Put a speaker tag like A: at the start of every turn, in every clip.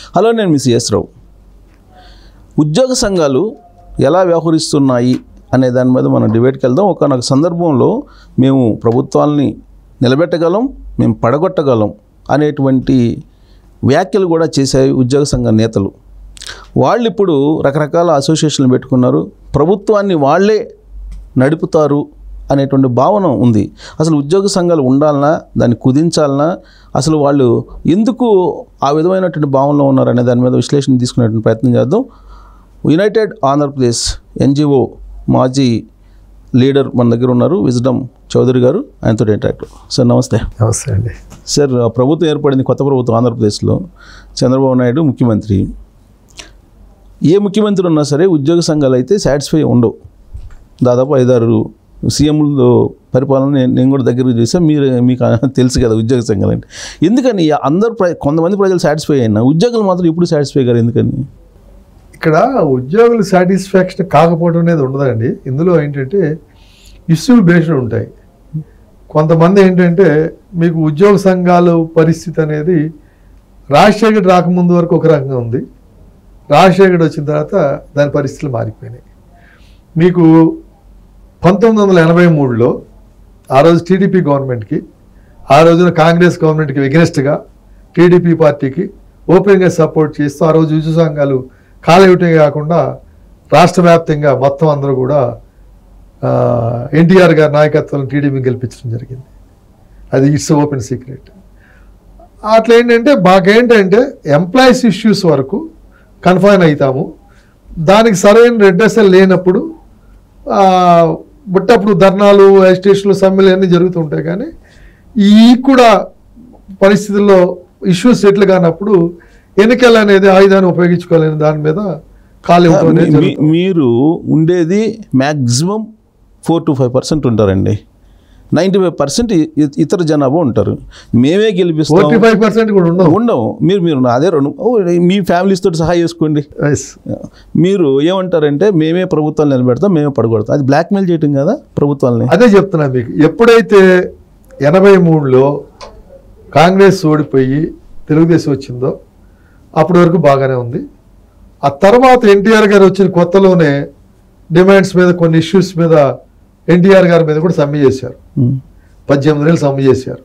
A: Hello నేను miss yes రావు ఉద్యోగ సంఘాలు ఎలా వ్యవహరిస్తున్నాయి అనే దాని మీద మనం డిబేట్కి వెళ్దాం ఒకనొక సందర్భంలో మేము ప్రభుత్వాల్ని నిలబెట్టగలం మేము పడగొట్టగలం అనేటువంటి వ్యాఖ్యలు కూడా చేశాయి ఉద్యోగ సంఘ నేతలు వాళ్ళు ఇప్పుడు రకరకాల అసోసియేషన్లు పెట్టుకున్నారు ప్రభుత్వాన్ని వాళ్ళే నడుపుతారు అనేటువంటి భావన ఉంది అసలు ఉద్యోగ సంఘాలు ఉండాలనా దాన్ని కుదించాలనా అసలు వాళ్ళు ఎందుకు ఆ విధమైనటువంటి భావనలో ఉన్నారు అనే దాని మీద విశ్లేషణ తీసుకునేటువంటి ప్రయత్నం చేద్దాం యునైటెడ్ ఆంధ్రప్రదేశ్ ఎన్జిఓ మాజీ లీడర్ మన దగ్గర ఉన్నారు విజ్డమ్ చౌదరి గారు ఆయనతో ఇంటరాక్ట్ సార్ నమస్తే
B: నమస్తే అండి
A: సార్ ఆ ప్రభుత్వం ఏర్పడింది కొత్త ప్రభుత్వం ఆంధ్రప్రదేశ్లో చంద్రబాబు నాయుడు ముఖ్యమంత్రి ఏ ముఖ్యమంత్రి ఉన్నా సరే ఉద్యోగ సంఘాలు అయితే సాటిస్ఫై ఉండవు దాదాపు ఐదారు సీఎంలు పరిపాలన నేను నేను కూడా దగ్గర చూసాను మీరు మీకు తెలుసు కదా ఉద్యోగ సంఘాలు అంటే ఎందుకని అందరు ప్ర కొంతమంది ప్రజలు సాటిస్ఫై అయినా ఉద్యోగులు మాత్రం ఇప్పుడు సాటిస్ఫై గారు ఎందుకని
B: ఇక్కడ ఉద్యోగులు సాటిస్ఫాక్షన్ కాకపోవడం అనేది ఉండదండి ఇందులో ఏంటంటే ఇష్యూ బేస్డ్ ఉంటాయి కొంతమంది ఏంటంటే మీకు ఉద్యోగ సంఘాలు పరిస్థితి అనేది రాజశేఖర్ రాకముందు వరకు ఒక రకంగా ఉంది రాజశేఖర్ వచ్చిన తర్వాత దాని పరిస్థితులు మారిపోయినాయి మీకు పంతొమ్మిది వందల ఎనభై మూడులో ఆ రోజు టీడీపీ గవర్నమెంట్కి ఆ రోజున కాంగ్రెస్ గవర్నమెంట్కి ఎగనెస్ట్గా టీడీపీ పార్టీకి ఓపెన్గా సపోర్ట్ చేస్తూ ఆ రోజు ఉద్యోగ సంఘాలు కాలేవటే కాకుండా రాష్ట్ర వ్యాప్తంగా మొత్తం అందరూ కూడా ఎన్టీఆర్ గారి నాయకత్వంలో టీడీపీ గెలిపించడం జరిగింది అది ఇట్స్ ఓపెన్ సీక్రెట్ అట్లా ఏంటంటే మాకేంటంటే ఎంప్లాయీస్ ఇష్యూస్ వరకు కన్ఫైన్ అవుతాము దానికి సరైన రెడ్రెసల్ లేనప్పుడు ఆ, బుట్టప్పుడు ధర్నాలు స్టేషన్లు సమ్మెలు అన్నీ జరుగుతుంటాయి కానీ ఈ కూడా పరిస్థితుల్లో ఇష్యూస్ సెటిల్ కానప్పుడు ఎన్నికలు అనేది ఆయుధాన్ని ఉపయోగించుకోలేని దాని మీద కాలు ఇవ్వడం అనేది
A: మీ-
B: జరుగుతుంది.
A: మీరు ఉండేది maximum four to five percent ఉంటారండి నైంటీ ఫైవ్ పర్సెంట్ ఇతర జనాభా ఉంటారు మేమే గెలిపిస్తాం
B: ఫోర్టీ ఫైవ్ పర్సెంట్ కూడా ఉండవు
A: ఉండవు మీరు మీరు అదే రెండు ఓ, మీ ఫ్యామిలీస్ తోటి సహాయం చేసుకోండి
B: Yes.
A: మీరు ఏమంటారంటే మేమే ప్రభుత్వాలు నిలబెడతాం మేమే పడగొడతాం అది బ్లాక్మెయిల్ చేయటం కదా ప్రభుత్వాలని
B: అదే చెప్తున్నా మీకు ఎప్పుడైతే ఎనభై మూడులో కాంగ్రెస్ ఓడిపోయి తెలుగుదేశం వచ్చిందో అప్పటి వరకు బాగానే ఉంది ఆ తర్వాత ఎన్టీఆర్ గారు వచ్చిన కొత్తలోనే డిమాండ్స్ మీద కొన్ని ఇష్యూస్ మీద ఎన్టీఆర్ గారి మీద కూడా సమ్మె చేశారు
A: ఉమ్.
B: పద్దెనిమిది నెలలు సమ్మె చేశారు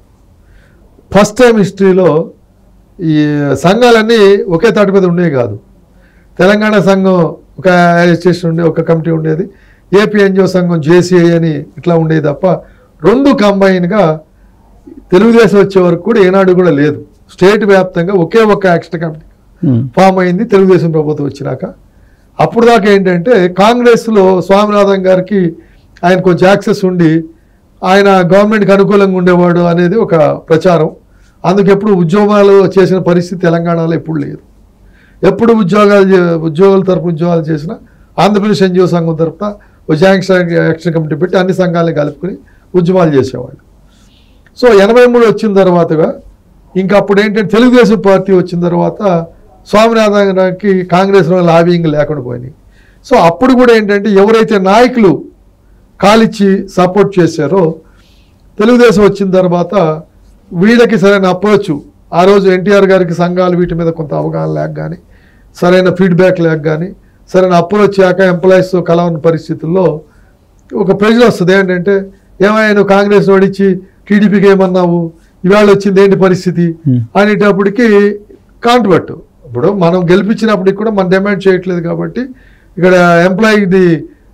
B: ఫస్ట్ టైం హిస్టరీలో ఈ సంఘాలన్నీ ఒకే తాటి మీద ఉండేవి కాదు తెలంగాణ సంఘం ఒక అడ్మినిస్ట్రేషన్ ఉండే ఒక కమిటీ ఉండేది ఏపీ ఎన్జిఓ సంఘం జేసీఐ అని ఇట్లా ఉండేది తప్ప రెండు కంబైన్గా తెలుగుదేశం వచ్చే వరకు కూడా ఏనాడు కూడా లేదు స్టేట్ వ్యాప్తంగా ఒకే ఒక యాక్షన్ కమిటీ
A: ఉమ్.
B: ఫామ్ అయింది తెలుగుదేశం ప్రభుత్వం వచ్చినాక అప్పుడు దాకా ఏంటంటే కాంగ్రెస్లో స్వామినాథన్ గారికి ఆయన కొంచెం యాక్సెస్ ఉండి ఆయన గవర్నమెంట్కి అనుకూలంగా ఉండేవాడు అనేది ఒక ప్రచారం అందుకు ఎప్పుడు ఉద్యోగాలు చేసిన పరిస్థితి తెలంగాణలో ఎప్పుడు లేదు ఎప్పుడు ఉద్యోగాలు చే- ఉద్యోగుల తరపు ఉద్యోగాలు చేసినా ఆంధ్రప్రదేశ్ ఎన్జిఓ సంఘం తరపున ఒక యాక్షన్ యాక్షన్ కమిటీ పెట్టి అన్ని సంఘాలని కలుపుకొని ఉద్యమాలు చేసేవాళ్ళు సో ఎనభై మూడు వచ్చిన తర్వాతగా ఇంకా అప్పుడు ఏంటంటే తెలుగుదేశం పార్టీ వచ్చిన తర్వాత స్వామినాథన్కి కాంగ్రెస్లో లాబింగ్ లేకుండా పోయినాయి సో అప్పుడు కూడా ఏంటంటే ఎవరైతే నాయకులు కాలిచ్చి సపోర్ట్ చేశారో తెలుగుదేశం వచ్చిన తర్వాత వీళ్ళకి సరైన అప్రోచ్ ఆ రోజు ఎన్టీఆర్ గారికి సంఘాలు వీటి మీద కొంత అవగాహన లేక కానీ సరైన ఫీడ్బ్యాక్ లేక కానీ సరైన అప్రోచ్ చేయక ఎంప్లాయీస్ కలవని పరిస్థితుల్లో ఒక ప్రెజర్ వస్తుంది ఏంటంటే ఏమైనా నువ్వు కాంగ్రెస్ ఓడించి టీడీపీకి ఏమన్నావు ఇవాళ వచ్చింది ఏంటి పరిస్థితి
A: Hmm.
B: అనేటప్పటికి కాంట్రవర్ట్ ఇప్పుడు మనం గెలిపించినప్పటికి కూడా మనం డిమాండ్ చేయట్లేదు కాబట్టి ఇక్కడ ఎంప్లాయీది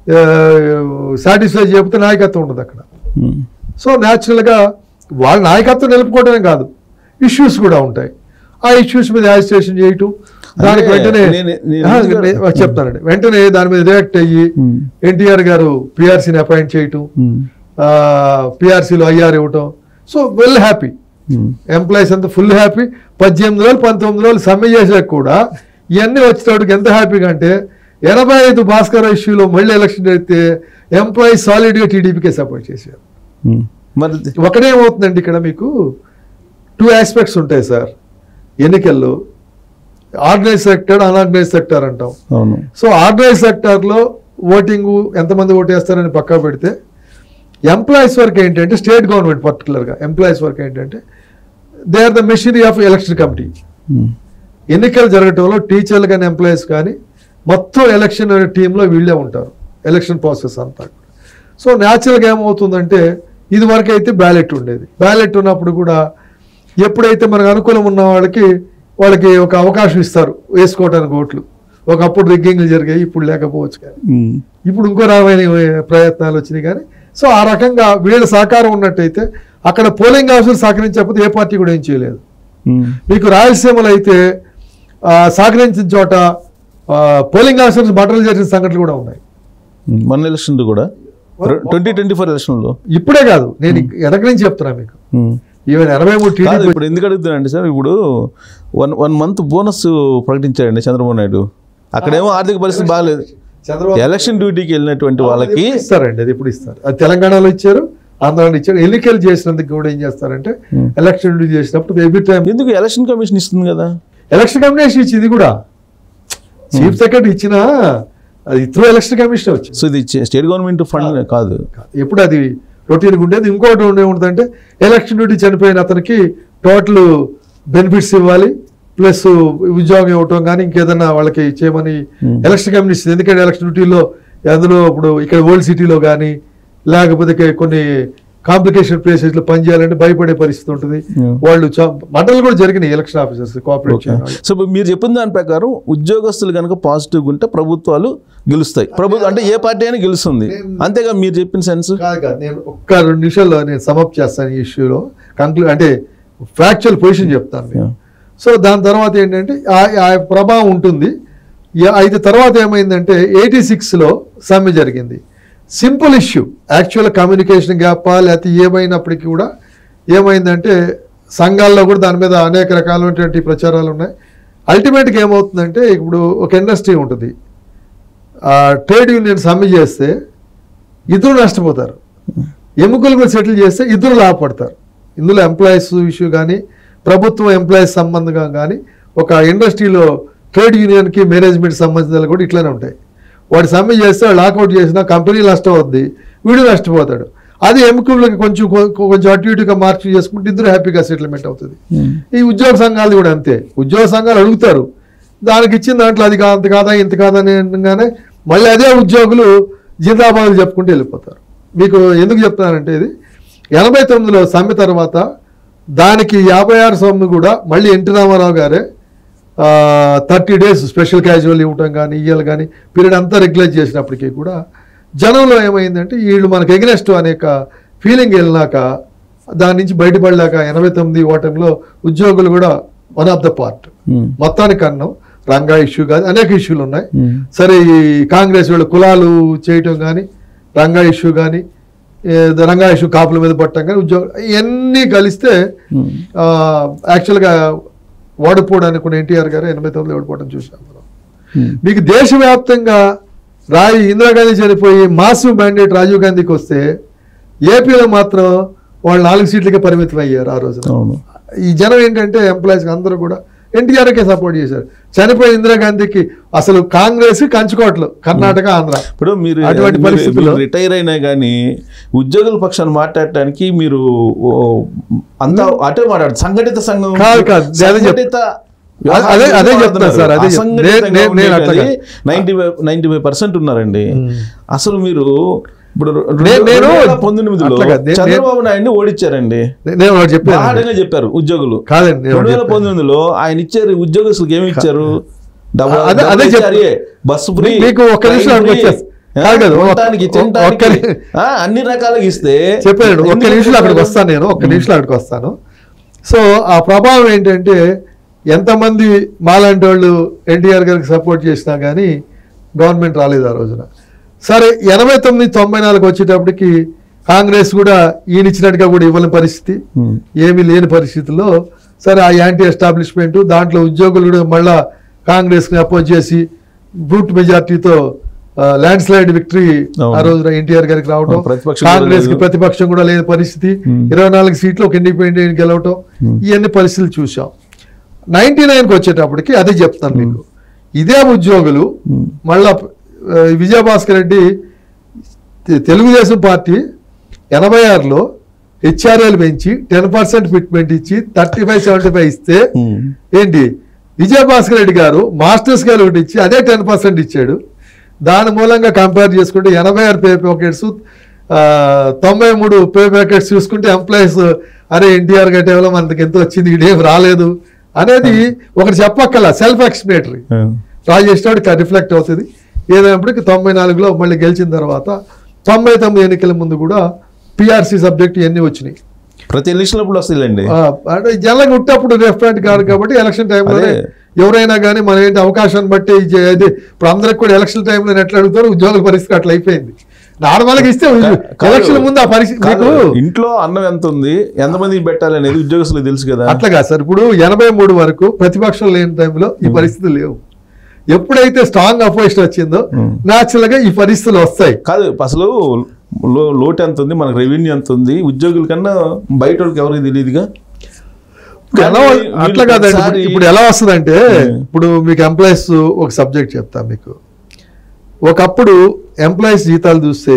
B: సాటిస్ఫై చేయకపోతే నాయకత్వం ఉండదు అక్కడ
A: ఉమ్.
B: సో న్యాచురల్గా వాళ్ళ నాయకత్వం నిలుపుకోవడమే కాదు ఇష్యూస్ కూడా ఉంటాయి ఆ ఇష్యూస్ మీద యాజిటేషన్ చేయటం దానికి
A: అంటే
B: వెంటనే
A: నేను- నేను
B: ఆహా,
A: ఎందుకు-
B: నేను చెప్తానండి వెంటనే దాని మీద రియాక్ట్ అయ్యి
A: ఉమ్.
B: ఎన్టీఆర్ గారు పిఆర్సీని అపాయింట్ చేయటం
A: ఉమ్.
B: పిఆర్సీలో ఐఆర్ ఇవ్వటం so well happy
A: um.
B: Employees అంతా ఫుల్ హ్యాపీ పద్దెనిమిది రోజులు పంతొమ్మిది రోజులు సమ్మె చేసాక కూడా ఇవన్నీ వచ్చేటప్పటికి ఎంత హ్యాపీగా అంటే ఎనభై ఐదు భాస్కర్ ఇష్యూలో మళ్ళీ ఎలక్షన్ అయితే ఎంప్లాయీస్ సాలిడ్గా టీడీపీకే సపోర్ట్ చేశారు
A: ఉమ్. మరి
B: ఒకటేమవుతుందండి ఇక్కడ మీకు టూ ఆస్పెక్ట్స్ ఉంటాయి సార్ ఎన్నికల్లో ఆర్గనైజ్ సెక్టర్ అన్ఆర్గనైజ్ సెక్టర్ అంటాం
A: అవును
B: సో ఆర్గనైజ్ సెక్టార్లో ఓటింగ్ ఎంతమంది ఓటేస్తారని పక్కా పెడితే ఎంప్లాయీస్ వర్క్ ఏంటంటే స్టేట్ గవర్నమెంట్ పర్టికులర్గా ఎంప్లాయీస్ వర్క్ ఏంటంటే they are the machinery of election committee
A: um.
B: ఎన్నికలు జరగటంలో టీచర్లు కానీ ఎంప్లాయీస్ కానీ మొత్తం ఎలక్షన్ టీంలో వీళ్ళే ఉంటారు ఎలక్షన్ ప్రాసెస్ అంతా సో న్యాచురల్గా ఏమవుతుందంటే ఇది వరకు అయితే బ్యాలెట్ ఉండేది బ్యాలెట్ ఉన్నప్పుడు కూడా ఎప్పుడైతే మనకు అనుకూలం ఉన్న వాళ్ళకి వాళ్ళకి ఒక అవకాశం ఇస్తారు వేసుకోవడానికి ఓట్లు ఒకప్పుడు రిగ్గింగ్లు జరిగాయి ఇప్పుడు లేకపోవచ్చు కానీ
A: ఉమ్.
B: ఇప్పుడు ఇంకో రకమైన ప్రయత్నాలు వచ్చినాయి కానీ సో ఆ రకంగా వీళ్ళ సహకారం ఉన్నట్టయితే అక్కడ పోలింగ్ ఆఫీసర్ సహకరించకపోతే ఏ పార్టీ కూడా ఏం చేయలేదు
A: ఉమ్.
B: మీకు రాయలసీమలో అయితే ఆ, సహకరించిన చోట ఆ, పోలింగ్ ఆఫీసర్స్ బట్టలు చేసిన సంఘటనలు కూడా ఉన్నాయి
A: ఉమ్. మన ఎలక్షన్ కూడా ట్వంటీ ట్వంటీ ఫోర్ ఎలక్షన్లో
B: ఇప్పుడే కాదు నేను వెనక నుంచి చెప్తున్నా మీకు
A: ఉమ్.
B: ఈవెన్ ఎనభై మూడు
A: కాదు
B: టీడీపీ
A: ఇప్పుడు ఎందుకు అడుగుతున్నానండి సార్ ఇప్పుడు వన్ వన్ మంత్ బోనస్ ప్రకటించారండి చంద్రబాబు నాయుడు అక్కడేమో ఆర్థిక పరిస్థితి బాగాలేదు
B: చంద్రబాబు
A: ఎలక్షన్ డ్యూటీకి వెళ్ళినటువంటి వాళ్ళకి
B: ఎప్పుడు ఇస్తారండి అది ఎప్పుడు ఇస్తారు అది తెలంగాణలో ఇచ్చారు ఆంధ్రాలో ఇచ్చారు ఎన్నికలు చేసినందుకు కూడా ఏం చేస్తారంటే
A: Hmm.
B: ఎలక్షన్ డ్యూటీ చేసినప్పుడు ఎవ్రీ టైం
A: ఎందుకు ఎలక్షన్ కమిషన్ ఇస్తుంది కదా
B: ఎలక్షన్ కమిషన్ ఇచ్చింది కూడా చీఫ్ సెక్రటరీ ఇచ్చిన అది త్రూ ఎలక్షన్ కమిషన్ వచ్చింది
A: సో ఇది స్టేట్ గవర్నమెంట్ ఫండ్ కాదు
B: ఎప్పుడు అది రొటీన్ ఉండేది ఇంకోటి ఉండే ఉంటుందంటే ఎలక్షన్ డ్యూటీ చనిపోయిన అతనికి టోటల్ బెనిఫిట్స్ ఇవ్వాలి ప్లస్ ఉద్యోగం ఇవ్వటం కానీ ఇంకేదన్నా వాళ్ళకి చేయమని
A: Hmm.
B: ఎలక్షన్ కమిషన్ ఇస్తుంది ఎందుకంటే ఎలక్షన్ డ్యూటీలో అందులో ఇప్పుడు ఇక్కడ ఓల్డ్ సిటీలో కానీ లేకపోతే ఇక కొన్ని కాంప్లికేషన్ ప్లేసెస్లో పనిచేయాలంటే భయపడే పరిస్థితి ఉంటుంది
A: Hmm.
B: వాళ్ళు చా- మండలు కూడా జరిగినాయి ఎలక్షన్ ఆఫీసర్స్ కోఆపరేట్
A: ఓకే
B: చేయాలి
A: సో ఇప్పుడు మీరు చెప్పిన దాని ప్రకారం ఉద్యోగస్తులు కనుక పాజిటివ్గా ఉంటే ప్రభుత్వాలు గెలుస్తాయి ప్రభుత్వం అంటే ఏ పార్టీ అయినా గెలుస్తుంది అంతేగా మీరు చెప్పిన సెన్స్
B: కాదు కాదు నేను ఒక్క రెండు నిమిషాల్లో నేను సమప్ చేస్తాను ఈ ఇష్యూలో కంక్లూ అంటే ఫ్యాక్చువల్ పొజిషన్ చెప్తాను నేను.
A: Yeah.
B: సో దాని తర్వాత ఏంటంటే ఆ- ఆ ప్రభావం ఉంటుంది యా- అయితే తర్వాత ఏమైందంటే ఎయిటీ సిక్స్లో సమ్మె జరిగింది simple issue actual communication gap లేకపోతే ఏమైనప్పటికీ కూడా ఏమైందంటే సంఘాల్లో కూడా దాని మీద అనేక రకాలైనటువంటి ప్రచారాలు ఉన్నాయి అల్టిమేట్గా ఏమవుతుందంటే ఇప్పుడు ఒక ఇండస్ట్రీ ఉంటుంది ఆ ట్రేడ్ యూనియన్ సమ్మె చేస్తే ఇద్దరు నష్టపోతారు ఎముకలు కూడా సెటిల్ చేస్తే ఇద్దరు లాభపడతారు ఇందులో ఎంప్లాయీస్ ఇష్యూ కానీ ప్రభుత్వం ఎంప్లాయీస్ సంబంధంగా కానీ ఒక ఇండస్ట్రీలో ట్రేడ్ యూనియన్కి మేనేజ్మెంట్ సంబంధించిన కూడా ఇట్లానే ఉంటాయి వాడు సమ్మె చేస్తే లాకౌట్ చేసినా కంపెనీ నష్టం అవుద్ది వీడు నష్టపోతాడు అది ఎముకలకి కొంచెం కొ- కొంచెం అటు ఇటుగా మార్చి చేసుకుంటే ఇద్దరు హ్యాపీగా సెటిల్మెంట్ అవుతుంది ఈ ఉద్యోగ సంఘాలు కూడా అంతే ఉద్యోగ సంఘాలు అడుగుతారు దానికి ఇచ్చిన దాంట్లో అది కాదు అంత కాదా ఇంత కాదా అని అనగానే మళ్ళీ అదే ఉద్యోగులు జిందాబాదులు చెప్పుకుంటూ వెళ్ళిపోతారు మీకు ఎందుకు చెప్తున్నానంటే ఇది ఎనభై తొమ్మిదిలో సమ్మె తర్వాత దానికి యాభై ఆరు సమ్మె కూడా మళ్ళీ ఎన్టీ రామారావు గారే థర్టీ డేస్ స్పెషల్ క్యాజువల్ ఇవ్వటం కానీ ఇయ్యాలి కానీ పీరియడ్ అంతా రెగ్యులైజ్ చేసినప్పటికీ కూడా జనంలో ఏమైందంటే వీళ్ళు మనకు ఎగ్నెస్ట్ అనేక ఫీలింగ్ వెళ్ళినాక దాని నుంచి బయటపడలేక ఎనభై తొమ్మిది ఓటంలో ఉద్యోగులు కూడా వన్ ఆఫ్ ద పార్ట్ మొత్తానికి అన్నం రంగా ఇష్యూ కాదు అనేక ఇష్యూలు ఉన్నాయి సరే ఈ కాంగ్రెస్ వీళ్ళు కులాలు చేయటం కానీ రంగా ఇష్యూ కానీ రంగా ఇష్యూ కాపుల మీద పట్టడం కానీ ఉద్యోగం ఇవన్నీ కలిస్తే ఆ, యాక్చువల్గా ఓడిపోవడానికి కూడా ఎన్టీఆర్ గారు ఎనభై తొమ్మిది ఓడిపోవడం చూసాం మనం మీకు దేశవ్యాప్తంగా రాయి ఇందిరాగాంధీ చనిపోయి మాసివ్ మ్యాండేట్ రాజీవ్ గాంధీకి వస్తే ఏపీలో మాత్రం వాళ్ళు నాలుగు సీట్లకే పరిమితం అయ్యారు ఆ రోజున
A: అవును
B: ఈ జనం ఏంటంటే ఎంప్లాయీస్ అందరూ కూడా ఎన్టీఆర్కే సపోర్ట్ చేశారు చనిపోయిన ఇందిరాగాంధీకి అసలు కాంగ్రెస్ కంచుకోవట్లు కర్ణాటక ఆంధ్ర
A: ఇప్పుడు మీరు
B: అటువంటి
A: మీరు-
B: పరిస్థితుల్లో-
A: మీరు రిటైర్ అయినా కానీ ఉద్యోగుల పక్షాన్ని మాట్లాడటానికి మీరు ఓ, అంతా అటే మాట్లాడు సంఘటిత సంఘం
B: కాదు, కాదు. నేను అదే చెప్-
A: సంఘటిత
B: అదే అదే చెప్తున్నా సార్ అదే చెప్- నేను- నేను- నేను అట్లా కాదు.
A: Ninety five ninety five percent ఉన్నారండి అసలు మీరు ఇప్పుడు
B: నేను- నేను
A: పంతొమ్మిదిలో
B: అట్లా కాదు. నేను-
A: చంద్రబాబు నాయుడిని ఓడించారండి
B: నే- నేను ఒకటి చెప్పాను
A: బాగా చెప్పారు ఉద్యోగులు
B: కాదండి నేను
A: రెండు
B: ఒకటి
A: వేల
B: చెప్పాను.
A: పంతొమ్మిదిలో ఆయన ఇచ్చారు ఉద్యోగస్తులకు ఏమి ఇచ్చారు డబ్బు-
B: అదే-
A: డబ్బులు
B: అదే
A: ఇచ్చారు.
B: చెప్తా.
A: ఏ, బస్సు ఫ్రీ
B: మీకు ఒక్క నిమిషం
A: ట్రైన్
B: అక్కడికి
A: ఫ్రీ,
B: వచ్చేస్తా.
A: ఆ,
B: కాదు కదా, ఒక్క-
A: ఉండటానికి,
B: ఒక్క
A: తినటానికి,
B: ని-
A: ఆ, అన్ని రకాలుగా ఇస్తే
B: చెప్పాను ఒక్క
A: ఎందుకు
B: నిమిషంలో అక్కడికి
A: ఇవ్వలేదు?
B: వస్తాను నేను ఒక్క నిమిషంలో అక్కడికి వస్తాను సో ఆ ప్రభావం ఏంటంటే ఎంతమంది మాలాంటి వాళ్ళు ఎన్టీఆర్ గారికి సపోర్ట్ చేసినా కానీ గవర్నమెంట్ రాలేదు ఆ రోజున సరే ఎనభై తొమ్మిది తొంభై నాలుగు వచ్చేటప్పటికి కాంగ్రెస్ కూడా ఈయన ఇచ్చినట్టుగా కూడా ఇవ్వని పరిస్థితి
A: ఉమ్,
B: ఏమీ లేని పరిస్థితుల్లో సరే ఆ యాంటీ ఎస్టాబ్లిష్మెంట్ దాంట్లో ఉద్యోగులు కూడా మళ్ళా కాంగ్రెస్ని అపోజ్ చేసి బ్రూట్ మెజార్టీతో ల్యాండ్ స్లైడ్ విక్టరీ
A: అవును.
B: ఆ రోజున ఎన్టీఆర్ గారికి రావడం
A: అవును, ప్రతిపక్షం కూడా
B: కాంగ్రెస్ కి
A: లేదు.
B: ప్రతిపక్షం కూడా లేని పరిస్థితి
A: Hmm.
B: ఇరవై నాలుగు సీట్లు ఒక ఇండిపెండెంట్ గెలవటం
A: Hmm.
B: ఇవన్నీ పరిస్థితులు చూసాం నైన్టీ కి వచ్చేటప్పటికి అదే చెప్తాను మీకు ఇదే ఉద్యోగులు
A: Hmm.
B: మళ్ళా ఆ, విజయభాస్కర్ రెడ్డి తె- తెలుగుదేశం పార్టీ ఎనభై ఆరులో హెచ్ఆర్ఎల్ పెంచి టెన్ పర్సెంట్ ఫిట్మెంట్ ఇచ్చి థర్టీ ఫైవ్ సెవెంటీ ఫైవ్ ఇస్తే
A: ఉమ్,
B: ఏంటి విజయభాస్కర్ రెడ్డి గారు మాస్టర్స్ గారు ఒకటి ఇచ్చి అదే టెన్ పర్సెంట్ ఇచ్చాడు దాని మూలంగా కంపేర్ చేసుకుంటే ఎనభై ఆరు పే ప్యాకెట్స్ తొంభై మూడు పే ప్యాకెట్స్ చూసుకుంటే ఎంప్లాయీస్ అరే ఎన్టీఆర్ గట్టేవలో మనకి ఎంత వచ్చింది ఇదేం రాలేదు అనేది ఒకటి చెప్పక్కల సెల్ఫ్ ఎక్స్ప్లేటరీ రాజేష్నాడు రిఫ్లెక్ట్ అవుతుంది ఏదైనప్పటికీ తొంభై నాలుగులో మళ్ళీ గెలిచిన తర్వాత తొంభై తొమ్మిది ఎన్నికల ముందు కూడా పిఆర్సీ సబ్జెక్ట్ ఇవన్నీ వచ్చినాయి
A: ప్రతి ఎలక్షన్ అప్పుడు వస్తాయిలేండి
B: ఆ, అంటే జనరల్గా ఉట్టప్పుడు రెఫరెంట్ కాదు కాబట్టి ఎలక్షన్ టైంలోనే
A: అదే.
B: ఎవరైనా కానీ మన ఏంటి అవకాశాన్ని బట్టి ఇది ఇది ఇప్పుడు అందరికి కూడా ఎలక్షన్ టైంలో ఎట్లా అడుగుతారు ఉద్యోగుల పరిస్థితి అట్లా అయిపోయింది నార్మల్గా ఇస్తే
A: కాదు.
B: ఎలక్షన్ ముందు ఆ పరిస్థితి
A: కాదు,
B: మీకు
A: ఇంట్లో అన్నం ఎంత ఉంది ఎంతమందికి పెట్టాలి అనేది ఉద్యోగస్తులకు తెలుసు కదా
B: అట్లా కాదు సార్ ఇప్పుడు ఎనభై మూడు వరకు ప్రతిపక్షం లేని టైంలో ఈ పరిస్థితులు లేవు ఎప్పుడైతే స్ట్రాంగ్ అపోజిషన్ వచ్చిందో న్యాచురల్ గా ఈ పరిస్థితులు వస్తాయి
A: కాదు అసలు లో లోటు ఎంత ఉంది మనకు రెవెన్యూ ఎంత ఉంది ఉద్యోగుల కన్నా బయట వాళ్ళకి ఎవరికి తెలియదుగా
B: ఎలా అట్లా కాదండి ఇప్పుడు- ఇప్పుడు ఎలా వస్తుందంటే ఇప్పుడు మీకు ఎంప్లాయీస్ ఒక సబ్జెక్ట్ చెప్తా మీకు ఒకప్పుడు ఎంప్లాయీస్ జీతాలు చూస్తే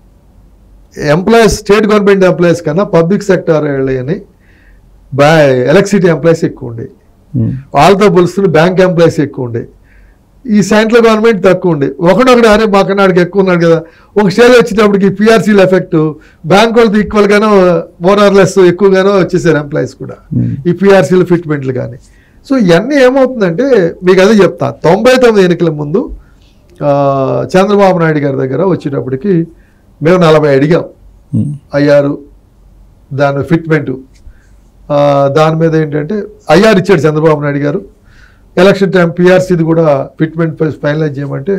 B: ఎంప్లాయీస్ స్టేట్ గవర్నమెంట్ ఎంప్లాయీస్ కన్నా పబ్లిక్ సెక్టర్ అని బ్యా ఎలక్ట్రిసిటీ ఎంప్లాయీస్ ఎక్కువ ఉండే వాళ్ళతో పోలుస్తున్న బ్యాంక్ ఎంప్లాయీస్ ఎక్కువ ఉండే ఈ సెంట్రల్ గవర్నమెంట్ తక్కువ ఉండే ఒకడొకడు అరే మాకన్నాడికి ఎక్కువ ఉన్నాడు కదా ఒక స్టేజ్ వచ్చేటప్పటికి పిఆర్సీల ఎఫెక్ట్ బ్యాంక్ వాళ్ళతో ఈక్వల్గానో మోర్ ఆర్ లెస్ ఎక్కువగానో వచ్చేసారు ఎంప్లాయీస్ కూడా ఈ పిఆర్సీల ఫిట్మెంట్లు కానీ సో ఇవన్నీ ఏమవుతుందంటే మీకు అదే చెప్తా తొంభై తొమ్మిది ఎన్నికల ముందు ఆ, చంద్రబాబు నాయుడు గారి దగ్గర వచ్చేటప్పటికి మేము నలభై అడిగాం అయ్యారు దాని ఫిట్మెంట్ దాని మీద ఏంటంటే ఐఆర్ ఇచ్చాడు చంద్రబాబు నాయుడు గారు ఎలక్షన్ టైం పిఆర్సీది కూడా ఫిట్మెంట్ ఫైనలైజ్ చేయమంటే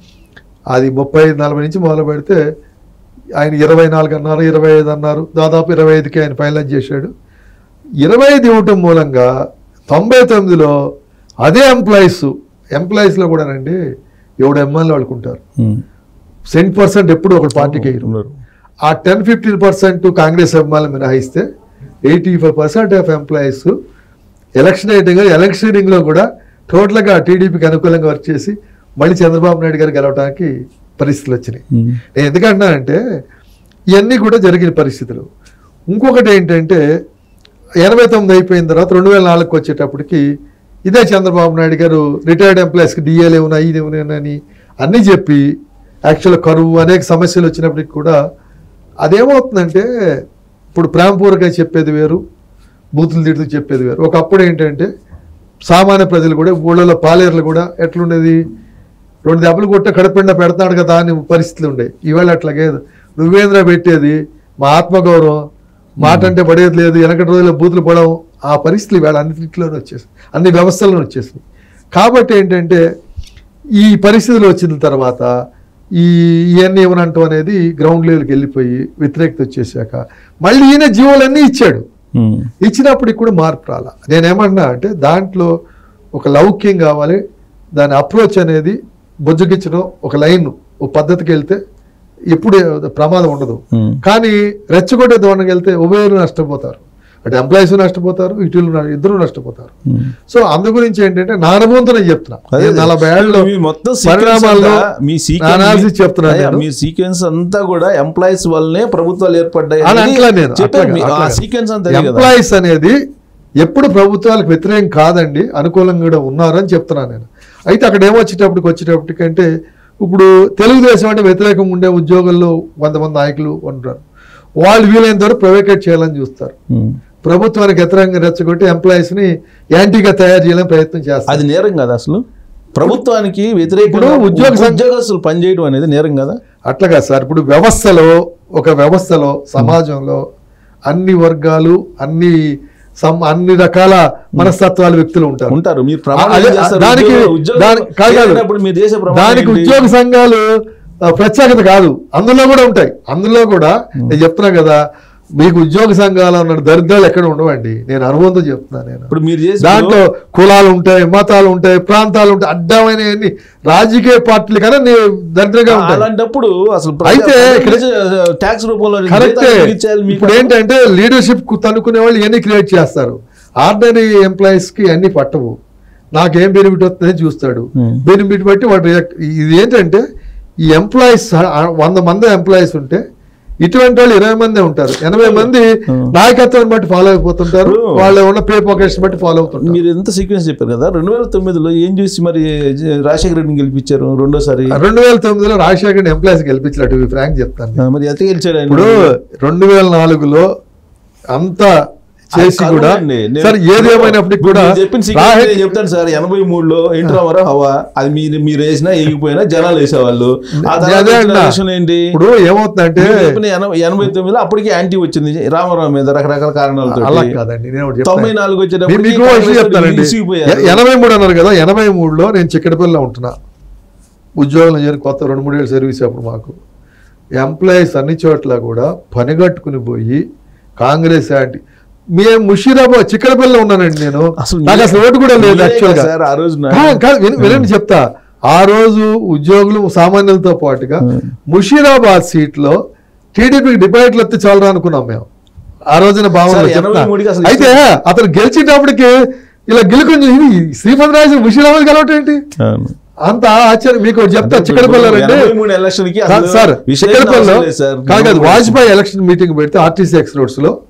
B: అది ముప్పై ఐదు నలభై నుంచి మొదలు పెడితే ఆయన ఇరవై నాలుగు అన్నారు ఇరవై ఐదు అన్నారు దాదాపు ఇరవై ఐదుకి ఆయన ఫైనలైజ్ చేశాడు ఇరవై ఐదు ఇవ్వటం మూలంగా తొంభై తొమ్మిదిలో అదే ఎంప్లాయీస్ ఎంప్లాయీస్లో కూడానండి ఎవడు ఎమ్మెల్యే వాళ్ళకు ఉంటారు సెంట్ పర్సెంట్ ఎప్పుడు ఒక పార్టీకి వేయరు
A: ఉన్నారు
B: ఆ టెన్ ఫిఫ్టీన్ పర్సెంట్ కాంగ్రెస్ అభిమానులు మినహాయిస్తే eighty five percent of employees election అయ్యేటగా ఎలక్షనింగ్లో కూడా టోటల్గా టీడీపీకి అనుకూలంగా వర్క్ చేసి మళ్ళీ చంద్రబాబు నాయుడు గారు గెలవడానికి పరిస్థితులు వచ్చినాయి నేను ఎందుకంటున్నానంటే ఇవన్నీ కూడా జరిగిన పరిస్థితులు ఇంకొకటి ఏంటంటే ఎనభై తొమ్మిది అయిపోయిన తర్వాత రెండు వేల నాలుగుకి వచ్చేటప్పటికి ఇదే చంద్రబాబు నాయుడు గారు రిటైర్డ్ ఎంప్లాయీస్కి డిఏలు ఏమున్నాయి ఇది ఏమున్నాయని అన్నీ చెప్పి యాక్చువల్ కరువు అనేక సమస్యలు వచ్చినప్పటికి కూడా అదేమవుతుందంటే ఇప్పుడు ప్రేమపూర్వకంగా చెప్పేది వేరు బూతులు తిడుతూ చెప్పేది వేరు ఒకప్పుడు ఏంటంటే సామాన్య ప్రజలు కూడా ఊళ్ళలో పాలేర్లు కూడా ఎట్లుండేది రెండు దెబ్బలు కొట్టే కడపిండ పెడతాడు కదా అని పరిస్థితులు ఉండేవి ఇవాళ అట్లాగే నువ్వేంద్ర పెట్టేది మా ఆత్మగౌరవం మాట అంటే పడేది లేదు వెనకటి రోజుల్లో బూతులు పడవు ఆ పరిస్థితులు ఇవాళ అన్నింటిలోనే వచ్చేసాయి అన్ని వ్యవస్థల్లో వచ్చేసినాయి కాబట్టి ఏంటంటే ఈ పరిస్థితులు వచ్చిన తర్వాత ఈ ఇవన్నీ ఏమనంటాం అనేది గ్రౌండ్ లెవెల్కి వెళ్ళిపోయి వ్యతిరేకత వచ్చేసాక మళ్ళీ ఈయన జీవోలన్నీ ఇచ్చాడు ఇచ్చినప్పటికి కూడా మార్పు రాలా నేనేమన్నా అంటే దాంట్లో ఒక లౌక్యం కావాలి దాని అప్రోచ్ అనేది బుజ్జగించడం ఒక లైన్ ఒక పద్ధతికి వెళ్తే ఎప్పుడు ప్రమాదం ఉండదు కానీ రెచ్చగొట్టే ధోరణికి వెళ్తే ఉభయలు నష్టపోతారు అటు ఎంప్లాయీస్ నష్టపోతారు ఇటు ఇద్దరు నష్టపోతారు సో అందు గురించి ఏంటంటే నా అనుభవంతో నేను చెప్తున్నా
A: అదే
B: నేను నలభై ఏళ్ళు
A: మీ మొత్తం
B: పరిణామాల్లో
A: మీ
B: నా analysis చెప్తున్నాను నేను.
A: మీ సీక్వెన్స్ అంతా కూడా ఎంప్లాయీస్ వల్లనే ప్రభుత్వాలు ఏర్పడ్డాయి
B: అలా
A: అనేది
B: అంటలే నేను
A: చెప్పారు
B: అట్లాగా,
A: మీ- ఆ
B: అట్లాగా.
A: సీక్వెన్స్ అంతా కదా
B: ఎంప్లాయీస్ అనేది ఎప్పుడు ప్రభుత్వాలకు వ్యతిరేకం కాదండి అనుకూలంగా కూడా ఉన్నారని చెప్తున్నాను నేను అయితే అక్కడ ఏమొచ్చేటప్పటికి వచ్చేటప్పటికంటే ఇప్పుడు తెలుగుదేశం అంటే వ్యతిరేకంగా ఉండే ఉద్యోగుల్లో కొంతమంది నాయకులు ఉంటారు వాళ్ళు వీలైనంత వరకు ప్రైవేట్ చేయాలని చూస్తారు
A: ఉమ్.
B: ప్రభుత్వానికి వ్యతిరేకంగా రెచ్చగొట్టి ఎంప్లాయీస్ ని యాంటీగా తయారు చేయాలని ప్రయత్నం చేస్తారు
A: అది నేరం కదా అసలు ప్రభుత్వానికి వ్యతిరేకంగా
B: ఇప్పుడు ఉద్యోగ సంఘ-
A: ఉద్యోగస్తులు పనిచేయడం అనేది నేరం కదా
B: అట్లాగా సార్ ఇప్పుడు వ్యవస్థలో ఒక వ్యవస్థలో సమాజంలో అన్ని వర్గాలు అన్ని సమ్ అన్ని రకాల మనస్తత్వాల వ్యక్తులు ఉంటారు
A: ఉంటారు మీరు
B: ఆ,
A: ప్రమాణం
B: అదే,
A: ఏం చేస్తారు?
B: దానికి
A: ఉద్యోగ- ఉద్యోగం
B: దాని- కాదు, కాదు.
A: చేసేటప్పుడు మీరు చేసే ప్రమాణం
B: దానికి
A: ఏంటి?
B: ఉద్యోగ సంఘాలు ఆ, ప్రత్యేకత కాదు అందులో కూడా ఉంటాయి అందులో కూడా నేను చెప్తున్నా కదా మీకు ఉద్యోగ సంఘాలు అన్న దరిద్రాలు ఎక్కడ ఉండవండి నేను అనుభవంతో చెప్తున్నా నేను
A: ఇప్పుడు మీరు చేసే
B: దాంట్లో కులాలు ఉంటాయి మతాలు ఉంటాయి ప్రాంతాలు ఉంటాయి అడ్డమైనవన్నీ రాజకీయ పార్టీలు కన్నా నీ దరిద్రంగా ఉంటాయి
A: అలాంటప్పుడు అసలు
B: అయితే ఇక్కడ-
A: ట్యాక్స్ రూపంలో
B: కరెక్టే
A: జీతాలు ఎందుకు ఇచ్చేయాలి మీకు?
B: ఇప్పుడు ఏంటంటే లీడర్షిప్ తనుకునే వాళ్ళు ఇవన్నీ క్రియేట్ చేస్తారు ఆర్డినరీ ఎంప్లాయీస్ కి అన్ని పట్టవు నాకేం బెనిఫిట్ వస్తుందని చూస్తాడు
A: Hmm.
B: బెనిఫిట్ బట్టి వాడు రియాక్ట్ ఇది ఏంటంటే ఈ ఎంప్లాయీస్ వంద మంది ఎంప్లాయీస్ ఉంటే ఇటువంటి వాళ్ళు ఇరవై మంది ఉంటారు ఎనభై మంది నాయకత్వాన్ని బట్టి ఫాలో అయిపోతుంటారు వాళ్ళు ఉన్న పే పాకెట్స్ బట్టి ఫాలో అవుతుంటారు
A: మీరు ఎంత సీక్వెన్స్ చెప్పారు కదా రెండు వేల తొమ్మిదిలో ఏం చూసి మరి రాజశేఖర రెడ్డిని గెలిపించారు రెండోసారి
B: రెండు వేల తొమ్మిదిలో రాజశేఖర్ ఎంప్లాయీస్ గెలిపించినట్టు ఫ్రాంక్ చెప్తాను
A: ఆ, మరి ఎంత గెలిచాడు ఆయన
B: ఇప్పుడు రెండు వేల నాలుగులో అంత చేసి
A: అది
B: కూడా
A: కాదండి. నేను-
B: సార్ ఏది ఏమైనప్పటికీ కూడా
A: మీరు చెప్పిన secret
B: రాహే-
A: నేను చెప్తాను సార్ ఎనభై మూడులో ఎన్టీ రామారావు హవా అది మీరు మీరు వేసినా వేయకపోయినా జనాలు వేసేవాళ్ళు ఆ తర్వాత
B: అదే
A: వచ్చిన
B: అన్నా.
A: election ఏంటి
B: ఇప్పుడు ఏమవుతుందంటే
A: మీరు చెప్పిన ఎనభై ఎనభై తొమ్మిదిలో అప్పటికి యాంటీ వచ్చింది రామారావు మీద రకరకాల కారణాలతో
B: అలా కాదండి నేను ఒకటి చెప్తాను.
A: తొంభై నాలుగు
B: మీ-
A: వచ్చేటప్పుడు
B: మీకు ఒక విషయం చెప్తానండి ఎ- ఎనభై మూడు అన్నారు కదా ఎనభై మూడులో నేను చిక్కడపల్లిలో ఉంటున్నా ఉద్యోగంలో చేరి కొత్త రెండు మూడు ఏళ్ళు సర్వీస్ అప్పుడు మాకు ఎంప్లాయీస్ అన్ని చోట్ల కూడా పనిగట్టుకుని పోయి కాంగ్రెస్ యాంటీ మేము ముషీరాబాద్ చిక్కడపల్లిలో ఉన్నానండి నేను
A: అసలు
B: నాకు అసలు ఓటు కూడా లేదు యాక్చువల్ గా
A: సార్ ఆ రోజు
B: ఆ, కాదు విన- వినండి చెప్తా ఆ రోజు ఉద్యోగులు సామాన్యులతో పాటుగా ముషీరాబాద్ సీట్ లో టీడీపీకి డిపాజిట్లు వస్తే చాలరా అనుకున్నాం మేము ఆ రోజున భావన
A: సార్,
B: చెప్తా.
A: ఎనభై మూడుకి అసలు
B: అయితే అతను గెలిచేటప్పటికి ఇలా గెలుకొని ఇది శ్రీపతి రాజు ముషీరాబాద్ గెలవటం ఏంటి అంత ఆశ్చర్యం మీకు ఒకటి చెప్తా చిక్కడపల్లారంటే
A: ఎనభై మూడు ఎలక్షన్ కి
B: కాదు
A: అసలు
B: సార్
A: విశ్లేషణ
B: చిక్కడపల్లిలో
A: అవసరం లేదు సార్.
B: కాదు కాదు వాజ్పేయి ఎలక్షన్ మీటింగ్ పెడితే ఆర్టీసీ ఎక్స్ రోడ్స్ లో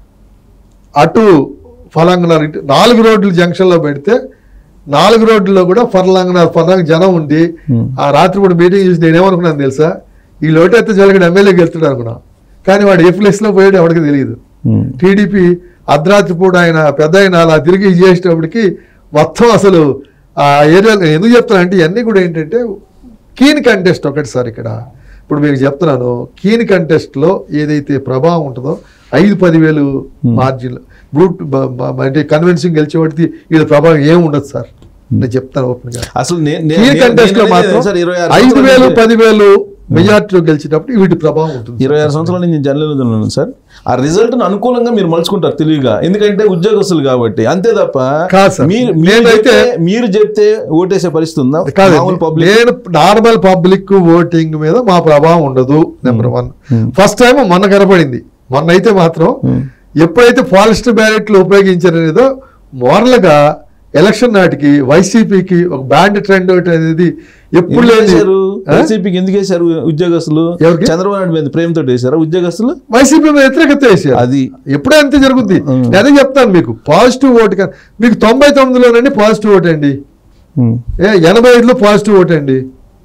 B: అటు ఫలాంగనార్ ఇటు నాలుగు రోడ్లు జంక్షన్ లో పెడితే నాలుగు రోడ్లలో కూడా ఫర్లాంగనార్ ఫర్లాంగ్ జనం ఉండి ఆ రాత్రి కూడా మీటింగ్ చూసి నేనేమనుకున్నాను తెలుసా ఈ లోటైతే జలగడ ఎమ్మెల్యేకి వెళ్తున్నాడు అనుకున్నా కానీ వాడు ఏ ప్లేస్ లో పోయాడు ఎవరికి తెలియదు
A: ఉమ్.
B: టీడీపీ అర్ధరాత్రి పూట ఆయన పెద్ద ఆయన అలా తిరిగి ఇది చేసేటప్పటికి మొత్తం అసలు ఆ ఏరియాలో ఎందుకు చెప్తున్నా అంటే ఇవన్నీ కూడా ఏంటంటే కీన్ కంటెస్ట్ ఒకటి సార్ ఇక్కడ ఇప్పుడు మీకు చెప్తున్నాను కీన్ కంటెస్ట్లో ఏదైతే ప్రభావం ఉంటుందో ఐదు పదివేలు మార్జిన్ బ్రూట్ బ- బ- అంటే కన్వెన్సింగ్ గెలిచేవాడికి వీళ్ళ ప్రభావం ఏం ఉండదు సార్ నేను చెప్తాను ఓపెన్ గా
A: అసలు నే- నే-
B: కీన్
A: నే-
B: కంటెస్ట్ లో
A: నేనైతే
B: మాత్రం
A: సార్ ఇరవై ఆరు
B: ఐదు
A: సంవత్సరాల
B: వేలు
A: నుంచి-
B: పదివేలు మెజార్టీలో గెలిచేటప్పుడు వీటి ప్రభావం ఉంటుంది
A: ఇరవై ఆరు సంవత్సరాల నుంచి నేను జర్నలిజంలో ఉన్నాను సార్ ఆ రిజల్ట్ అనుకూలంగా మీరు మలుచుకుంటారు తెలివిగా ఎందుకంటే ఉద్యోగస్తులు కాబట్టి అంతే తప్ప
B: కాదు సార్.
A: మీరు మీరు
B: నేనైతే-
A: చెప్తే- మీరు చెప్తే ఓటేసే పరిస్థితి ఉందా
B: కాదు
A: మామూలు పబ్లిక్
B: నేను నార్మల్ పబ్లిక్ ఓటింగ్ మీద మా ప్రభావం ఉండదు నెంబర్ వన్ ఫస్ట్ టైం మొన్న కనపడింది మొన్న అయితే మాత్రం ఎప్పుడైతే ఫారెస్ట్ బ్యాలెట్లు ఉపయోగించారనేదో మోరల్ గా ఎలక్షన్ నాటికి వైసీపీకి ఒక బ్యాండ్ ట్రెండ్ ఒకటి అనేది ఎప్పుడు లేదు ఆ?
A: వైసీపీకి ఎందుకు వేశారు ఉద్యోగస్తులు
B: ఎవరికి?
A: చంద్రబాబు నాయుడు మీద ప్రేమతో వేశారా ఉద్యోగస్తులు
B: వైసీపీ మీద వ్యతిరేకత వేసారు
A: అది
B: ఎప్పుడే అంతే జరుగుద్ది నేను అదే చెప్తాను మీకు పాజిటివ్ ఓటు కా- మీకు తొంభై తొమ్మిదిలోనండి పాజిటివ్ ఓట్ అండి
A: ఉమ్.
B: ఏ ఎనభై ఐదులో పాజిటివ్ ఓట్ అండి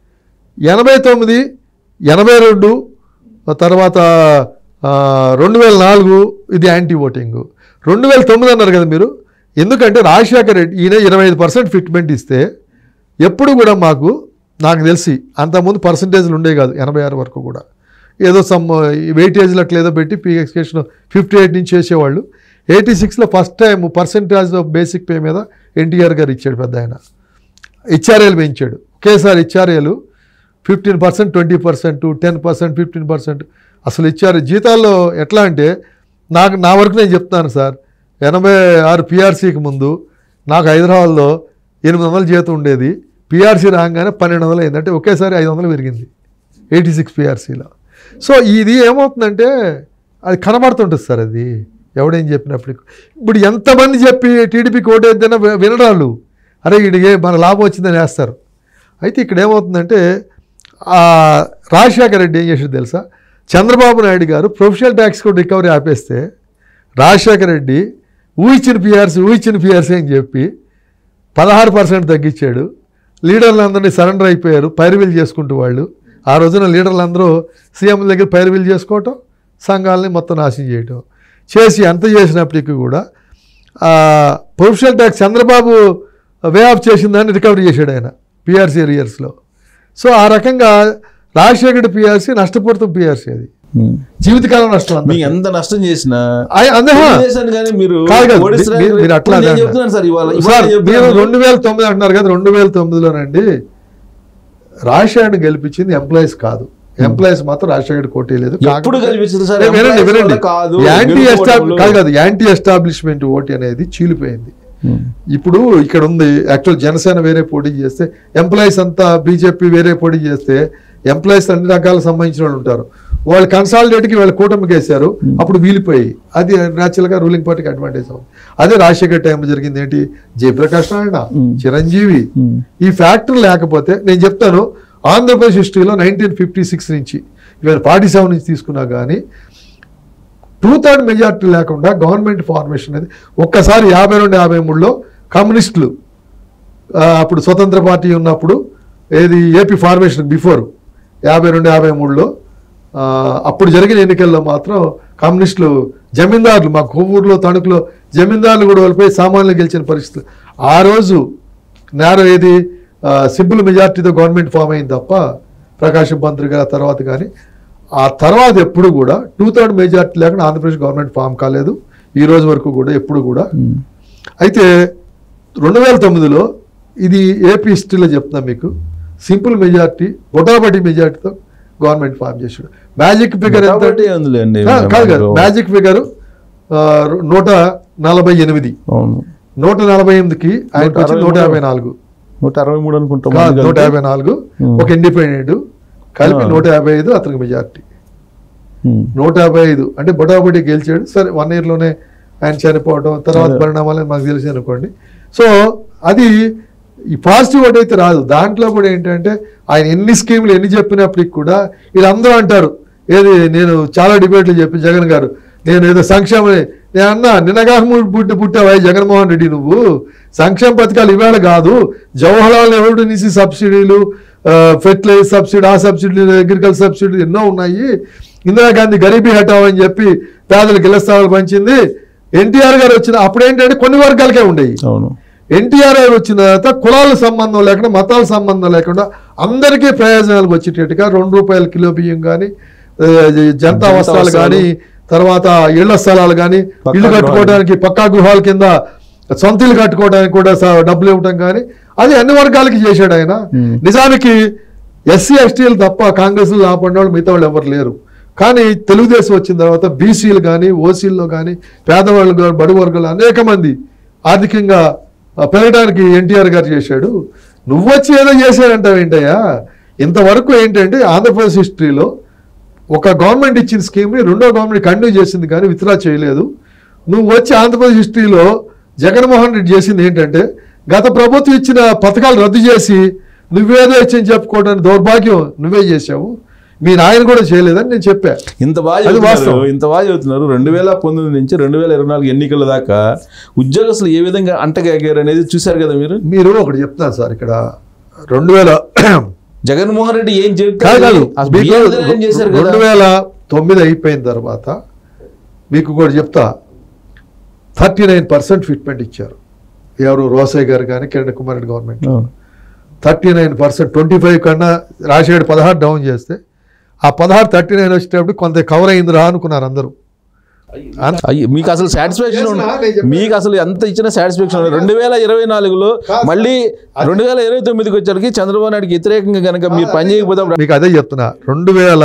B: ఎనభై తొమ్మిది ఎనభై రెండు తర్వాత ఆ, రెండు వేల నాలుగు ఇది యాంటీ ఓటింగ్ రెండు వేల తొమ్మిది అన్నారు కదా మీరు ఎందుకంటే రాజశేఖర రెడ్డి ఈయన ఇరవై ఐదు పర్సెంట్ ఫిట్మెంట్ ఇస్తే ఎప్పుడు కూడా మాకు నాకు తెలిసి అంతకుముందు పర్సంటేజ్లు ఉండే కాదు ఎనభై ఆరు వరకు కూడా ఏదో సమ్ వెయిటేజ్లు అట్లా ఏదో పెట్టి పీ ఎక్స్కేషన్ ఫిఫ్టీ ఎయిట్ నుంచి చేసేవాళ్ళు ఎయిటీ సిక్స్లో first time percentage of basic pay మీద ఎన్టీఆర్ గారు ఇచ్చాడు పెద్ద ఆయన హెచ్ఆర్ఏలు పెంచాడు ఒకేసారి హెచ్ఆర్ఏలు fifteen percent twenty percent ten percent fifteen percent అసలు ఇచ్చారు జీతాల్లో ఎట్లా అంటే నాకు నా వరకు నేను చెప్తాను సార్ ఎనభై ఆరు పిఆర్సీకి ముందు నాకు హైదరాబాద్లో ఎనిమిది వందల జీతం ఉండేది పిఆర్సీ రాగానే పన్నెండు వందలు అయింది అంటే ఒకేసారి ఐదు వందలు పెరిగింది ఎయిటీ సిక్స్ పిఆర్సీలో సో ఇది ఏమవుతుందంటే అది కనబడుతుంటుంది సార్ అది ఎవడేం చెప్పినప్పటికి ఇప్పుడు ఎంతమంది చెప్పి టీడీపీకి ఓటేద్దైనా వినడాళ్ళు అరే వీడికి మన లాభం వచ్చిందని వేస్తారు అయితే ఇక్కడ ఏమవుతుందంటే ఆ రాజశేఖర రెడ్డి ఏం చేసాడు తెలుసా చంద్రబాబు నాయుడు గారు ప్రొఫెషనల్ ట్యాక్స్ కూడా రికవరీ ఆపేస్తే రాజశేఖర రెడ్డి ఊహించిన పిఆర్సీ ఊహించిన పిఆర్సీ అని చెప్పి పదహారు పర్సెంట్ తగ్గించాడు లీడర్లు అందరినీ సరెండర్ అయిపోయారు పైరువీలు చేసుకుంటూ వాళ్ళు ఆ రోజున లీడర్లు అందరూ సీఎం దగ్గర పైరువీలు చేసుకోవటం సంఘాలని మొత్తం నాశనం చేయటం చేసి అంత చేసినప్పటికీ కూడా professional tax Chandrababu waive off చేసిన దాన్ని రికవరీ చేశాడు ఆయన పిఆర్సీ ఇయర్స్లో సో ఆ రకంగా రాజశేఖర్ పిఆర్సీ నష్టపూరితం పిఆర్సీ అది
A: ఉమ్.
B: జీవితకాలం నష్టం అంతా.
A: మీకు ఎంత నష్టం చేసినా
B: ఆయ- అందే హా.
A: నేను చేశాను కానీ మీరు
B: కాదు కాదు,
A: ఓడిస్తున్నారు.
B: మీరు- మీరు అట్లా
A: ఇప్పుడు నేను
B: అన్నారు.
A: చెప్తున్నాను సార్ ఇవాళ ఇవాళ
B: సార్ మీరు
A: చెప్తున్నాను.
B: రెండు వేల తొమ్మిది అంటున్నారు కదా రెండు వేల తొమ్మిదిలోనండి రాజశేఖర్ గెలిపించింది ఎంప్లాయీస్ కాదు ఎంప్లాయీస్ మాత్రం రాజశేఖర్ కోటీ లేదు
A: ఎప్పుడు కనిపించింది సార్?
B: వినండి
A: Employees
B: వినండి
A: వల్ల కాదు.
B: యాంటీ
A: గెలుపు
B: ఎస్టాబ్
A: ఓటములు.
B: కాదు కాదు యాంటీ ఎస్టాబ్లిష్మెంట్ ఓటు అనేది చీలిపోయింది
A: ఉమ్.
B: ఇప్పుడు ఇక్కడ ఉంది యాక్చువల్ జనసేన వేరే పోటీ చేస్తే ఎంప్లాయీస్ అంతా బీజేపీ వేరే పోటీ చేస్తే ఎంప్లాయీస్ అన్ని రకాల సంబంధించిన వాళ్ళు ఉంటారు వాళ్ళు కన్సాలిడేట్కి వాళ్ళు కూటమికి వేశారు అప్పుడు వీలిపోయి అది న్యాచురల్గా రూలింగ్ పార్టీకి అడ్వాంటేజ్ అవుతుంది అదే రాజశేఖర్ టైంలో జరిగింది ఏంటి జయప్రకాష్ నారాయణ చిరంజీవి
A: ఉమ్.
B: ఈ ఫ్యాక్టర్ లేకపోతే నేను చెప్తాను ఆంధ్రప్రదేశ్ హిస్టరీలో నైన్టీన్ ఫిఫ్టీ సిక్స్ నుంచి ఈవెన్ ఫార్టీ సెవెన్ నుంచి తీసుకున్నా కానీ టూ థర్డ్ మెజార్టీ లేకుండా గవర్నమెంట్ ఫార్మేషన్ అనేది ఒక్కసారి యాభై రెండు యాభై మూడులో కమ్యూనిస్టులు ఆ, అప్పుడు స్వతంత్ర పార్టీ ఉన్నప్పుడు ఏది ఏపీ ఫార్మేషన్ బిఫోర్ యాభై రెండు యాభై మూడులో ఆ, అప్పుడు జరిగిన ఎన్నికల్లో మాత్రం కమ్యూనిస్టులు జమీందారులు మా కొవ్వూరులో తణుకులో జమీందారులు కూడా వెళ్ళిపోయి సామాన్యులు గెలిచిన పరిస్థితులు ఆ రోజు నేర ఏది సింపుల్ మెజార్టీతో గవర్నమెంట్ ఫామ్ అయింది తప్ప ప్రకాశం పంత్రి గారి తర్వాత కానీ ఆ తర్వాత ఎప్పుడు కూడా టూ థర్డ్ మెజార్టీ లేకుండా ఆంధ్రప్రదేశ్ గవర్నమెంట్ ఫామ్ కాలేదు ఈ రోజు వరకు కూడా ఎప్పుడు కూడా అయితే రెండు వేల తొమ్మిదిలో ఇది ఏపీ హిస్టరీలో చెప్తున్నా మీకు సింపుల్ మెజార్టీ బొటాబటి మెజార్టీతో గవర్నమెంట్ ఫామ్ చేసాడు మ్యాజిక్ ఫిగర్ ఎంత
A: కాబట్టి ఉందిలేండి
B: ఆ, కాదు కాదు మ్యాజిక్ ఫిగర్ నూట నలభై ఎనిమిది
A: అవును
B: నూట నలభై ఎనిమిదికి ఆయనకు వచ్చి
A: నూట
B: నూట
A: అరవై
B: యాభై నాలుగు
A: నూట అరవై మూడు అనుకుంటాం
B: కాదు,
A: మంది
B: నూట
A: కలిపి.
B: యాభై నాలుగు
A: Hmm.
B: ఒక ఇండిపెండెంట్ కలిపి
A: Ah.
B: నూట యాభై ఐదు అతనికి మెజార్టీ
A: ఉమ్.
B: నూట యాభై ఐదు అంటే బొటాబొటి గెలిచాడు సరే వన్ ఇయర్లోనే ఆయన చనిపోవడం తర్వాత
A: అదే.
B: పరిణామాలు మాకు తెలిసి అనుకోండి సో అది ఈ పాజిటివ్ ఓట్ అయితే రాదు దాంట్లో కూడా ఏంటంటే ఆయన ఎన్ని స్కీములు ఎన్ని చెప్పినప్పటికి కూడా వీళ్ళందరూ అంటారు ఏది నేను చాలా డిబేట్లు చెప్పి జగన్ గారు నేను ఏదో సంక్షేమ నేను అన్నా నిన్నగా పుట్టి పుట్టావా జగన్మోహన్ రెడ్డి నువ్వు సంక్షేమ పథకాలు ఇవాళ కాదు జవహర్లాల్ నెహ్రూ నుంచి సబ్సిడీలు ఫెర్టిలైజర్ సబ్సిడీ ఆ సబ్సిడీలు అగ్రికల్చర్ సబ్సిడీలు ఎన్నో ఉన్నాయి ఇందిరాగాంధీ గరీబీ హటావ్ అని చెప్పి పేదలకు ఇళ్ల స్థలాలు పంచింది ఎన్టీఆర్ గారు వచ్చిన అప్పుడు ఏంటంటే కొన్ని వర్గాలకే ఉండేవి
A: అవును
B: ఎన్టీఆర్ గారు వచ్చిన తర్వాత కులాల సంబంధం లేకుండా మతాల సంబంధం లేకుండా అందరికీ ప్రయోజనాలకు వచ్చేటట్టుగా రెండు రూపాయల కిలో బియ్యం కానీ జనతా
A: జనతా
B: వస్త్రాలు
A: వస్త్రాలు.
B: కానీ తర్వాత ఇళ్ల స్థలాలు కానీ
A: పక్కా
B: ఇల్లు
A: గృహాలు.
B: కట్టుకోవడానికి పక్కా గృహాల కింద సొంత ఇల్లు కట్టుకోవడానికి కూడా స- డబ్బులు ఇవ్వటం కానీ అది అన్ని వర్గాలకి చేశాడు ఆయన
A: Hmm.
B: నిజానికి ఎస్సీ ఎస్టీలు తప్ప కాంగ్రెస్ ఆపడిన వాళ్ళు మిగతా వాళ్ళు ఎవరు లేరు కానీ తెలుగుదేశం వచ్చిన తర్వాత బీసీలు కానీ ఓసీల్లో కానీ పేదవాళ్ళు కానీ బడుగు వర్గాలు అనేక మంది ఆర్థికంగా ఆ, పెరగడానికి ఎన్టీఆర్ గారు చేశాడు నువ్వు వచ్చి ఏదో చేశాడంటావు ఏంటయ్యా ఇంతవరకు ఏంటంటే ఆంధ్రప్రదేశ్ హిస్టరీలో ఒక గవర్నమెంట్ ఇచ్చిన స్కీమ్ని రెండో గవర్నమెంట్ కంటిన్యూ చేసింది కానీ విత్డ్రా చేయలేదు నువ్వు వచ్చి ఆంధ్రప్రదేశ్ హిస్టరీలో జగన్మోహన్ రెడ్డి చేసింది ఏంటంటే గత ప్రభుత్వం ఇచ్చిన పథకాలు రద్దు చేసి నువ్వేదో ఇచ్చని చెప్పుకోవడానికి దౌర్భాగ్యం నువ్వే చేశావు మీ నాయన కూడా చేయలేదని నేను చెప్పా
A: ఇంత బాగా
B: అది
A: చెబుతున్నారు
B: వాస్తవం.
A: ఇంత బాగా చెబుతున్నారు రెండు వేల పంతొమ్మిది నుంచి రెండు వేల ఇరవై నాలుగు ఎన్నికల దాకా ఉద్యోగస్తులు ఏ విధంగా అంటగాగారు అనేది చూశారు కదా మీరు
B: మీరు ఒకటి చెప్తున్నారు సార్ ఇక్కడ రెండు వేల
A: జగన్మోహన్ రెడ్డి ఏం
B: కాదు
A: చెప్తారు
B: కాదు
A: అసలు
B: మీకు
A: బియ్యం ధర ఏం చేశారు కదా
B: రెండు వేల తొమ్మిది అయిపోయిన తర్వాత మీకు కూడా చెప్తా థర్టీ నైన్ పర్సెంట్ ఫిట్మెంట్ ఇచ్చారు ఎవరు రోసయ్య గారు కానీ కిరణ్ కుమార్ రెడ్డి గవర్నమెంట్
A: అవును.
B: Thirty nine percent twenty five కన్నా రాసేడు పదహారు డౌన్ చేస్తే ఆ పదహారు థర్టీ నైన్ వచ్చేటప్పుడు కొంత కవర్ అయిందిరా అనుకున్నారు అందరూ అంత-
A: అయ్యి, మీకు అసలు సాటిస్ఫాక్షన్
B: చేసినా నేను చెప్పాను.
A: మీకు అసలు ఎంత ఇచ్చిన సాటిస్ఫాక్షన్ రెండు వేల ఇరవై నాలుగులో
B: కాదు.
A: మళ్ళీ రెండు వేల ఇరవై తొమ్మిదికి వచ్చరికి చంద్రబాబు నాయుడుకి వ్యతిరేకంగా కనుక మీరు పని చేయకపోతే అప్పుడు
B: మీకు అదే చెప్తున్నా రెండు వేల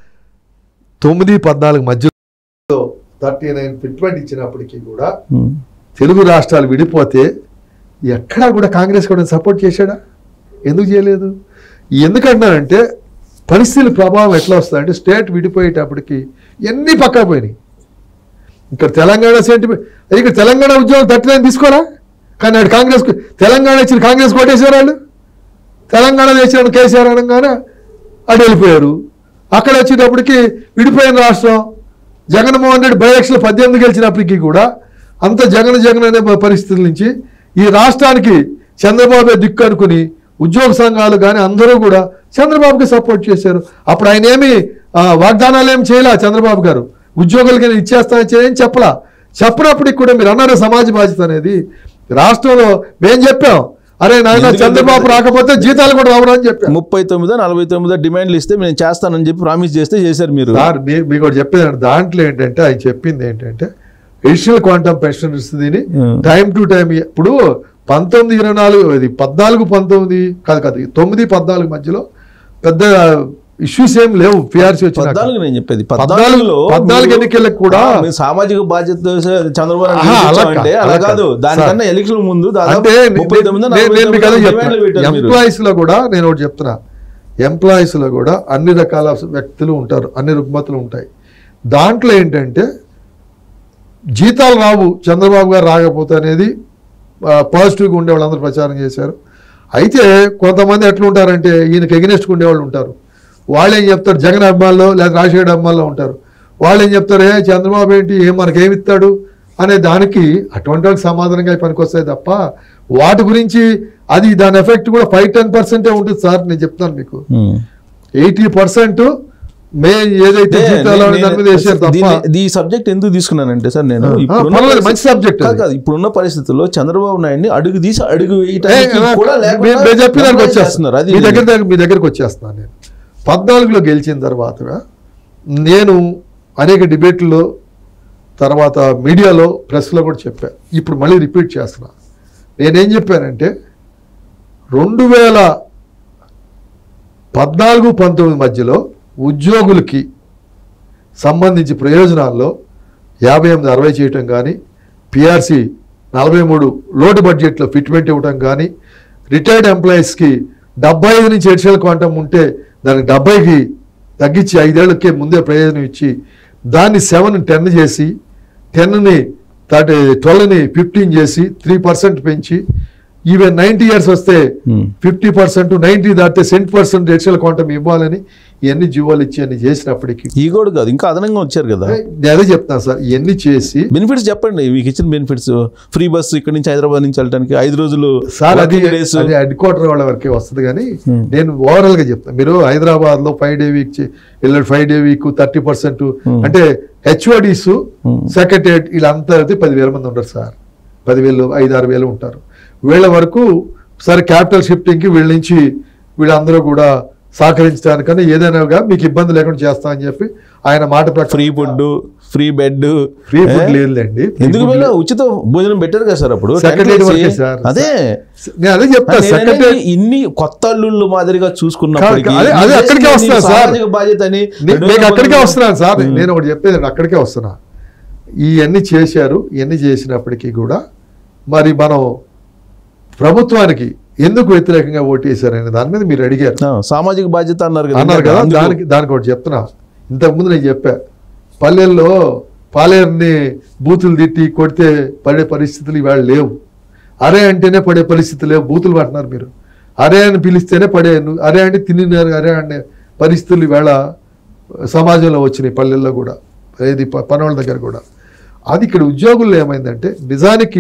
B: తొమ్మిది పద్నాలుగు మధ్యలో థర్టీ నైన్ ఫిట్మెంట్ ఇచ్చినప్పటికీ కూడా
A: ఉమ్.
B: తెలుగు రాష్ట్రాలు విడిపోతే ఎక్కడా కూడా కాంగ్రెస్ కూడా సపోర్ట్ చేశాడా ఎందుకు చేయలేదు ఎందుకంటున్నానంటే పరిస్థితుల ప్రభావం ఎట్లా వస్తుందంటే స్టేట్ విడిపోయేటప్పటికి ఎన్ని పక్కా పోయినాయి ఇక్కడ తెలంగాణ సెంటిమెంట్ ఇక్కడ తెలంగాణ ఉద్యోగం థర్టీ నైన్ తీసుకోరా కానీ అటు కాంగ్రెస్ తెలంగాణ ఇచ్చిన కాంగ్రెస్ కొట్టేశారు వాళ్ళు తెలంగాణ తెచ్చిన కేసీఆర్ అనగానే అటు వెళ్ళిపోయారు అక్కడ వచ్చేటప్పటికి విడిపోయిన రాష్ట్రం జగన్మోహన్ రెడ్డి బై ఎలక్షన్లు పద్దెనిమిది గెలిచినప్పటికీ కూడా అంత జగన్ జగన్ అనే పరిస్థితుల నుంచి ఈ రాష్ట్రానికి చంద్రబాబు దిక్కు అనుకుని ఉద్యోగ సంఘాలు కానీ అందరూ కూడా చంద్రబాబుకి సపోర్ట్ చేశారు అప్పుడు ఆయన ఏమి ఆ, వాగ్దానాలు ఏమి చేయలే చంద్రబాబు గారు ఉద్యోగులకి నేను ఇచ్చేస్తానని చేయని చెప్పలా చెప్పినప్పటికి కూడా మీరు అన్నారు సమాజ బాధ్యత అనేది రాష్ట్రంలో మేం చెప్పాం అరే నాయన
A: ఎందుకంటే-
B: చంద్రబాబు రాకపోతే జీతాలు కూడా రావడం అని చెప్పాం
A: ముప్పై తొమ్మిదో నలభై తొమ్మిదో డిమాండ్లు ఇస్తే నేను చేస్తానని చెప్పి ప్రామిస్ చేస్తే చేశారు మీరు
B: సార్ మీ మీకు ఒకటి చెప్పేది దాంట్లో ఏంటంటే ఆయన చెప్పింది ఏంటంటే ఎడిషనల్ క్వాంటమ్ పెన్షన్ ఇస్తుంది
A: Hmm.
B: టైం టు టైం ఇప్పుడు పంతొమ్మిది ఇరవై నాలుగు ఇది పద్నాలుగు పంతొమ్మిది కాదు కాదు తొమ్మిది పద్నాలుగు మధ్యలో పెద్ద ఇష్యూస్ ఏం లేవు పిఆర్సీ వచ్చిన
A: పద్నాలుగు నేను చెప్పేది
B: పద్నాలుగు
A: పద్నాలుగులో
B: పద్నాలుగు
A: మీరు-
B: ఎన్నికలకు కూడా
A: ఆ, మీరు సామాజిక బాధ్యత చంద్రబాబు నాయుడు
B: ఆహా, అలా
A: అంటే
B: కాదు,
A: అలా
B: అలా
A: కాదు
B: కాదు.
A: దానికన్నా
B: సార్.
A: ఎలక్షన్ ముందు దాదాపు
B: అంటే
A: ముప్పై తొమ్మిది
B: నేను- నేను మీకు అదే
A: డిమాండ్లు పెట్టారు మీరు.
B: ఎంప్లాయీస్ లో కూడా నేను ఒకటి చెప్తున్నా ఎంప్లాయీస్ లో కూడా అన్ని రకాల వ్యక్తులు ఉంటారు అన్ని రుగ్మతులు ఉంటాయి దాంట్లో ఏంటంటే జీతాలు రావు చంద్రబాబు గారు రాకపోతే అనేది పాజిటివ్గా ఉండే వాళ్ళందరూ ప్రచారం చేశారు అయితే కొంతమంది ఎట్లుంటారంటే ఈయనకి ఎగనెస్ట్గా ఉండేవాళ్ళు ఉంటారు వాళ్ళు ఏం చెప్తారు జగన్ అభిమానులు లేదా రాజశేఖర అభిమానులు ఉంటారు వాళ్ళు ఏం చెప్తారు ఏ చంద్రబాబు ఏంటి ఏం మనకేమి ఇస్తాడు అనే దానికి అటువంటి వాళ్ళకి సమాధానంగా పనికొస్తాయి తప్ప వాటి గురించి అది దాని ఎఫెక్ట్ కూడా ఫైవ్ టెన్ పర్సెంటే ఉంటుంది సార్ నేను చెప్తాను మీకు
A: ఉమ్.
B: ఎయిటీ పర్సెంట్ మే ఏదైతే
A: అంటే
B: జీతాలు
A: నేను-
B: దాని మీద వేసారు తప్ప
A: దీన్ని- ఈ సబ్జెక్ట్ ఎందుకు తీసుకున్నానంటే సార్ నేను
B: ఆ,
A: ఇప్పుడున్న
B: పర్వాలేదు,
A: పరిస్థితి-
B: మంచి subject
A: కాదు
B: అది.
A: కాదు ఇప్పుడున్న పరిస్థితుల్లో చంద్రబాబు నాయుడిని అడుగు తీసి అడుగు
B: ఏ,
A: వేయటానికి
B: నాకు-
A: కూడా
B: మీ-
A: లేకుండా
B: మీరు చెప్పిన దానికి
A: memorize
B: వచ్చేస్తున్నారు
A: చేస్తున్నారు. అది
B: మీ దగ్గర దగ్గర- మీ దగ్గరికి వచ్చేస్తున్నాను నేను పద్నాలుగులో గెలిచిన తర్వాత నేను అనేక డిబేట్లో తర్వాత మీడియాలో ప్రెస్లో కూడా చెప్పా ఇప్పుడు మళ్ళీ రిపీట్ చేస్తున్నా నేనేం చెప్పానంటే రెండు వేల పద్నాలుగు పంతొమ్మిది మధ్యలో ఉద్యోగులకి సంబంధించి ప్రయోజనాల్లో యాభై ఎనిమిది అరవై చేయటం కానీ పిఆర్సి నలభై మూడు లోటు బడ్జెట్లో ఫిట్మెంట్ ఇవ్వటం కానీ రిటైర్డ్ ఎంప్లాయీస్కి డెబ్బై ఐదు నుంచి ఏడు క్వాంటం ఉంటే దానికి డెబ్బైకి తగ్గించి ఐదేళ్లకే ముందే ప్రయోజనం ఇచ్చి దాన్ని సెవెన్ టెన్ చేసి టెన్ని థర్టీ ట్వెల్వ్ని ఫిఫ్టీన్ చేసి త్రీ పర్సెంట్ పెంచి ఈవెన్ నైంటీ ఇయర్స్ వస్తే
A: Hmm.
B: ఫిఫ్టీ పర్సెంట్ నైంటీ దాటితే సెంట్ పర్సెంట్ ఎడిషనల్ క్వాంటమ్ ఇవ్వాలని ఇవన్నీ జీవోలు ఇచ్చి అన్ని చేసినప్పటికీ
A: ఈ కూడా కాదు ఇంకా అదనంగా వచ్చారు కదా
B: నేను అదే చెప్తాను సార్ ఇవన్నీ చేసి
A: బెనిఫిట్స్ చెప్పండి మీకు ఇచ్చిన బెనిఫిట్స్ ఫ్రీ బస్ ఇక్కడ నుంచి హైదరాబాద్ నుంచి వెళ్ళడానికి ఐదు రోజులు
B: సార్ అది
A: working days.
B: అది హెడ్ క్వార్టర్ వాళ్ళ వరకే వస్తుంది కానీ
A: Hmm.
B: నేను ఓవరాల్ గా చెప్తాను మీరు హైదరాబాద్ లో ఫైవ్ డే వీక్ వెళ్ళాడు five day week thirty percent
A: Hmm.
B: అంటే హెచ్ఓడిస్
A: Hmm.
B: సెక్రటరియట్ వీళ్ళంతా అయితే పదివేల మంది ఉంటారు సార్ పదివేలు ఐదు ఆరు వేలు ఉంటారు వీళ్ళ వరకు సరే క్యాపిటల్ షిఫ్టింగ్ కి వీళ్ళ నుంచి వీళ్ళందరూ కూడా సహకరించడానికన్నా ఏదైనా గా మీకు ఇబ్బంది లేకుండా చేస్తామని చెప్పి ఆయన మాట ప్రకారం
A: free food free bed
B: free food లేదులేండి Free
A: ఎందుకు
B: food
A: వెళ్ళా
B: లేదు.
A: ఉచిత భోజనం పెట్టారు కదా సార్ అప్పుడు
B: Secretary
A: టెంట్
B: వరకే
A: వేసి.
B: సార్.
A: అదే
B: నేను అదే చెప్తా
A: నేను అనేది
B: సెక్రటరీ
A: ఇన్ని కొత్త అల్లుళ్ళు మాదిరిగా చూసుకున్నప్పటికీ
B: కాదు, అదే- అదే
A: మీరు
B: అక్కడికే
A: చేసిన
B: వస్తున్నా
A: ఈ
B: సార్.
A: సామాజిక బాధ్యత అని
B: నే-
A: రెండు
B: నేను
A: వేల
B: అక్కడికే
A: పంతొమ్మిది-
B: వస్తున్నాను సార్
A: ఉమ్.
B: నేను ఒకటి చెప్పేది నేను అక్కడికే వస్తున్నా ఇవన్నీ చేశారు ఇవన్నీ చేసినప్పటికీ కూడా మరి మనం ప్రభుత్వానికి ఎందుకు వ్యతిరేకంగా ఓటేశారు అనే దాని మీద మీరు అడిగారు
A: ఆ, సామాజిక బాధ్యత అన్నారు కదా
B: అన్నారు కదా
A: అందుకు-
B: దానికి దానికి ఒకటి చెప్తున్నా ఇంతకుముందు నేను చెప్పా పల్లెల్లో పాలేరుని బూతులు తిట్టి కొడితే పడే పరిస్థితులు ఇవాళ లేవు అరే అంటేనే పడే పరిస్థితులు లేవు బూతులు పడుతున్నారు మీరు అరే అని పిలిస్తేనే పడే ను- అరే అంటే తిన్నారు అరే అనే పరిస్థితులు ఇవాళ సమాజంలో వచ్చినాయి పల్లెల్లో కూడా ఏది ప- పనోళ్ళ దగ్గర కూడా అది ఇక్కడ ఉద్యోగుల్లో ఏమైందంటే నిజానికి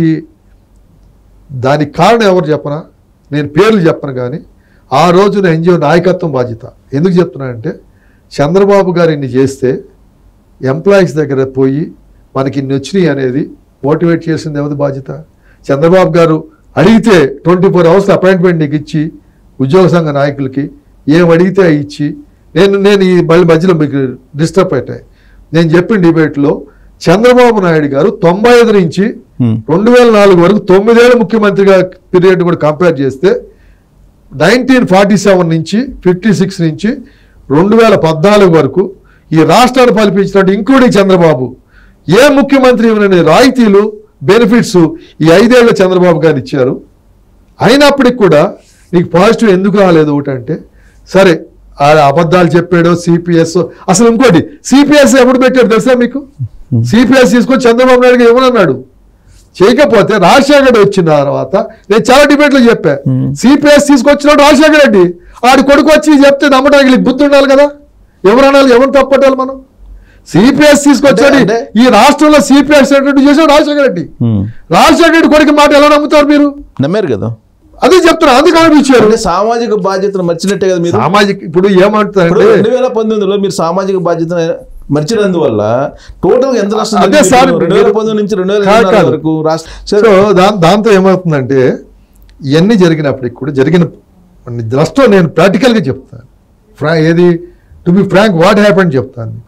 B: దానికి కారణం ఎవరు చెప్పనా నేను పేర్లు చెప్పను కానీ ఆ రోజున ఎన్జిఓ నాయకత్వం బాధ్యత ఎందుకు చెప్తున్నానంటే చంద్రబాబు గారు ఇన్ని చేస్తే ఎంప్లాయీస్ దగ్గర పోయి మనకి ఇన్ని వచ్చినాయి అనేది మోటివేట్ చేసింది ఎవరి బాధ్యత చంద్రబాబు గారు అడిగితే ట్వంటీ ఫోర్ అవర్స్ అపాయింట్మెంట్ నీకు ఇచ్చి ఉద్యోగ సంఘ నాయకులకి ఏం అడిగితే అవి ఇచ్చి నేను నేను ఈ మళ్ళీ మధ్యలో మీకు డిస్టర్బ్ పెట్టాయి నేను చెప్పిన డిబేట్లో చంద్రబాబు నాయుడు గారు తొంభై ఐదు నుంచి
A: ఉమ్.
B: రెండు వేల నాలుగు వరకు తొమ్మిదేళ్ళ ముఖ్యమంత్రిగా పీరియడ్ కూడా కంపేర్ చేస్తే నైన్టీన్ ఫార్టీ సెవెన్ నుంచి ఫిఫ్టీ సిక్స్ నుంచి రెండు వేల పద్నాలుగు వరకు ఈ రాష్ట్రాన్ని పరిపించినట్టు ఇంక్లూడింగ్ చంద్రబాబు ఏ ముఖ్యమంత్రి ఇవ్వని రాయితీలు బెనిఫిట్స్ ఈ ఐదేళ్ల చంద్రబాబు గారు ఇచ్చారు అయినప్పటికి కూడా నీకు పాజిటివ్ ఎందుకు రాలేదు ఒకటి అంటే సరే ఆ అబద్ధాలు చెప్పాడో సిపిఎస్ అసలు ఇంకోటి సిపిఎస్ ఎప్పుడు పెట్టాడు తెలుసా మీకు సిపిఎస్ తీసుకొని చంద్రబాబు నాయుడు గారు ఇవ్వనన్నాడు చేయకపోతే రాజశేఖర రెడ్డి వచ్చిన తర్వాత నేను చాలా డిబేట్లో చెప్పా
A: Hmm.
B: సిపిఎస్ తీసుకొచ్చినాడు రాజశేఖర రెడ్డి ఆడి కొడుకు వచ్చి చెప్తే నమ్మడానికి వీళ్ళకి బుద్ధి ఉండాలి కదా ఎవరు అనాలి ఎవరు తప్పట్టాలి మనం సిపిఎస్ తీసుకొచ్చాడు
A: అంటే-
B: ఈ రాష్ట్రంలో సిపిఎస్ చేశాడు రాజశేఖర రెడ్డి
A: ఉమ్.
B: రాజశేఖర రెడ్డి కొడుకు మాట ఎలా నమ్ముతారు మీరు
A: నమ్మారు కదా
B: అదే చెప్తున్నా అందుకు అనిపించారు
A: అంటే సామాజిక బాధ్యతను మర్చినట్టే కదా మీరు
B: సామాజిక ఇప్పుడు
A: ఇప్పుడు
B: ఏమంటారంటే
A: రెండు వేల పంతొమ్మిదిలో మీరు సామాజిక బాధ్యతను మర్చినందువల్ల టోటల్ గా ఎంత నష్టం
B: అదే సార్,
A: జరిగింది? రెండు వేల పంతొమ్మిది నుంచి రెండు వేల
B: కాదు,
A: ఇరవై నాలుగు
B: కాదు.
A: వరకు రాష్ట్ర
B: సో దా దాంతో ఏమవుతుందంటే ఇవన్నీ జరిగినప్పటికి కూడా జరిగిన నష్టం నేను ప్రాక్టికల్గా చెప్తాను ఫ్రా ఏది to be frank what happened చెప్తాను మీకు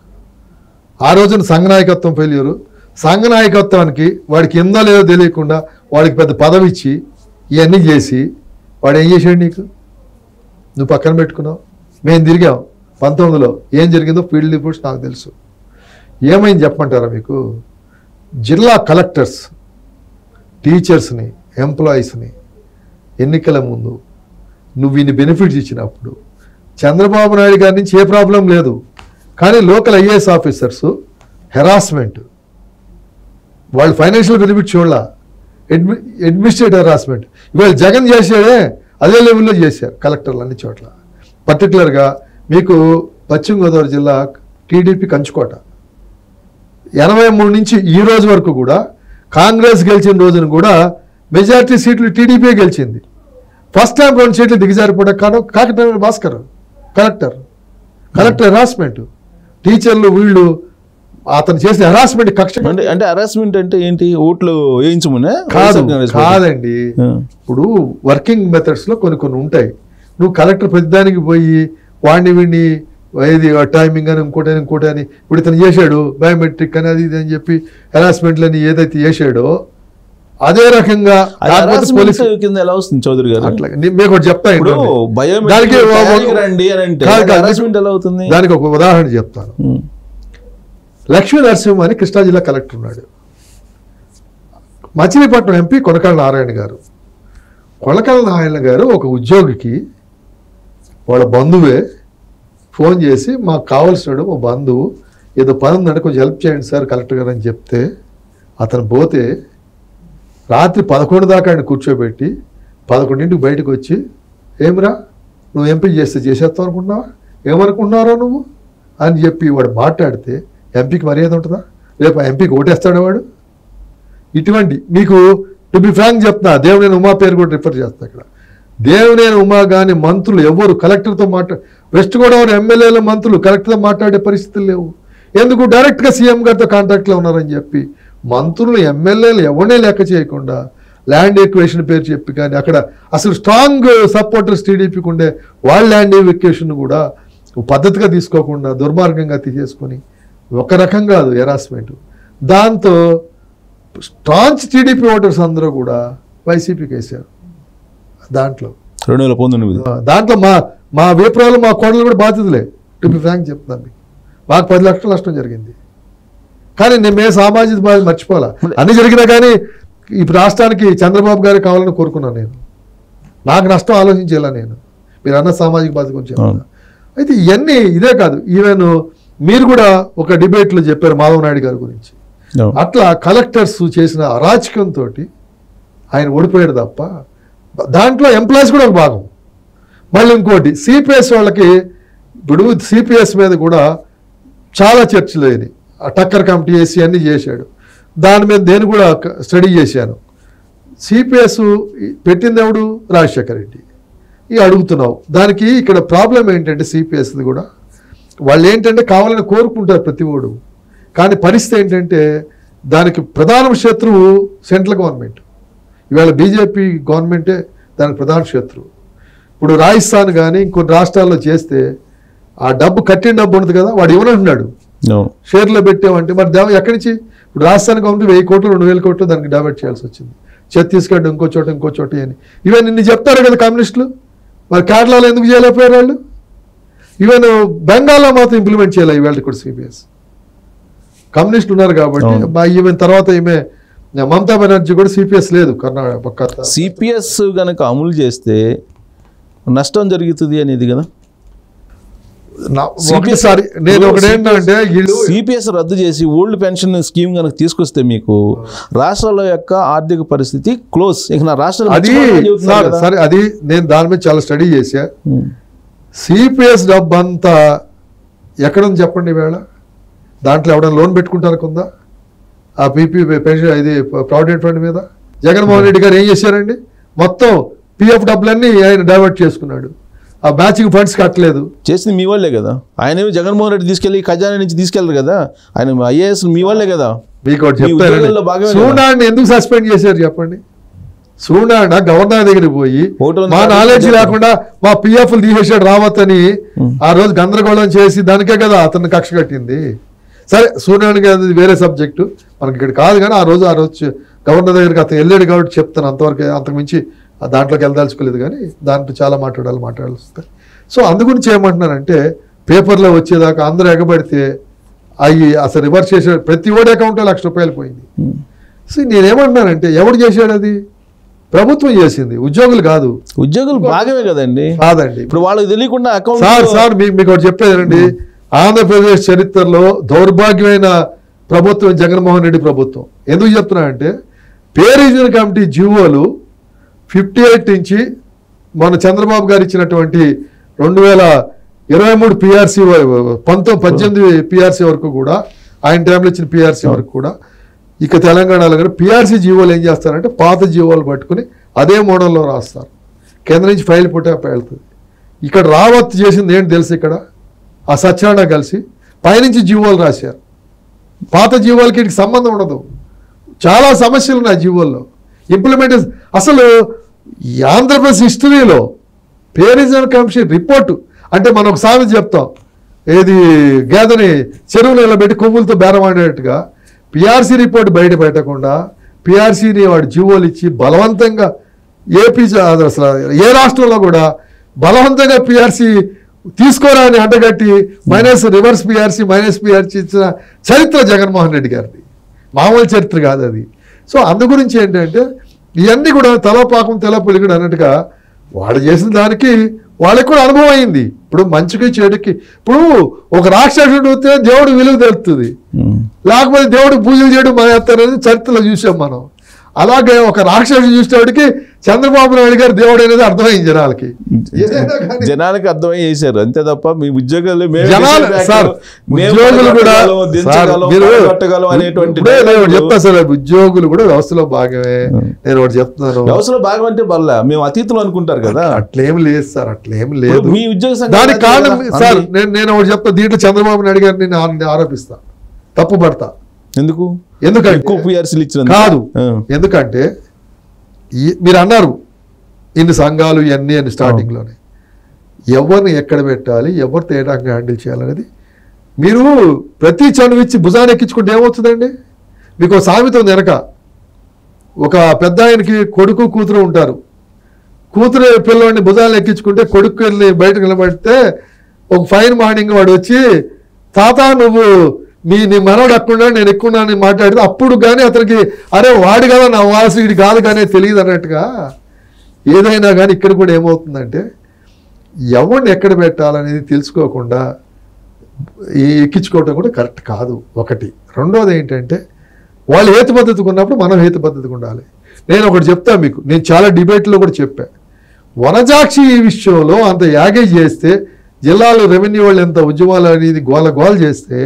B: ఆ రోజున సంఘ నాయకత్వం ఫెయిల్యూరు సంఘ నాయకత్వానికి వాడికి ఎందో లేదో తెలియకుండా వాడికి పెద్ద పదవి ఇచ్చి ఇవన్నీ చేసి వాడు ఏం చేశాడు నీకు నువ్వు పక్కన పెట్టుకున్నావు మేము తిరిగాం పంతొమ్మిదిలో ఏం జరిగిందో ఫీల్డ్ రిపోర్ట్స్ నాకు తెలుసు ఏమైంది చెప్పమంటారా మీకు జిల్లా కలెక్టర్స్ టీచర్స్ని ఎంప్లాయీస్ని ఎన్నికల ముందు నువ్వు ఇన్ని బెనిఫిట్స్ ఇచ్చినప్పుడు చంద్రబాబు నాయుడు గారి నుంచి ఏ ప్రాబ్లం లేదు కానీ లోకల్ ఐఏఎస్ ఆఫీసర్స్ హెరాస్మెంట్ వాళ్ళు ఫైనాన్షియల్ బెనిఫిట్ చూడాల అడ్మి అడ్మినిస్ట్రేటివ్ హెరాస్మెంట్ ఇవాళ జగన్ చేసాడే అదే లెవెల్లో చేశారు కలెక్టర్లు అన్ని చోట్ల పర్టికులర్గా మీకు పశ్చిమ గోదావరి జిల్లా టీడీపీ కంచుకోట ఎనభై మూడు నుంచి ఈ రోజు వరకు కూడా కాంగ్రెస్ గెలిచిన రోజున కూడా మెజారిటీ సీట్లు టీడీపీ గెలిచింది ఫస్ట్ టైం రెండు సీట్లు దిగజారిపోవడం కాను కాకటం భాస్కర్ కలెక్టర్ కలెక్టర్ హెరాస్మెంట్ టీచర్లు వీళ్ళు అతను చేసిన హెరాస్మెంట్ కక్ష
A: అంటే అంటే హరాస్మెంట్ అంటే ఏంటి ఓట్లు వేయించమనే
B: కాదు
A: వైఎస్ఆర్ కాంగ్రెస్ పార్టీ?
B: కాదండి
A: ఆ.
B: ఇప్పుడు వర్కింగ్ మెథడ్స్ లో కొన్ని కొన్ని ఉంటాయి నువ్వు కలెక్టర్ ప్రతిదానికి పోయి వాడిని వీడిని ఇది టైమింగ్ అని ఇంకోటి అని ఇంకోటి అని ఇప్పుడు ఇతను చేశాడు బయోమెట్రిక్ అని అది ఇది అని చెప్పి హెరాస్మెంట్లని ఏదైతే చేశాడో అదే రకంగా
A: అది
B: కాకపోతే
A: harassment
B: పోలీసు
A: కింద ఎలా వస్తుంది చౌదరి గారు
B: అట్లా నీ- మీకు ఒకటి చెప్తా
A: ఇప్పుడు
B: ఏంటండి.
A: బయోమెట్రిక్
B: దానికి ఒక-
A: తయారీకి రండి అని అంటే
B: కాదు, కాదు.
A: హరాస్మెంట్ ఎలా అవుతుంది
B: దానికి ఒక ఉదాహరణ చెప్తాను
A: ఉమ్.
B: లక్ష్మీ నరసింహ అని కృష్ణా జిల్లా కలెక్టర్ ఉన్నాడు మచిలీపట్నం ఎంపీ కొనకళ్ళ నారాయణ గారు కొనకళ్ళ నారాయణ గారు ఒక ఉద్యోగికి వాళ్ళ బంధువే ఫోన్ చేసి మాకు కావాల్సినాడు మా బంధువు ఏదో పని ఉందంటే కొంచెం హెల్ప్ చేయండి సార్ కలెక్టర్ గారు అని చెప్తే అతను పోతే రాత్రి పదకొండు దాకా ఆయన కూర్చోబెట్టి పదకొండింటికి బయటకు వచ్చి ఏమిరా నువ్వు ఎంపీ చేస్తే చేసేస్తావు అనుకుంటున్నావా ఏమనుకుంటున్నారా నువ్వు అని చెప్పి వాడు మాట్లాడితే ఎంపీకి మర్యాద ఉంటుందా రేపు ఆ ఎంపీకి ఓటేస్తాడు వాడు ఇటువంటి మీకు టు బి ఫ్రాంక్ చెప్తున్నా దేవుని ఉమా పేరు కూడా రిఫర్ చేస్తా ఇక్కడ దేవినేని ఉమా కానీ మంత్రులు ఎవరు కలెక్టర్తో మాట్లా వెస్ట్ గోదావరి ఎమ్మెల్యేల మంత్రులు కలెక్టర్తో మాట్లాడే పరిస్థితులు లేవు ఎందుకు డైరెక్ట్గా సీఎం గారితో కాంటాక్ట్లో ఉన్నారని చెప్పి మంత్రులు ఎమ్మెల్యేలు ఎవరినే లెక్క చేయకుండా ల్యాండ్ ఎక్వేషన్ పేరు చెప్పి కానీ అక్కడ అసలు స్ట్రాంగ్ సపోర్టర్స్ టీడీపీకి ఉండే వాళ్ళ ల్యాండ్ ఎక్వేషన్ కూడా పద్ధతిగా తీసుకోకుండా దుర్మార్గంగా తీసేసుకొని ఒక రకం కాదు ఎరాస్మెంట్ దాంతో స్టాంచ్ టీడీపీ ఓటర్స్ అందరూ కూడా వైసీపీకి వేశారు దాంట్లో
A: రెండు వేల పంతొమ్మిది
B: ఆ, దాంట్లో మా మా విప్రాలు మా కోడలు కూడా బాధ్యతలే టు బి ఫ్రాంక్ చెప్తున్నాను మీకు మాకు పది లక్షల నష్టం జరిగింది కానీ నేను మేము సామాజిక బాధ్యత మర్చిపోవాలా అన్ని జరిగినా కానీ ఇప్పుడు రాష్ట్రానికి చంద్రబాబు గారు కావాలని కోరుకున్నాను నేను నాకు నష్టం ఆలోచించేలా నేను మీరు అన్న సామాజిక బాధ్యత గురించి చెప్తున్నా.
A: అవును.
B: అయితే ఇవన్నీ ఇదే కాదు ఈవెన్ మీరు కూడా ఒక డిబేట్లో చెప్పారు మాధవ నాయుడు గారి గురించి
A: అవును.
B: అట్లా కలెక్టర్స్ చేసిన అరాచకంతో ఆయన ఓడిపోయాడు తప్ప దాంట్లో ఎంప్లాయీస్ కూడా ఒక భాగం మళ్ళీ ఇంకోటి సిపిఎస్ వాళ్ళకి ఇప్పుడు సిపిఎస్ మీద కూడా చాలా చర్చలు అయినాయి ఆ టక్కర్ కమిటీ వేసి అన్ని చేశాడు దాని మీద నేను కూడా క- స్టడీ చేశాను సిపిఎస్ పెట్టింది ఎవడు రాజశేఖర రెడ్డి ఇక అడుగుతున్నావు దానికి ఇక్కడ ప్రాబ్లం ఏంటంటే సిపిఎస్ది కూడా వాళ్ళు ఏంటంటే కావాలని కోరుకుంటారు ప్రతి ఓడు కానీ పరిస్థితి ఏంటంటే దానికి ప్రధాన శత్రువు సెంట్రల్ గవర్నమెంట్ ఇవాళ బీజేపీ గవర్నమెంటే దానికి ప్రధాన శత్రువు ఇప్పుడు రాజస్థాన్ కానీ ఇంకొన్ని రాష్ట్రాల్లో చేస్తే ఆ డబ్బు కట్టిన డబ్బు ఉంటుంది కదా వాడు ఇవ్వనంటున్నాడు
A: అవును.
B: షేర్లో పెట్టామంటే మరి దేవ ఎక్కడి నుంచి ఇప్పుడు రాజస్థాన్ గవర్నమెంట్ వెయ్యి కోట్లు రెండు వేల కోట్లు దానికి డైవర్ట్ చేయాల్సి వచ్చింది ఛత్తీస్గఢ్ ఇంకో చోట ఇంకో చోట అని ఈవెన్ ఇన్ని చెప్తారు కదా కమ్యూనిస్టులు మరి కేరళలో ఎందుకు చేయలేకపోయారు వాళ్ళు ఈవెన్ బెంగాల్లో మాత్రం ఇంప్లిమెంట్ చేయాలి ఈవేళ కూడా సిబిఎస్ కమ్యూనిస్టులు ఉన్నారు కాబట్టి
A: అవును.
B: మా ఈవెన్ తర్వాత ఈమె మమతా బెనర్జీ కూడా సిపిఎస్ లేదు కర్ణాటక
A: సిపిఎస్ గనక అమలు చేస్తే నష్టం జరుగుతుంది అనేది కదా
B: నా-
A: CPS
B: ఒకటిసారి నేను ఒకటి ఏంటంటే వీళ్ళు
A: సిపిఎస్ రద్దు చేసి ఓల్డ్ పెన్షన్ స్కీమ్ కనుక తీసుకొస్తే మీకు రాష్ట్రాల యొక్క ఆర్థిక పరిస్థితి క్లోజ్ ఇక నా రాష్ట్రాలు
B: అది
A: మర్చిపోవాలని చెబుతున్నారు
B: సార్
A: కదా.
B: సరే అది నేను దాని మీద చాలా స్టడీ చేశా
A: ఉమ్.
B: సిపిఎస్ డబ్బు అంతా ఎక్కడుంది చెప్పండి ఈవేళ దాంట్లో ఎవడైనా లోన్ పెట్టుకుంటారు కొందా ఆ పీపీ పెన్షన్ ఇది ప్రావిడెంట్ ఫండ్ మీద జగన్మోహన్ రెడ్డి గారు ఏం చేశారండి మొత్తం పిఎఫ్ డబ్బులన్నీ ఆయన డైవర్ట్ చేసుకున్నాడు ఆ మ్యాచింగ్ ఫండ్స్ కట్టలేదు
A: చేసింది మీ వాళ్ళే కదా ఆయన ఏమి జగన్మోహన్ రెడ్డి తీసుకెళ్ళి ఖజానా నుంచి తీసుకెళ్ళరు కదా ఆయన ఐఏఎస్ మీ వాళ్ళే కదా
B: మీకు ఒకటి
A: మీ
B: చెప్తానండి
A: ఉద్యోగాల్లో భాగమే కదా.
B: సూనాడిని ఎందుకు సస్పెండ్ చేశారు చెప్పండి సూనాడ గవర్నర్ దగ్గరికి పోయి
A: ఒకటి ఉంది
B: మా
A: కాబట్టి
B: నాలెడ్జ్
A: చెప్పండి.
B: లేకుండా మా పిఎఫ్ తీసేసాడు రావత్ అని
A: ఉం.
B: ఆ రోజు గందరగోళం చేసి దానికే కదా అతను కక్ష కట్టింది సరే సూర్యునికి అది వేరే సబ్జెక్టు మనకి ఇక్కడ కాదు కానీ ఆ రోజు ఆ రోజు గవర్నర్ దగ్గరికి అతను వెళ్ళాడు కాబట్టి చెప్తాను అంతవరకు అంతకు మించి ఆ దాంట్లోకి వెళ్ళదలుచుకోలేదు కానీ దాంట్లో చాలా మాట్లాడాలి మాట్లాడాల్సి వస్తాయి సో అందుగురించి ఏమంటున్నానంటే పేపర్లో వచ్చేదాకా అందరూ ఎగబడితే అవి అసలు రివర్స్ చేసే ప్రతి ఓడి అకౌంట్లో లక్ష రూపాయలు పోయింది
A: ఉమ్.
B: సో నేనేమంటున్నానంటే ఎవడు చేశాడు అది ప్రభుత్వం చేసింది ఉద్యోగులు కాదు
A: ఉద్యోగులు భాగమే కదండి
B: కాదండి
A: ఇప్పుడు వాళ్ళకి తెలియకుండా అకౌంట్
B: సార్ సార్ మీకు మీకు ఒకటి చెప్పేదండి ఆంధ్రప్రదేశ్ చరిత్రలో దౌర్భాగ్యమైన ప్రభుత్వం జగన్మోహన్ రెడ్డి ప్రభుత్వం ఎందుకు చెప్తున్నా అంటే పే రీజనల్ కమిటీ జీవోలు ఫిఫ్టీ ఎయిట్ నుంచి మన చంద్రబాబు గారు ఇచ్చినటువంటి రెండు వేల ఇరవై మూడు పిఆర్సీ పంతొమ్మిది పద్దెనిమిది పిఆర్సీ వరకు కూడా ఆయన టైంలో ఇచ్చిన పిఆర్సీ వరకు కూడా ఇక తెలంగాణలో కానీ పిఆర్సీ జీవోలు ఏం చేస్తారంటే పాత జీవోలు పట్టుకుని అదే మోడల్లో రాస్తారు కేంద్రం నుంచి ఫైల్ పుట్టాప వెళ్తుంది ఇక్కడ రావత్ చేసింది ఏంటి తెలుసు ఇక్కడ ఆ సత్యనారాయణ కలిసి పైనుంచి జీవోలు రాశారు పాత జీవోలకి వీటికి సంబంధం ఉండదు చాలా సమస్యలు ఉన్నాయి జీవోల్లో ఇంప్లిమెంటేషన్ అసలు ఈ ఆంధ్రప్రదేశ్ హిస్టరీలో పేరిజన్ కమిషన్ రిపోర్టు అంటే మనం ఒక సామెత చెప్తాం ఏది గేదెని చెరువు నిలబెట్టి కొమ్ములతో బేరమాడేట్టుగా పిఆర్సీ రిపోర్ట్ బయట పెట్టకుండా పిఆర్సీని వాడు జీవోలు ఇచ్చి బలవంతంగా ఏపీ జ- అది అసలు ఏ రాష్ట్రంలో కూడా బలవంతంగా పిఆర్సీ తీసుకోరా అని అడ్డగట్టి minus reverse PRC minus PRC ఇచ్చిన చరిత్ర జగన్మోహన్ రెడ్డి గారిది మామూలు చరిత్ర కాదు అది సో అందు గురించి ఏంటంటే ఇవన్నీ కూడా తలపాకం తెల పులిగడు అన్నట్టుగా వాడు చేసిన దానికి వాళ్ళకి కూడా అనుభవం అయింది ఇప్పుడు మంచికి చెడుకి ఇప్పుడు ఒక రాక్షసుడు వస్తే దేవుడు విలువ తెలుస్తుంది
A: ఉమ్.
B: లేకపోతే దేవుడు పూజలు చేయడం మానేస్తారనేది చరిత్రలో చూసాం మనం అలాగే ఒక రాక్షసుడు చూసేవాడికి చంద్రబాబు నాయుడు గారు దేవుడు అనేది అర్థమైంది జనాలకి ఏదైనా కానీ
A: జనానికి అర్థమై చేశారు అంతే తప్ప మీ ఉద్యోగాలు మేమే
B: జనాలు
A: చేసే
B: సార్
A: మేము
B: ఉద్యోగులు కూడా
A: పడగొట్టగలం,
B: సార్,
A: దించగలం,
B: మీరు
A: పడగొట్టగలం అనేటువంటి
B: ఇప్పుడే నేను ఒకటి
A: dialogue
B: చెప్తా సార్ ఉద్యోగులు కూడా వ్యవస్థలో భాగమే నేను ఒకటి చెప్తున్నాను
A: వ్యవసాయంలో భాగం అంటే బల్ల మేము అతీతులు అనుకుంటారు కదా
B: అట్లేం లేదు సార్ అట్లేం
A: ఇప్పుడు
B: లేదు
A: మీ ఉద్యోగ సంఘాలు
B: దానికి
A: అదే
B: కారణం
A: కదా?
B: సార్
A: అంది.
B: నేను నేను ఒకటి చెప్తా దీంట్లో చంద్రబాబు నాయుడు గారిని నేను ఆ- ఆరోపిస్తా తప్పు పడతా
A: ఎందుకు
B: ఎందుకంటే
A: ఎక్కువ పిఆర్సీలు ఇచ్చిన
B: కాదు ఎందుకంటే ఈ- మీరు అన్నారు ఇన్ని సంఘాలు ఇవన్నీ అని స్టార్టింగ్లోనే ఎవరిని ఎక్కడ పెట్టాలి ఎవరితో ఏ రకంగా హ్యాండిల్ చేయాలనేది మీరు ప్రతి చనువు ఇచ్చి భుజాన్ని ఎక్కించుకుంటే ఏమవుతుందండి మీకు ఒక సామెత ఉంది వెనక ఒక పెద్ద ఆయనకి కొడుకు కూతురు ఉంటారు కూతురు పిల్లవాడిని భుజాలు ఎక్కించుకుంటే కొడుకు వెళ్ళి బయటకు నిలబడితే ఒక ఫైన్ మార్నింగ్ వాడు వచ్చి తాత నువ్వు మీ నీ మనవడు అక్కడున్నా నేను ఎక్కువ అని మాట్లాడితే అప్పుడు కానీ అతనికి అరే వాడు కదా నా వాసు ఇది కాదు కానీ తెలియదు అన్నట్టుగా ఏదైనా కానీ ఇక్కడ కూడా ఏమవుతుందంటే ఎవరిని ఎక్కడ పెట్టాలనేది తెలుసుకోకుండా ఈ ఎక్కించుకోవటం కూడా కరెక్ట్ కాదు ఒకటి రెండోది ఏంటంటే వాళ్ళు హేతు పద్ధతికి ఉన్నప్పుడు మనం హేతు పద్ధతికి ఉండాలి నేను ఒకటి చెప్తా మీకు నేను చాలా డిబేట్లో కూడా చెప్పా వనజాక్షి ఈ విషయంలో అంత యాగేజ్ చేస్తే జిల్లాలో రెవెన్యూ వాళ్ళు ఎంత ఉద్యమాలు అనేది గోల గోల చేస్తే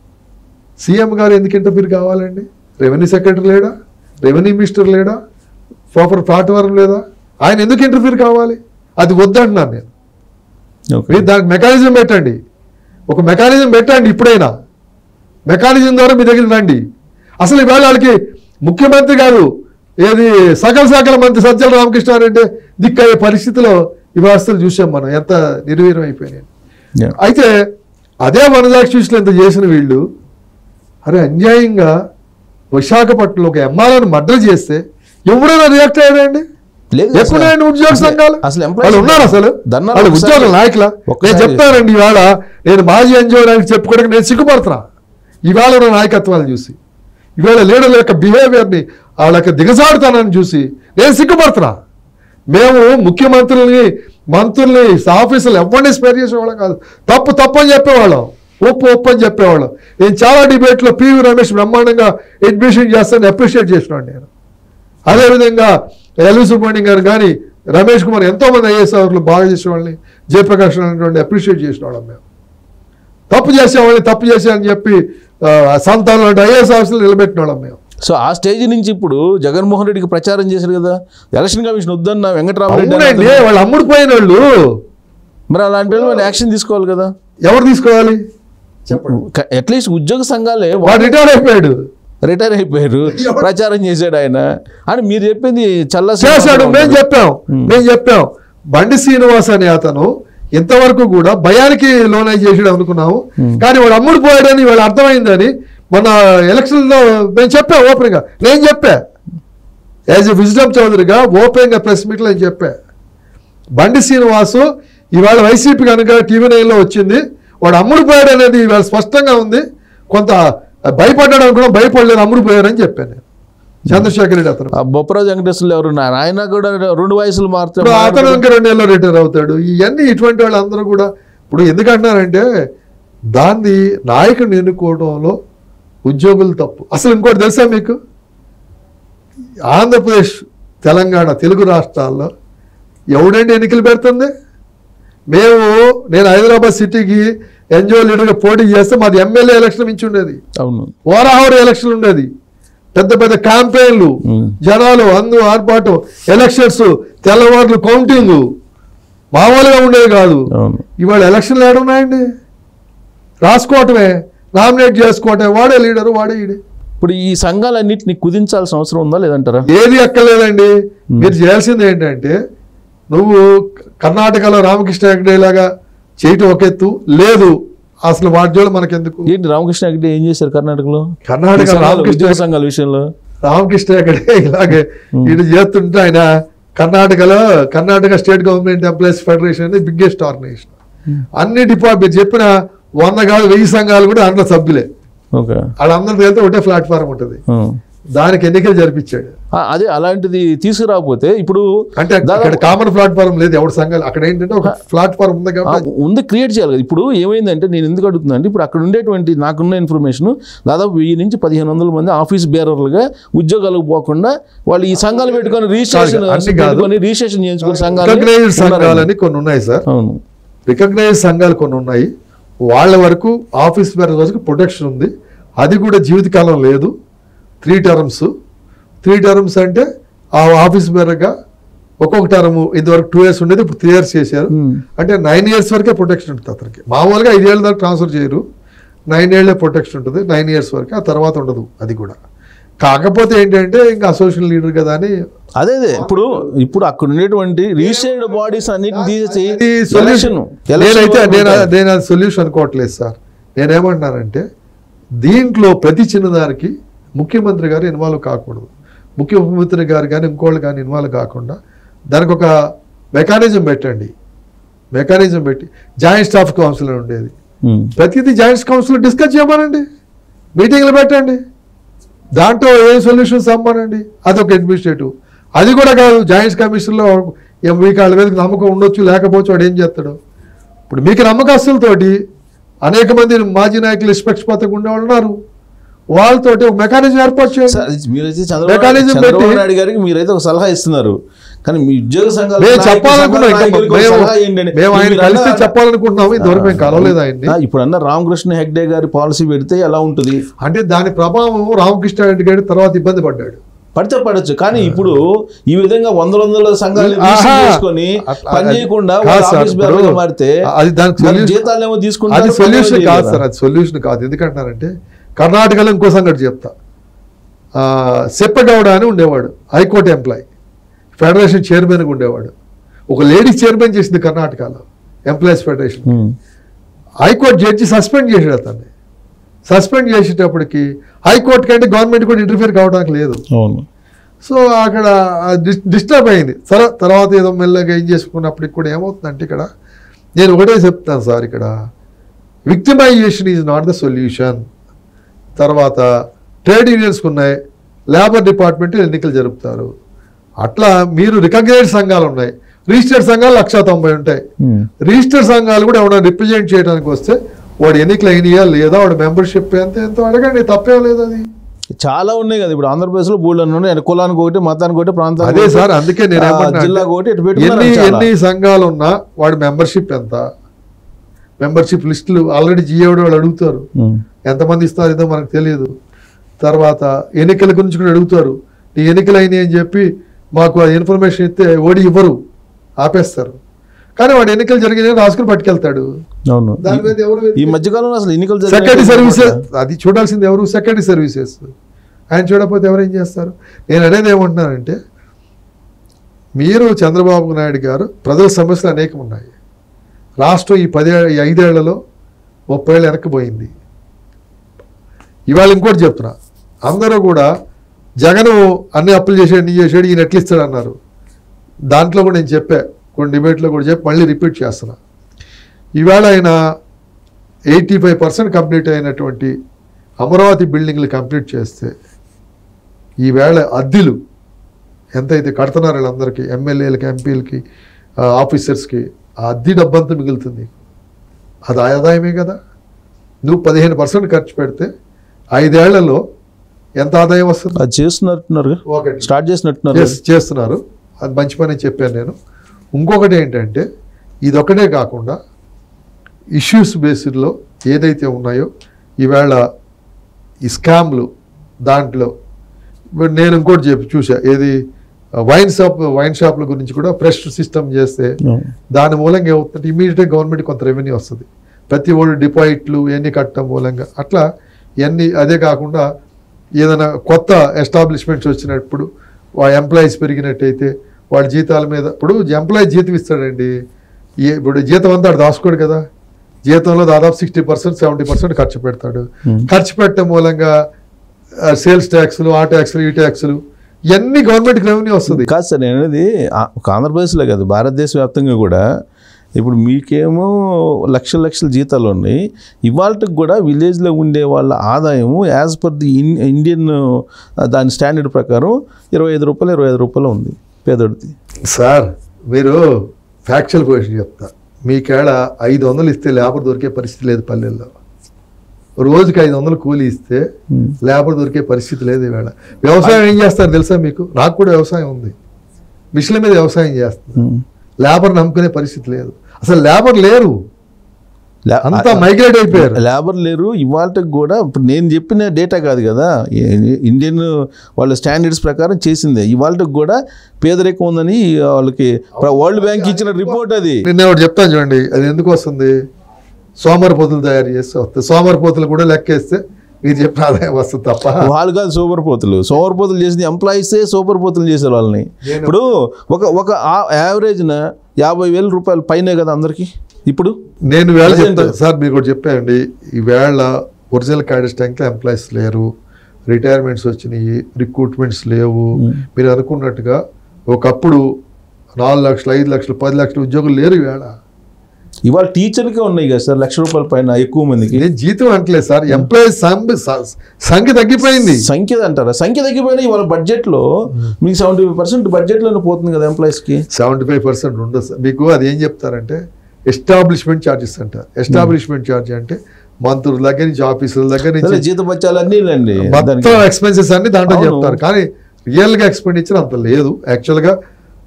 B: సీఎం గారు ఎందుకు ఇంటర్ఫీర్ కావాలండి రెవెన్యూ సెక్రటరీ లేడా రెవెన్యూ మినిస్టర్ లేడా ప్రాపర్ ప్లాట్ఫారం లేదా ఆయన ఎందుకు ఇంటర్ఫీర్ కావాలి అది వద్దంటున్నాను నేను
A: ఓకే
B: మీరు దానికి మెకానిజం పెట్టండి ఒక మెకానిజం పెట్టండి ఇప్పుడైనా మెకానిజం ద్వారా మీ దగ్గర రండి అసలు ఇవాళ వాళ్ళకి ముఖ్యమంత్రి గారు ఏది సకల సకల మంత్రి సజ్జల రామకృష్ణారెడ్డి దిక్కయ్యే పరిస్థితిలో ఈ వ్యవస్థలు చూసాం మనం ఎంత నిర్వీర్యం అయిపోయినాయి
A: Yeah.
B: అయితే అదే వనజాక్షి విషయంలో ఇంత చేసిన వీళ్ళు అరే అన్యాయంగా విశాఖపట్నంలో ఒక ఎంఆర్ఓని మర్డర్ చేస్తే ఎవరైనా రియాక్ట్ అయ్యారండి
A: లేదు
B: ఎక్కడున్నాయండి ఉద్యోగ
A: అసలు-
B: సంఘాలు
A: అసలు employees
B: వాళ్ళు ఉన్నారు అసలు
A: ధర్నాలు
B: వాళ్ళు
A: ఒకసారి-
B: ఉద్యోగుల నాయకుల నేను
A: ఒక్కసారి-
B: చెప్తానండి ఇవాళ నేను మాజీ ఎన్జిఓ నాయకు చెప్పుకోవడానికి నేను సిగ్గుపడుతున్నా ఇవాళ ఉన్న నాయకత్వాలు చూసి ఇవాళ లీడర్ల యొక్క బిహేవియర్ని వాళ్ళ యొక్క దిగజాడుతానని చూసి నేను సిగ్గుపడుతున్నా మేము ముఖ్యమంత్రుల్ని మంత్రుల్ని ఆఫీసులు ఎవరిని స్పేర్ చేసేవాళ్ళం కాదు తప్పు తప్పు అని చెప్పేవాళ్ళం ఒప్పు ఒప్పు అని చెప్పేవాళ్ళం నేను చాలా డిబేట్లో పివి రమేష్ బ్రహ్మాండంగా అడ్మిషన్ చేస్తాను అప్రిషియేట్ చేసినాను నేను అదేవిధంగా ఎల్వి సుబ్రహ్మణ్యం గారు కానీ రమేష్ కుమార్ ఎంతో మంది ఐఏఎస్ అధికారులు బాగా చేసేవాళ్ళని జయప్రకాష్ అనేటువంటి అప్రిషియేట్ చేసేవాళ్ళం మేము తప్పు చేసేవాళ్ళని తప్పు చేశారని చెప్పి ఆ, సంతానం అంటే ఐఏఎస్ ఆఫీసులు నిలబెట్టిన వాళ్ళం మేము
A: సో ఆ స్టేజ్ నుంచి ఇప్పుడు జగన్మోహన్ రెడ్డికి ప్రచారం చేశారు కదా ఎలక్షన్ కమిషన్ వద్దన్న వెంకటరామరెడ్డి
B: అవునండి
A: అన్నది.
B: వాళ్ళు అమ్ముడు పోయిన వాళ్ళు
A: మరి అలాంటి వాళ్ళు మరి యాక్షన్ తీసుకోవాలి కదా
B: ఎవరు తీసుకోవాలి చెప్పండి
A: అట్లీస్ట్ ఉద్యోగ సంఘాలే
B: వాడు రిటైర్ అయిపోయాడు
A: రిటైర్ అయిపోయారు ప్రచారం చేశాడు ఆయన అని మీరు చెప్పింది చల్ల
B: చేశాడు మేము చెప్పాం మేము చెప్పాం బండి శ్రీనివాస్ అనే అతను ఇంతవరకు కూడా భయానికి లోనై చేసాడు అనుకున్నాము కానీ వాడు అమ్ముడు పోయాడని వాడు అర్థమైందని మన ఎలక్షన్లో మేము చెప్పాం ఓపెన్గా నేను చెప్పా యాజ్ ఎ విజ్డమ్ చౌదరిగా ఓపెన్గా ప్రెస్ మీట్లో నేను చెప్పా బండి శ్రీనివాసు ఇవాళ వైసీపీ కనుక టీవీ నైన్లో వచ్చింది వాడు అమ్ముడు పోయాడు అనేది ఇవాళ స్పష్టంగా ఉంది కొంత భయపడ్డాడు అనుకున్నా భయపడలేదు అమ్ముడు పోయారని చెప్పాను నేను చంద్రశేఖర్ రెడ్డి అతను
A: ఆ బొప్పరాజు వెంకటేశ్వర్లు ఎవరు ఉన్నారు ఆయన కూడా రెండు వయసులు
B: ఇప్పుడు
A: మారుతాడు
B: అతను ఇంకా రెండు నెలలు రిటైర్ అవుతాడు ఇవన్నీ ఇటువంటి వాళ్ళు అందరూ కూడా ఇప్పుడు ఎందుకంటున్నారంటే దాన్ని నాయకుడిని ఎన్నుకోవడంలో ఉద్యోగులు తప్పు అసలు ఇంకోటి తెలుసా మీకు ఆంధ్రప్రదేశ్ తెలంగాణ తెలుగు రాష్ట్రాల్లో ఎవడండి ఎన్నికలు పెడుతుంది మేము నేను హైదరాబాద్ సిటీకి ఎన్జిఓ లీడర్గా పోటీ చేస్తే మాది ఎమ్మెల్యే ఎలక్షన్ మించి ఉండేది
A: అవును
B: ఓరాహోర ఎలక్షన్ ఉండేది పెద్ద పెద్ద క్యాంపెయిన్లు
A: ఉమ్.
B: జనాలు అందు ఆర్పాటు ఎలక్షన్స్ తెల్లవారులు కౌంటింగ్ మామూలుగా ఉండేది కాదు
A: అవును
B: ఇవాళ ఎలక్షన్లు ఏడున్నాయండి రాసుకోవటమే నామినేట్ చేసుకోవటమే వాడే లీడరు వాడే ఈడే
A: ఇప్పుడు ఈ సంఘాలన్నింటినీ కుదించాల్సిన అవసరం ఉందా లేదంటారా
B: ఏది ఎక్కలేదండి మీరు చేయాల్సింది ఏంటంటే నువ్వు కర్ణాటకలో రామకృష్ణ హెగ్డే లాగా చేయటం ఒక ఎత్తు లేదు అసలు వాటి జోలు మనకెందుకు
A: ఏంటి రామకృష్ణ హెగ్డే ఏం చేశారు కర్ణాటకలో
B: కర్ణాటక
A: సంఘాలు,
B: రామకృష్ణ
A: ఉద్యోగ సంఘాల విషయంలో
B: రామకృష్ణ హెగ్డే ఇలాగే ఇది చేస్తుంటే ఆయన కర్ణాటకలో Karnataka state government employees federation అనేది బిగ్గెస్ట్ ఆర్గనైజేషన్ అన్ని డిపార్ట్మెంట్ చెప్పిన వంద కాదు వెయ్యి సంఘాలు కూడా అందులో సభ్యులే
A: ఓకే
B: వాళ్ళందరితో వెళ్తే ఒకటే ప్లాట్ఫారం ఉంటుంది
A: ఆ.
B: దానికి ఎన్నికలు జరిపించాడు
A: ఆ, అదే అలాంటిది తీసుకురాకపోతే ఇప్పుడు
B: అంటే అక్కడ కామన్ ప్లాట్ఫారం లేదు ఎవరి సంఘాలు అక్కడ ఏంటంటే ఒక ప్లాట్ఫారం ఉంది
A: ఆ,
B: కాబట్టి
A: ఉంది క్రియేట్ చేయాలి కదా ఇప్పుడు ఏమైందంటే నేను ఎందుకు అడుగుతున్నా అంటే ఇప్పుడు అక్కడ ఉండేటువంటి నాకున్న ఇన్ఫర్మేషన్ దాదాపు వెయ్యి నుంచి పదిహేను వందల మంది ఆఫీస్ బేరర్లుగా ఉద్యోగాలకు పోకుండా వాళ్ళు ఈ సంఘాలు పెట్టుకొని రిజిస్ట్రేషన్
B: కాదు, అన్ని కాదు.
A: పెట్టుకొని రిజిస్ట్రేషన్ చేయించుకుని సంఘాలు
B: రికగ్నైజ్డ్ సంఘాలని కొన్ని ఉన్నాయి సార్
A: అవును
B: రికగ్నైజ్ సంఘాలు కొన్ని ఉన్నాయి వాళ్ళ వరకు ఆఫీస్ బేరర్ వరకు ప్రొటెక్షన్ ఉంది అది కూడా జీవితకాలం లేదు త్రీ టర్మ్స్ త్రీ టర్మ్స్ అంటే ఆ ఆఫీస్ బేరర్గా ఒక్కొక్క టర్మ్ ఇదివరకు టూ ఇయర్స్ ఉండేది ఇప్పుడు త్రీ ఇయర్స్ చేశారు
A: Hmm.
B: అంటే నైన్ ఇయర్స్ వరకే ప్రొటెక్షన్ ఉంటుంది అతనికి మామూలుగా ఐదేళ్ళ దాకా ట్రాన్స్ఫర్ చేయరు నైన్ ఏళ్ళే ప్రొటెక్షన్ ఉంటుంది నైన్ ఇయర్స్ వరకు ఆ తర్వాత ఉండదు అది కూడా కాకపోతే ఏంటంటే ఇంకా అసోసియేషన్ లీడర్ కదా అని
A: అదే అదే ఇప్పుడు ఇప్పుడు అక్కడ ఉండేటువంటి రిజిస్టర్డ్ బాడీస్ అన్నిటిని తీసేసి
B: ఇది
A: ఎలక్షన్
B: సొల్యూషన్ నేనైతే నేను నేను అది సొల్యూషన్ అనుకోవట్లేదు సార్ నేనేమంటున్నానంటే దీంట్లో ప్రతి చిన్నదానికి ముఖ్యమంత్రి గారు ఇన్వాల్వ్ కాకూడదు ముఖ్యమంత్రి గారు కానీ ఇంకోళ్ళు కానీ ఇన్వాల్వ్ కాకుండా దానికి ఒక మెకానిజం పెట్టండి మెకానిజం పెట్టి జాయింట్ స్టాఫ్ కౌన్సిల్ అని ఉండేది
A: ఉమ్.
B: ప్రతిదీ జాయింట్ కౌన్సిల్ డిస్కస్ చేయమనండి మీటింగ్లు పెట్టండి దాంట్లో ఏ సొల్యూషన్స్ అమ్మనండి అదొక అడ్మినిస్ట్రేటివ్ అది కూడా కాదు జాయింట్ కమిషన్లో ఏం మీకు వాళ్ళ మీద నమ్మకం ఉండొచ్చు లేకపోవచ్చు వాడు ఏం చేస్తాడు ఇప్పుడు మీకు నమ్మకస్తులతోటి అనేక మంది మాజీ నాయకులు నిష్పక్షపాతంగా ఉండేవాళ్ళు ఉన్నారు వాళ్ళతోటి ఒక మెకానిజం ఏర్పాటు చేయండి
A: సార్, ఇది మీరైతే చంద్రబాబు
B: Mechanism
A: చంద్రబాబు
B: పెట్టి-
A: నాయుడు గారికి మీరైతే ఒక సలహా ఇస్తున్నారు కానీ మీ ఉద్యోగ సంఘాలు
B: మేము
A: నాయకులు,
B: చెప్పాలనుకున్నాం
A: సంఘాల
B: ఇంకా
A: నాయకులకు ఒక
B: మేము
A: సలహా ఏంటంటే,
B: మేము ఆయన
A: మీరు
B: కలిస్తే
A: అన్న-
B: చెప్పాలనుకుంటున్నాము ఇంతవరకు మేము కలవలేదు ఆయన్ని
A: ఆ, ఇప్పుడు అన్న రామకృష్ణ హెగ్డే గారి పాలసీ పెడితే ఎలా ఉంటుంది
B: అంటే దాని ప్రభావం రామకృష్ణ రెడ్డి గారి తర్వాత ఇబ్బంది పడ్డాడు
A: పడితే పడచ్చు కానీ ఇప్పుడు ఈ విధంగా వందల వందల సంఘాలు
B: ఆహా.
A: చేసుకొని
B: అట్లా-
A: పని చేయకుండా
B: కాదు
A: వాళ్ళ
B: సార్,
A: ఆఫీస్
B: ఇప్పుడు
A: బేరర్గా మారితే
B: అది దానికి
A: మరి
B: solution-
A: జీతాలు ఏమో
B: అది
A: తీసుకుంటారు
B: సొల్యూషన్
A: పని
B: కాదు
A: చేయరు
B: సార్
A: కదా.
B: అది సొల్యూషన్ కాదు ఎందుకంటున్నారంటే కర్ణాటకలో ఇంకో సంగతి చెప్తా ఆ, సెప్పగౌడ అని ఉండేవాడు హైకోర్టు ఎంప్లాయ్ ఫెడరేషన్ చైర్మన్గా ఉండేవాడు ఒక లేడీ చైర్మన్ చేసింది కర్ణాటకలో employees federation
A: um.
B: High court judge suspend చేసాడు అతన్ని సస్పెండ్ చేసేటప్పటికి హైకోర్టు కంటే గవర్నమెంట్ కూడా ఇంటర్ఫియర్ కావడానికి లేదు
A: అవును
B: సో అక్కడ డిస్టర్బ్ అయింది సరే తర్వాత ఏదో మెల్లగా ఏం చేసుకున్నప్పటికి కూడా ఏమవుతుందంటే ఇక్కడ నేను ఒకటే చెప్తాను సార్ ఇక్కడ victimization is not the solution తర్వాత ట్రేడ్ యూనియన్స్కి ఉన్నాయి లేబర్ డిపార్ట్మెంట్ ఎన్నికలు జరుపుతారు అట్లా మీరు రికగ్నైజ్ సంఘాలు ఉన్నాయి రిజిస్టర్డ్ సంఘాలు లక్ష తొంభై ఉంటాయి
A: ఉమ్.
B: రిజిస్టర్డ్ సంఘాలు కూడా ఎవరైనా రిప్రజెంట్ చేయడానికి వస్తే వాడు ఎన్నికలు అయినాయా లేదా వాడు మెంబర్షిప్ ఎంత ఎంతో అడగండి తప్పేం లేదు అది
A: చాలా ఉన్నాయి కదా ఇప్పుడు ఆంధ్రప్రదేశ్ లో బోర్డు ఉన్నాయి కులానికి ఒకటి మతానికి ఒకటి ప్రాంతానికి
B: అదే
A: ఒకటి,
B: సార్ అందుకే నేను
A: ఆ,
B: ఏమంటున్నా
A: జిల్లాకు
B: అంటే
A: ఒకటి ఇటు పెట్టుకున్నారు
B: ఎన్ని
A: చాలా.
B: ఎన్ని సంఘాలు ఉన్నా వాడి మెంబర్షిప్ ఎంత మెంబర్షిప్ లిస్టులు ఆల్రెడీ జియోడు వాళ్ళు అడుగుతారు
A: ఉమ్.
B: ఎంతమంది ఇస్తారు ఏదో మనకు తెలియదు తర్వాత ఎన్నికల గురించి కూడా అడుగుతారు నీ ఎన్నికలు అయినాయి అని చెప్పి మాకు ఆ ఇన్ఫర్మేషన్ ఇస్తే ఓడి ఇవ్వరు ఆపేస్తారు కానీ వాడు ఎన్నికలు జరిగినాయి రాసుకుని పట్టుకెళ్తాడు
A: అవును
B: దాని మీద ఎవరు
A: ఈ మధ్యకాలంలో అసలు ఎన్నికలు
B: సెక్రటరీ
A: జరిగినాయి
B: సర్వీసెస్ అది చూడాల్సింది ఎవరు సెక్రటరీ సర్వీసెస్ ఆయన చూడకపోతే ఎవరు ఏం చేస్తారు నేను అనేది ఏమంటున్నానంటే మీరు చంద్రబాబు నాయుడు గారు ప్రజల సమస్యలు అనేకం ఉన్నాయి రాష్ట్రం ఈ పదే ఈ ఐదేళ్లలో ముప్పై ఏళ్ళు వెనక్కిపోయింది ఇవాళ ఇంకోటి చెప్తున్నా అందరూ కూడా జగన్ అన్ని అప్పులు చేసాడు ఇన్ని చేసాడు ఈయన ఎట్లా ఇస్తాడు అన్నారు దాంట్లో కూడా నేను చెప్పా కొన్ని డిబేట్లో కూడా చెప్పి మళ్ళీ రిపీట్ చేస్తున్నా ఈవేళ ఆయన ఎయిటీ ఫైవ్ పర్సెంట్ కంప్లీట్ అయినటువంటి అమరావతి బిల్డింగ్లు కంప్లీట్ చేస్తే ఈవేళ అద్దెలు ఎంతైతే కడుతున్నారు వీళ్ళందరికీ ఎమ్మెల్యేలకి ఎంపీలకి ఆఫీసర్స్కి ఆ అద్దె డబ్బంతా మిగులుతుంది అది ఆదాయమే కదా నువ్వు పదిహేను పర్సెంట్ ఖర్చు పెడితే ఐదేళ్లలో ఎంత ఆదాయం వస్తుంది
A: అది చేస్తున్నట్టున్నారు
B: ఒకటి
A: స్టార్ట్ చేసినట్టున్నారు
B: చేస్- చేస్తున్నారు అది మంచి పని అని చెప్పాను నేను ఇంకొకటి ఏంటంటే ఇదొక్కటే కాకుండా ఇష్యూస్ బేస్డ్లో ఏదైతే ఉన్నాయో ఈవేళ ఈ స్కామ్లు దాంట్లో ఇప్పుడు నేను ఇంకోటి చెప్పి చూసా ఏది వైన్ షాప్ వైన్ షాప్ల గురించి కూడా ఫ్రెష్ సిస్టమ్ చేస్తే దాని మూలంగా ఏమవుతుందంటే ఇమీడియట్గా గవర్నమెంట్ కొంత రెవెన్యూ వస్తుంది ప్రతి ఒళ్ళు డిపాజిట్లు ఇవన్నీ కట్టడం మూలంగా అట్లా ఇవన్నీ అదే కాకుండా ఏదైనా కొత్త ఎస్టాబ్లిష్మెంట్స్ వచ్చినప్పుడు వాళ్ళ ఎంప్లాయీస్ పెరిగినట్టయితే వాళ్ళ జీతాల మీద ఇప్పుడు ఎంప్లాయీ జీతం ఇస్తాడండి ఏ- ఇప్పుడు జీతం అంతా ఆడు దాచుకోడు కదా జీతంలో దాదాపు సిక్స్టీ పర్సెంట్ సెవెంటీ పర్సెంట్ ఖర్చు పెడతాడు ఖర్చు పెట్టడం మూలంగా సేల్స్ ట్యాక్స్లు ఆ ట్యాక్స్లు ఈ ట్యాక్స్లు ఇవన్నీ గవర్నమెంట్కి రెవెన్యూ వస్తుంది
A: కాదు సార్ నేను అనేది ఆ- ఒక ఆంధ్రప్రదేశ్లో కాదు భారతదేశ వ్యాప్తంగా కూడా ఇప్పుడు మీకేమో లక్షల లక్షల జీతాలు ఉన్నాయి ఇవాళకి కూడా విలేజ్లో ఉండే వాళ్ళ ఆదాయము as per the in Indian ఆ, దాని స్టాండర్డ్ ప్రకారం ఇరవై ఐదు రూపాయలు ఇరవై ఐదు రూపాయలు ఉంది పేదోడిది
B: సార్ మీరు ఫ్యాక్చువల్ క్వశ్చన్ చెప్తా మీకేళ ఐదు వందలు ఇస్తే లేబర్ దొరికే పరిస్థితి లేదు పల్లెల్లో రోజుకి ఐదు వందలు కూలి ఇస్తే
A: Hmm.
B: లేబర్ దొరికే పరిస్థితి లేదు ఈవేళ వ్యవసాయం ఏం చేస్తారు తెలుసా మీకు నాకు కూడా వ్యవసాయం ఉంది మిషన్ల మీద వ్యవసాయం చేస్తుంది
A: ఉమ్.
B: లేబర్ నమ్ముకునే పరిస్థితి లేదు అసలు లేబర్ లేరు
A: లే-
B: అంతా మైగ్రేట్ అయిపోయారు
A: లేబర్ లేరు ఇవాళకి కూడా ఇప్పుడు నేను చెప్పిన డేటా కాదు కదా ఈ- ఇండియన్ వాళ్ళ స్టాండర్డ్స్ ప్రకారం చేసిందే ఇవాళకి కూడా పేదరికం ఉందని వాళ్ళకి వరల్డ్ బ్యాంక్ ఇచ్చిన రిపోర్ట్ అది
B: నిన్న ఒకటి చెప్తాను చూడండి అది ఎందుకు వస్తుంది సోమరిపోతులు తయారు చేస్తే వస్తుంది సోమరిపోతులు కూడా లెక్కేస్తే మీరు చెప్పిన ఆదాయం వస్తుంది తప్ప
A: వాళ్ళు కాదు సూపర్ పోతులు సూపర్ పోతులు చేసింది ఎంప్లాయీసే సూపర్ పోతులు చేశారు వాళ్ళని ఇప్పుడు ఒక ఒక యావరేజ్న యాభై వేల రూపాయలు పైనే కదా అందరికి ఇప్పుడు
B: నేను వేళ
A: Present.
B: చెప్తాను సార్ మీకు ఒకటి చెప్పానండి ఈవేళ ఒరిజినల్ క్యాడెట్ ట్యాంక్లో ఎంప్లాయీస్ లేరు రిటైర్మెంట్స్ వచ్చినాయి రిక్రూట్మెంట్స్ లేవు మీరు అనుకున్నట్టుగా ఒకప్పుడు నాలుగు లక్షలు ఐదు లక్షలు పది లక్షలు ఉద్యోగులు లేరు ఈవేళ
A: ఇవాళ టీచర్కే ఉన్నాయి కదా సార్ లక్ష రూపాయల పైన ఎక్కువ మందికి
B: నేను జీతం అంటలేదు సార్ ఎంప్లాయీస్ సంఖ్య తగ్గిపోయింది
A: సంఖ్య అంటారా సంఖ్య తగ్గిపోయినా ఇవాళ బడ్జెట్లో మీకు సెవెంటీ ఫైవ్ పర్సెంట్ బడ్జెట్లోనే పోతుంది కదా ఎంప్లాయీస్కి
B: సెవెంటీ ఫైవ్ పర్సెంట్ ఉండదు సార్ మీకు అది ఏం చెప్తారంటే ఎస్టాబ్లిష్మెంట్ ఛార్జెస్ అంటారు ఎస్టాబ్లిష్మెంట్ ఛార్జ్ అంటే మంత్రుల దగ్గర నుంచి ఆఫీసుల దగ్గర నుంచి
A: జీతపత్యాలు అన్నీ లేండి
B: మొత్తం ఎక్స్పెన్సెస్ అన్ని దాంట్లో
A: అవును.
B: చెప్తారు కానీ రియల్ గా ఎక్స్పెండిచర్ అంత లేదు యాక్చువల్ గా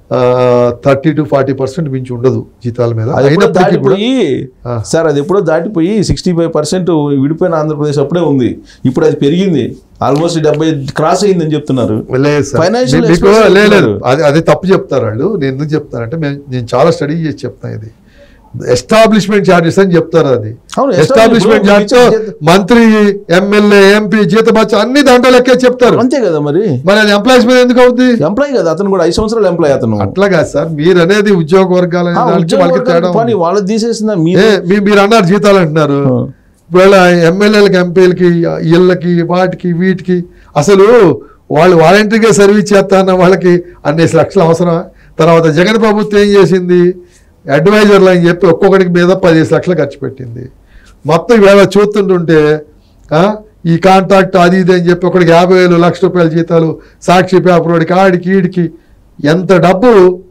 B: థర్టీ టు ఫార్టీ పర్సెంట్ మించి ఉండదు జీతాల మీద
A: అది ఎప్పుడో
B: అయినప్పటికీ కూడా
A: దాటిపోయి
B: ఆ.
A: సార్ అది ఎప్పుడో దాటిపోయి సిక్స్టీ ఫైవ్ పర్సెంట్ విడిపోయిన ఆంధ్రప్రదేశ్ అప్పుడే ఉంది ఇప్పుడు అది పెరిగింది ఆల్మోస్ట్ డెబ్బై క్రాస్ అయిందని చెప్తున్నారు
B: లేదు సార్.
A: Financial
B: మీ- మీకు
A: expenses
B: లేదు
A: చెప్తున్నారు.
B: అది అది తప్పు చెప్తారు వాళ్ళు నేను ఎందుకు చెప్తానంటే మేము నేను చాలా స్టడీ చేసి చెప్తాను ఇది ఎస్టాబ్లిష్మెంట్ ఛార్జెస్ అని చెప్తారు అది
A: అవును,
B: ఎస్టాబ్లిష్మెంట్
A: establishment
B: ఛార్జ్
A: జీతం-
B: మంత్రి ఎమ్మెల్యే ఎంపీ జీతభత్య అన్ని దాంట్లో లెక్కే చెప్తారు
A: అంతే కదా మరి
B: మరి అది ఎంప్లాయీస్ మీద ఎందుకు అవుతుంది
A: ఎంప్లాయ్ కదా అతను కూడా ఐదు సంవత్సరాలు ఎంప్లాయ్ అతను
B: అట్లా కాదు సార్ మీరు అనేది ఉద్యోగ వర్గాల
A: ఆ,
B: దానికి
A: ఉద్యోగ
B: వాళ్ళకి తేడా
A: వర్గానికి పని
B: ఉంది.
A: వాళ్ళు తీసేసిన
B: ఏ,
A: మీరు
B: మీ- మీరు అన్నారు జీతాలు అంటున్నారు
A: ఆ.
B: ఇవాళ ఎమ్మెల్యేలకి ఎంపీలకి ఇళ్ళకి వాటికి వీటికి అసలు వాళ్ళు వాలంటరీగా సర్వీస్ చేస్తా అన్న వాళ్ళకి అన్నేసి లక్షలు అవసరం తర్వాత జగన్ ప్రభుత్వం ఏం చేసింది అడ్వైజర్లు అని చెప్పి ఒక్కొక్కడికి మీద పదిహేను లక్షలు ఖర్చు పెట్టింది మొత్తం ఇవాళ చూస్తుంటుంటే ఆ, ఈ కాంట్రాక్ట్ అది ఇది అని చెప్పి ఒకడికి యాభై వేలు లక్ష రూపాయల జీతాలు సాక్షి పేపర్ వాడికి ఆడికి ఈడికి ఎంత డబ్బు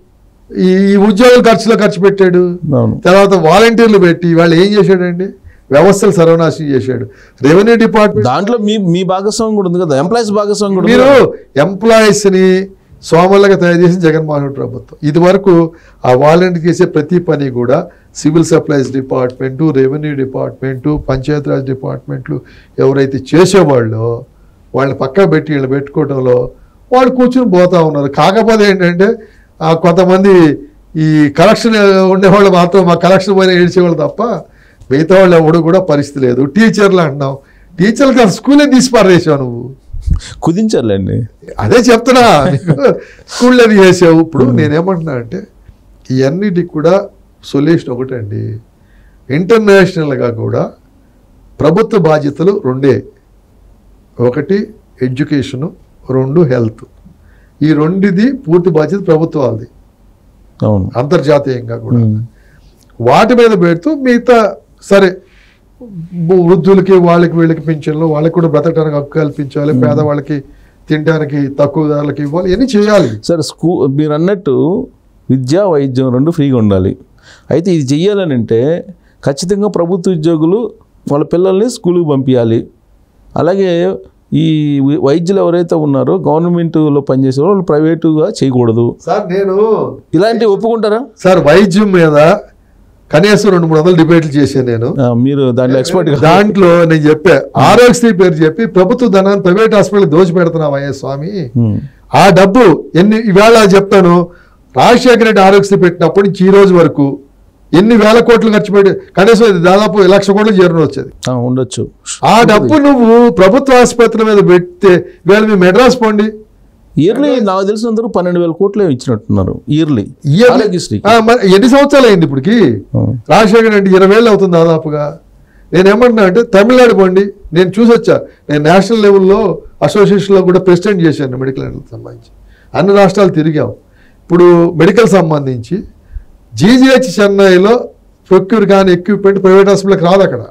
B: ఈ ఈ ఉద్యోగుల ఖర్చులో ఖర్చు పెట్టాడు
A: అవును
B: తర్వాత వాలంటీర్లు పెట్టి వాళ్ళు ఏం చేశాడండి వ్యవస్థలు సర్వనాశనం చేశాడు రెవెన్యూ డిపార్ట్మెంట్
A: దాంట్లో మీ మీ భాగస్వామ్యం కూడా ఉంది కదా ఎంప్లాయీస్ భాగస్వామ్యం కూడా ఉంది
B: మీరు
A: కదా.
B: ఎంప్లాయీస్ ని సోమరులుగా తయారు చేసిన జగన్మోహన్ రెడ్డి ప్రభుత్వం ఇది వరకు ఆ వాలంటీర్ చేసే ప్రతి పని కూడా civil supplies department revenue department Panchayati Raj డిపార్ట్మెంట్లు ఎవరైతే చేసేవాళ్ళో వాళ్ళని పక్క పెట్టి వీళ్ళు పెట్టుకోవడంలో వాళ్ళు కూర్చుని పోతా ఉన్నారు కాకపోతే ఏంటంటే ఆ కొంతమంది ఈ కలెక్షన్ ఉండేవాళ్ళు మాత్రం మా కలెక్షన్ పైన ఏడ్చేవాళ్ళు తప్ప మిగతా వాళ్ళు ఎవడు కూడా పరిస్థితి లేదు టీచర్లు అంటున్నావు టీచర్లకి ఆ స్కూలే తీసి పారేసావు నువ్వు
A: కుదించారులేండి
B: అదే చెప్తున్నా స్కూల్లో చేసావు ఇప్పుడు నేనేమంటున్నా అంటే ఇవన్నిటికి కూడా సొల్యూషన్ ఒకటండి ఇంటర్నేషనల్గా కూడా ప్రభుత్వ బాధ్యతలు రెండే ఒకటి ఎడ్యుకేషను రెండు హెల్త్ ఈ రెండిది పూర్తి బాధ్యత ప్రభుత్వాలది
A: అవును
B: అంతర్జాతీయంగా కూడా
A: ఉమ్.
B: వాటి మీద పెడుతూ మిగతా సరే బు- వృద్ధులకి వాళ్ళకి వీళ్ళకి పింఛన్లు వాళ్ళకి కూడా బ్రతకడానికి హక్కు కల్పించాలి పేదవాళ్ళకి తినడానికి తక్కువ ధరలకి ఇవ్వాలి ఇవన్నీ చేయాలి
A: సార్ స్కూ మీరు అన్నట్టు విద్య వైద్యం రెండు ఫ్రీగా ఉండాలి అయితే ఇది చెయ్యాలని అంటే ఖచ్చితంగా ప్రభుత్వ ఉద్యోగులు వాళ్ళ పిల్లల్ని స్కూల్కి పంపించాలి అలాగే ఈ వై- వైద్యులు ఎవరైతే ఉన్నారో గవర్నమెంట్లో పనిచేసే వాళ్ళు ప్రైవేటుగా చేయకూడదు
B: సార్ నేను
A: ఇలాంటివి ఒప్పుకుంటారా
B: సార్ వైద్యం మీద కనీసం రెండు మూడు వందల డిబేట్లు చేశాను నేను
A: ఆ, మీరు దాంట్లో ఎక్స్పర్ట్
B: దాంట్లో నేను చెప్పా ఆరోగ్యశ్రీ పేరు చెప్పి ప్రభుత్వ ధనాన్ని ప్రైవేట్ హాస్పిటల్ దోచి పెడుతున్నావయ్యా స్వామి ఆ డబ్బు ఎన్ని ఈవేళ చెప్తాను రాజశేఖర రెడ్డి ఆరోగ్యశ్రీ పెట్టినప్పటి నుంచి ఈ రోజు వరకు ఎన్ని వేల కోట్లు ఖర్చు పెట్టి కనీసం ఇది దాదాపు లక్ష కోట్లు చేరుని వచ్చేది
A: ఉండొచ్చు
B: ఆ డబ్బు నువ్వు ప్రభుత్వ ఆసుపత్రి మీద పెడితే వీళ్ళు మీ మెడ్రాస్ పోండి
A: ఇయర్లీ నాకు తెలిసినందుకు పన్నెండు వేల కోట్లే ఇచ్చినట్టున్నారు ఇయర్లీ
B: Yearly-
A: ఆరోగ్యశ్రీ
B: ఆ, మరి ఎన్ని సంవత్సరాలు అయింది ఇప్పటికి రాజశేఖర్ రెడ్డి ఇరవై ఏళ్ళు అవుతుంది దాదాపుగా నేను ఏమంటున్నా అంటే తమిళనాడు పోండి నేను చూసొచ్చా నేను నేషనల్ లెవెల్లో అసోసియేషన్లో కూడా ప్రెసిడెంట్ చేశాను మెడికల్ హెల్త్ సంబంధించి అన్ని రాష్ట్రాలు తిరిగాం ఇప్పుడు మెడికల్ సంబంధించి జీజీహెచ్ చెన్నైలో ప్రొక్యూర్ కానీ ఎక్విప్మెంట్ ప్రైవేట్ హాస్పిటల్కి రాదు అక్కడ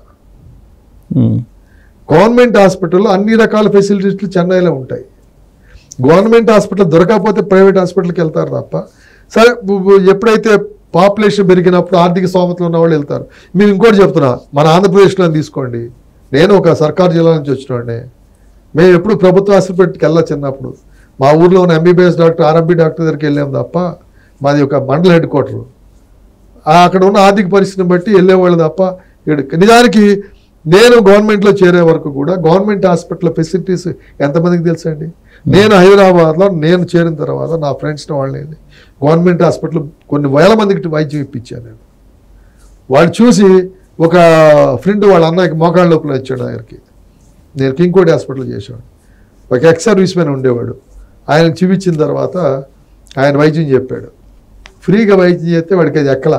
B: గవర్నమెంట్ హాస్పిటల్లో అన్ని రకాల ఫెసిలిటీస్లు చెన్నైలో ఉంటాయి గవర్నమెంట్ హాస్పిటల్ దొరకకపోతే ప్రైవేట్ హాస్పిటల్కి వెళ్తారు తప్ప సరే బు- బు- ఎప్పుడైతే పాపులేషన్ పెరిగినప్పుడు ఆర్థిక స్తోమతలు ఉన్న వాళ్ళు వెళ్తారు మీరు ఇంకోటి చెప్తున్నా మన ఆంధ్రప్రదేశ్లో తీసుకోండి నేను ఒక సర్కార్ జిల్లా నుంచి వచ్చినోడే మేము ఎప్పుడు ప్రభుత్వ హాస్పిటల్కి వెళ్ళా చిన్నప్పుడు మా ఊర్లో ఉన్న ఎంబీబీఎస్ డాక్టర్ ఆర్ఎంపీ డాక్టర్ దగ్గరికి వెళ్ళాం తప్ప మాది ఒక మండల హెడ్ క్వార్టర్ ఆ అక్కడ ఉన్న ఆర్థిక పరిస్థితిని బట్టి వెళ్ళేవాళ్ళు తప్ప ఈడ- నిజానికి నేను గవర్నమెంట్లో చేరే వరకు కూడా గవర్నమెంట్ హాస్పిటల్ ఫెసిలిటీస్ ఎంతమందికి తెలుసండి నేను హైదరాబాద్లో నేను చేరిన తర్వాత నా ఫ్రెండ్స్ని వాళ్ళని గవర్నమెంట్ హాస్పిటల్ కొన్ని వేల మందికి వైద్యం ఇప్పించాను నేను వాళ్ళు చూసి ఒక ఫ్రెండ్ వాళ్ళ అన్నకి మోకాళ్ళ లోపల వచ్చాడు దగ్గరికి నేను కింగ్కోటి హాస్పిటల్ చేసేవాడు ఒక ఎక్స్ సర్వీస్ మ్యాన్ ఉండేవాడు ఆయన చూపించిన తర్వాత ఆయన వైద్యం చెప్పాడు ఫ్రీగా వైద్యం చేస్తే వాడికి అది ఎక్కల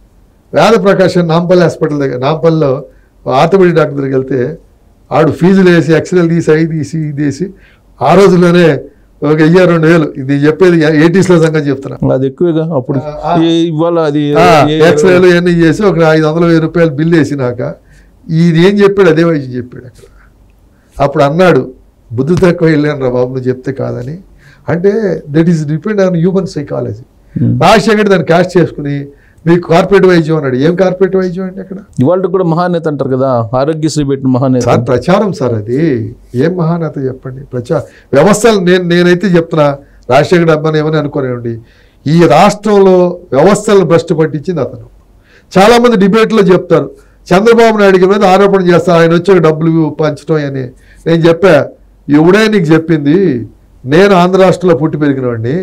B: వేద ప్రకాశం నాంపల్లి హాస్పిటల్ దగ్గర నాంపల్లిలో ఆర్థోపెడిక్ డాక్టర్ దగ్గరికి వెళ్తే ఆడు ఫీజులు వేసి ఎక్స్రేలు తీసి అవి తీసి ఇది తీసి ఆ రోజుల్లోనే ఒక వెయ్యి రెండు వేలు ఇది చెప్పేది ఎయిటీస్లో సంగతి చెప్తున్నా
A: అది ఎక్కువగా అప్పుడు
B: ఆ, ఆ.
A: ఈ- ఇవాళ అది
B: ఆ,
A: ఏ-
B: ఎక్స్రేలు ఇవన్నీ చేసి ఒక ఐదు వందల వెయ్యి రూపాయలు బిల్లు వేసినాక ఇది ఏం చెప్పాడు అదే వైద్యం చెప్పాడు అక్కడ అప్పుడు అన్నాడు బుద్ధి తక్కువ వెళ్ళాను రా బాబు నువ్వు చెప్తే కాదని అంటే that is depend on human psychology
A: Hmm.
B: Rajasekhar దాన్ని క్యాష్ చేసుకుని మీకు కార్పొరేట్ వైద్యం అన్నాడు ఏం కార్పొరేట్ వైద్యం అంటే అక్కడ
A: ఇవాళ కూడా మహానేత అంటారు కదా ఆరోగ్యశ్రీ పెట్టిన మహానేత
B: సార్ ప్రచారం సార్ అది ఏం మహానత చెప్పండి ప్రచార వ్యవస్థలు నేను నేనైతే చెప్తున్నా రాజశేఖర్ అబ్బాని ఏమని అనుకోనివ్వండి ఈ రాష్ట్రంలో వ్యవస్థలను భ్రష్టు పట్టించింది అతను చాలా మంది డిబేట్లో చెప్తారు చంద్రబాబు నాయుడు గారి మీద ఆరోపణ చేస్తారు ఆయన వచ్చి డబ్బులు పంచడం అని నేను చెప్పా ఎవడే నీకు చెప్పింది నేను ఆంధ్ర రాష్ట్రంలో పుట్టి పెరిగినవాడిని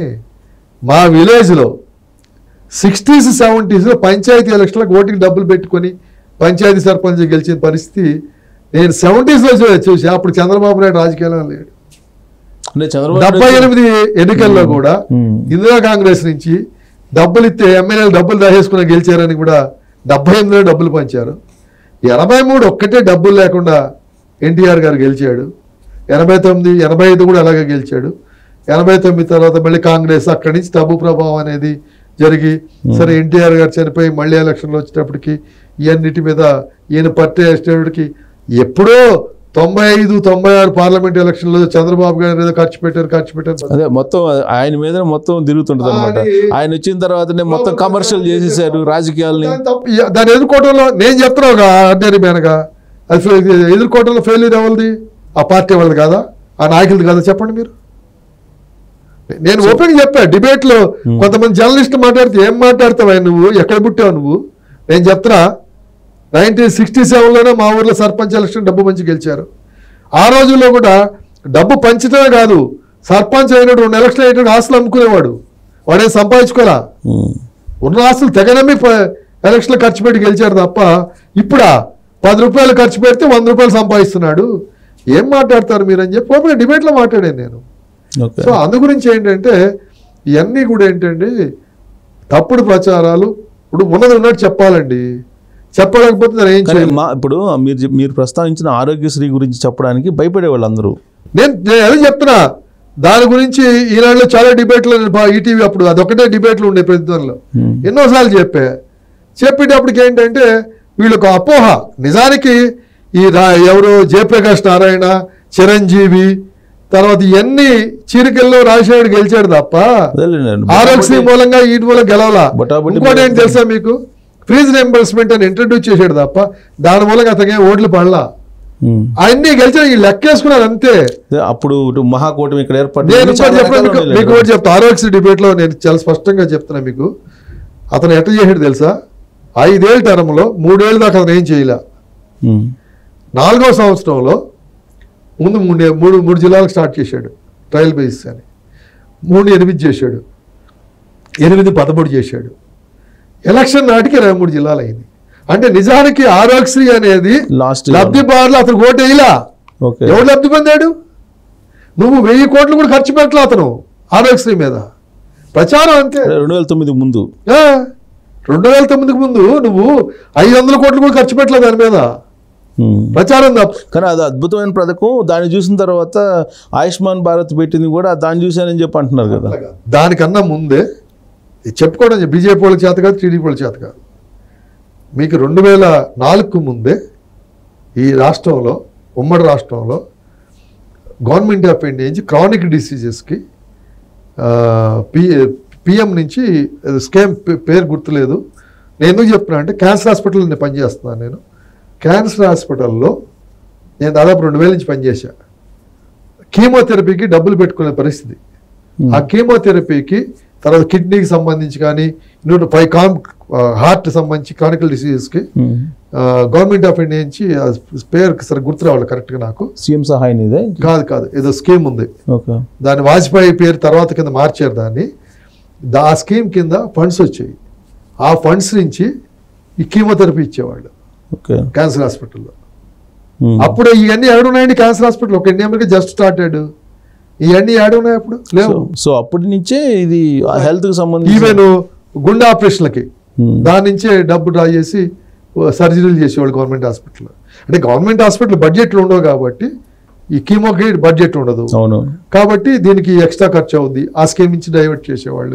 B: మా విలేజ్లో సిక్స్టీస్ సెవెంటీస్లో పంచాయతీ ఎలక్షన్లకు ఓటికి డబ్బులు పెట్టుకొని పంచాయతీ సర్పంచ్ గెలిచిన పరిస్థితి నేను సెవెంటీస్లో చూసి అప్పుడు చంద్రబాబు నాయుడు రాజకీయాల్లో లేడు
A: అంటే చంద్రబాబు
B: డెబ్బై
A: నాయుడు-
B: ఎనిమిది ఎన్నికల్లో కూడా
A: Hmm.
B: ఇందిరా కాంగ్రెస్ నుంచి డబ్బులు ఇస్తే ఎమ్మెల్యేలు డబ్బులు దాచేసుకుని గెలిచారని కూడా డెబ్బై ఎనిమిదిలో డబ్బులు పంచారు ఎనభై మూడు ఒక్కటే డబ్బులు లేకుండా ఎన్టీఆర్ గారు గెలిచాడు ఎనభై తొమ్మిది ఎనభై ఐదు కూడా అలాగే గెలిచాడు ఎనభై తొమ్మిది తర్వాత మళ్ళీ కాంగ్రెస్ అక్కడి నుంచి తబ్బు ప్రభావం అనేది జరిగి సరే ఎన్టీఆర్ గారు చనిపోయి మళ్ళీ ఎలక్షన్లు వచ్చేటప్పటికి ఇవన్నిటి మీద ఈయన పట్టే వచ్చేటప్పటికి ఎప్పుడో తొంభై ఐదు తొంభై ఆరు పార్లమెంట్ ఎలక్షన్లో చంద్రబాబు గారు ఏదో ఖర్చు పెట్టారు ఖర్చు పెట్టారు
A: అదే మొత్తం ఆయన మీద మొత్తం తిరుగుతుంటది అనమాట
B: అది-
A: ఆయన వచ్చిన తర్వాతనే మొత్తం కమర్షియల్ చేసేసారు రాజకీయాల్ని
B: దాని తప్పు- ఇ- దాన్ని ఎదుర్కోవడంలో నేను చెప్తున్నా ఒక ఆర్డినరీ మ్యాన్గా అది ఫె- ఎదుర్కోవడంలో ఫెయిల్యూర్ ఎవరిది ఆ పార్టీ వాళ్ళది కాదా ఆ నాయకులది కాదా చెప్పండి మీరు నేను ఓపెన్ చెప్పా డిబేట్ లో కొంతమంది జర్నలిస్ట్ మాట్లాడితే ఏం మాట్లాడతావా నువ్వు ఎక్కడ పుట్టావు నువ్వు నేను చెప్తున్నా నైన్టీన్ సిక్స్టీ సెవెన్లోనే మా ఊర్లో సర్పంచ్ ఎలక్షన్ డబ్బు పంచి గెలిచారు ఆ రోజుల్లో కూడా డబ్బు పంచడమే కాదు సర్పంచ్ అయినప్పుడు రెండు ఎలక్షన్ అయినప్పుడు ఆస్తులు అమ్ముకునేవాడు వాడేం సంపాదించుకోరా
A: ఉమ్.
B: ఉన్న ఆస్తులు తెగనమ్మి ప- ఎలక్షన్లో ఖర్చు పెట్టి గెలిచాడు తప్ప ఇప్పుడా పది రూపాయలు ఖర్చు పెడితే వంద రూపాయలు సంపాదిస్తున్నాడు ఏం మాట్లాడతారు మీరు అని చెప్పి ఓపెన్ డిబేట్లో మాట్లాడాను నేను
A: ఓకే
B: సో అందు గురించి ఏంటంటే ఇవన్నీ కూడా ఏంటండి తప్పుడు ప్రచారాలు ఇప్పుడు ఉన్నది ఉన్నట్టు చెప్పాలండి చెప్పలేకపోతే నేను ఏం
A: కానీ
B: చేయను
A: మా ఇప్పుడు మీరు చెప్- మీరు ప్రస్తావించిన ఆరోగ్యశ్రీ గురించి చెప్పడానికి భయపడే వాళ్ళందరూ
B: నేను నేను అదే చెప్తున్నా దాని గురించి ఈనాడులో చాలా డిబేట్లు ఈటీవీ అప్పుడు అదొకటే డిబేట్లు ఉండే ప్రభుత్వంలో
A: ఉమ్.
B: ఎన్నోసార్లు చెప్పా చెప్పేటప్పటికి ఏంటంటే వీళ్ళకు అపోహ నిజానికి ఈ రా ఎవరు జయప్రకాష్ నారాయణ చిరంజీవి తర్వాత ఇవన్నీ చీరికల్లో రాజశేఖర్ గెలిచాడు తప్ప
A: అదేలేండి.
B: ఆరోగ్యశ్రీ మూలంగా ఈ మూలం గెలవాలా
A: బొటాబొటి
B: ఇంకోటి ఏంటి తెలుసా మీకు ఫీజ్ రియంబర్స్మెంట్ అని ఇంట్రడ్యూస్ చేశాడు తప్ప దాని మూలంగా అతనికి ఏం ఓట్లు పడలా
A: ఉమ్.
B: అన్ని గెలిచిన ఈ లెక్కేసుకున్నారు అంతే
A: అదే అప్పుడు ఇటు మహాకూటమి ఇక్కడ ఏర్పడి
B: నేను ఇంకోటి
A: చాలా
B: చెప్పండి మీకు
A: రకాలు
B: మీకు
A: ఉన్నాయి
B: ఒకటి చెప్తా ఆరోగ్యశ్రీ డిబేట్ లో నేను చాలా స్పష్టంగా చెప్తున్నా మీకు అతను ఎట్లా చేసాడు తెలుసా ఐదేళ్ళ టర్మ్లో మూడేళ్ళ దాకా అతను ఏం చేయలే
A: ఉమ్.
B: నాలుగో సంవత్సరంలో ముందు మూడు మూడు మూడు జిల్లాలకు స్టార్ట్ చేశాడు ట్రయల్ బేసిస్ అని మూడు ఎనిమిది చేశాడు ఎనిమిది పదమూడు చేశాడు ఎలక్షన్ నాటికి ఇరవై మూడు జిల్లాలు అయింది అంటే నిజానికి ఆరోగ్యశ్రీ అనేది
A: లాస్ట్
B: లబ్ధిదారులు అతను ఓటు వేయలా
A: ఓకే
B: ఎవడు లబ్ధి పొందాడు నువ్వు వెయ్యి కోట్లు కూడా ఖర్చు పెట్టలే అతను ఆరోగ్యశ్రీ మీద ప్రచారం అంతే
A: రెండు వేల తొమ్మిది ముందు
B: ఆ, రెండు వేల తొమ్మిదికి ముందు నువ్వు ఐదు వందల కోట్లు కూడా ఖర్చు పెట్టలేదు దాని మీద
A: ఉమ్.
B: ప్రచారం తప్ప
A: కానీ అది అద్భుతమైన పథకం దాన్ని చూసిన తర్వాత ఆయుష్మాన్ భారత్ పెట్టింది కూడా దాన్ని చూశానని చెప్పి అంటున్నారు కదా
B: దానికన్నా ముందే ఇది చెప్పుకోవడం బీజేపీ వాళ్ళకి చేత కాదు టీడీపీ వాళ్ళకి చేత కాదు మీకు రెండు వేల నాలుగుకు ముందే ఈ రాష్ట్రంలో ఉమ్మడి రాష్ట్రంలో గవర్నమెంట్ ఆఫ్ ఇండియా నుంచి క్రానిక్ డిసీజెస్కి పి పిఎం నుంచి స్కేమ్ పేరు గుర్తులేదు నేను ఎందుకు చెప్తున్నా అంటే క్యాన్సర్ హాస్పిటల్లో నేను పనిచేస్తున్నాను నేను క్యాన్సర్ హాస్పిటల్లో నేను దాదాపు రెండు వేల నుంచి పనిచేశా కీమోథెరపీకి డబ్బులు పెట్టుకునే పరిస్థితి ఆ కీమోథెరపీకి తర్వాత కిడ్నీకి సంబంధించి కానీ ఇంకోటి పై కామ్ హార్ట్ సంబంధించి క్రానికల్ డిసీజెస్కి
A: ఉమ్.
B: గవర్నమెంట్ ఆఫ్ ఇండియా నుంచి ఆ పేరు సరే గుర్తు రావాలి కరెక్ట్గా నాకు
A: సీఎం సహాయ నిధి
B: కాదు కాదు ఏదో స్కీమ్ ఉంది
A: ఓకే
B: దాని వాజ్పేయి పేరు తర్వాత కింద మార్చారు దాన్ని దా- ఆ స్కీమ్ కింద ఫండ్స్ వచ్చాయి ఆ ఫండ్స్ నుంచి ఈ కీమోథెరపీ ఇచ్చేవాళ్ళు
A: ఓకే
B: క్యాన్సర్ హాస్పిటల్లో
A: ఉమ్.
B: అప్పుడు ఇవన్నీ ఏడున్నాయండి క్యాన్సర్ హాస్పిటల్ ఒక ఇండియా జస్ట్ స్టార్టెడ్ ఇవన్నీ ఏడున్నాయి అప్పుడు లేవు
A: సో- సో అప్పటి నుంచే ఇది హెల్త్ కి సంబంధించి
B: ఈవెన్ గుండె ఆపరేషన్లకి
A: ఉమ్.
B: దాని నుంచే డబ్బు డ్రా చేసి సర్జరీలు చేసేవాళ్ళు గవర్నమెంట్ హాస్పిటల్లో అంటే గవర్నమెంట్ హాస్పిటల్ బడ్జెట్లు ఉండవు కాబట్టి ఈ కీమోకి బడ్జెట్ ఉండదు
A: అవును
B: కాబట్టి దీనికి ఎక్స్ట్రా ఖర్చు అవుద్ది ఆ స్కీమ్ నుంచి డైవర్ట్ చేసేవాళ్ళు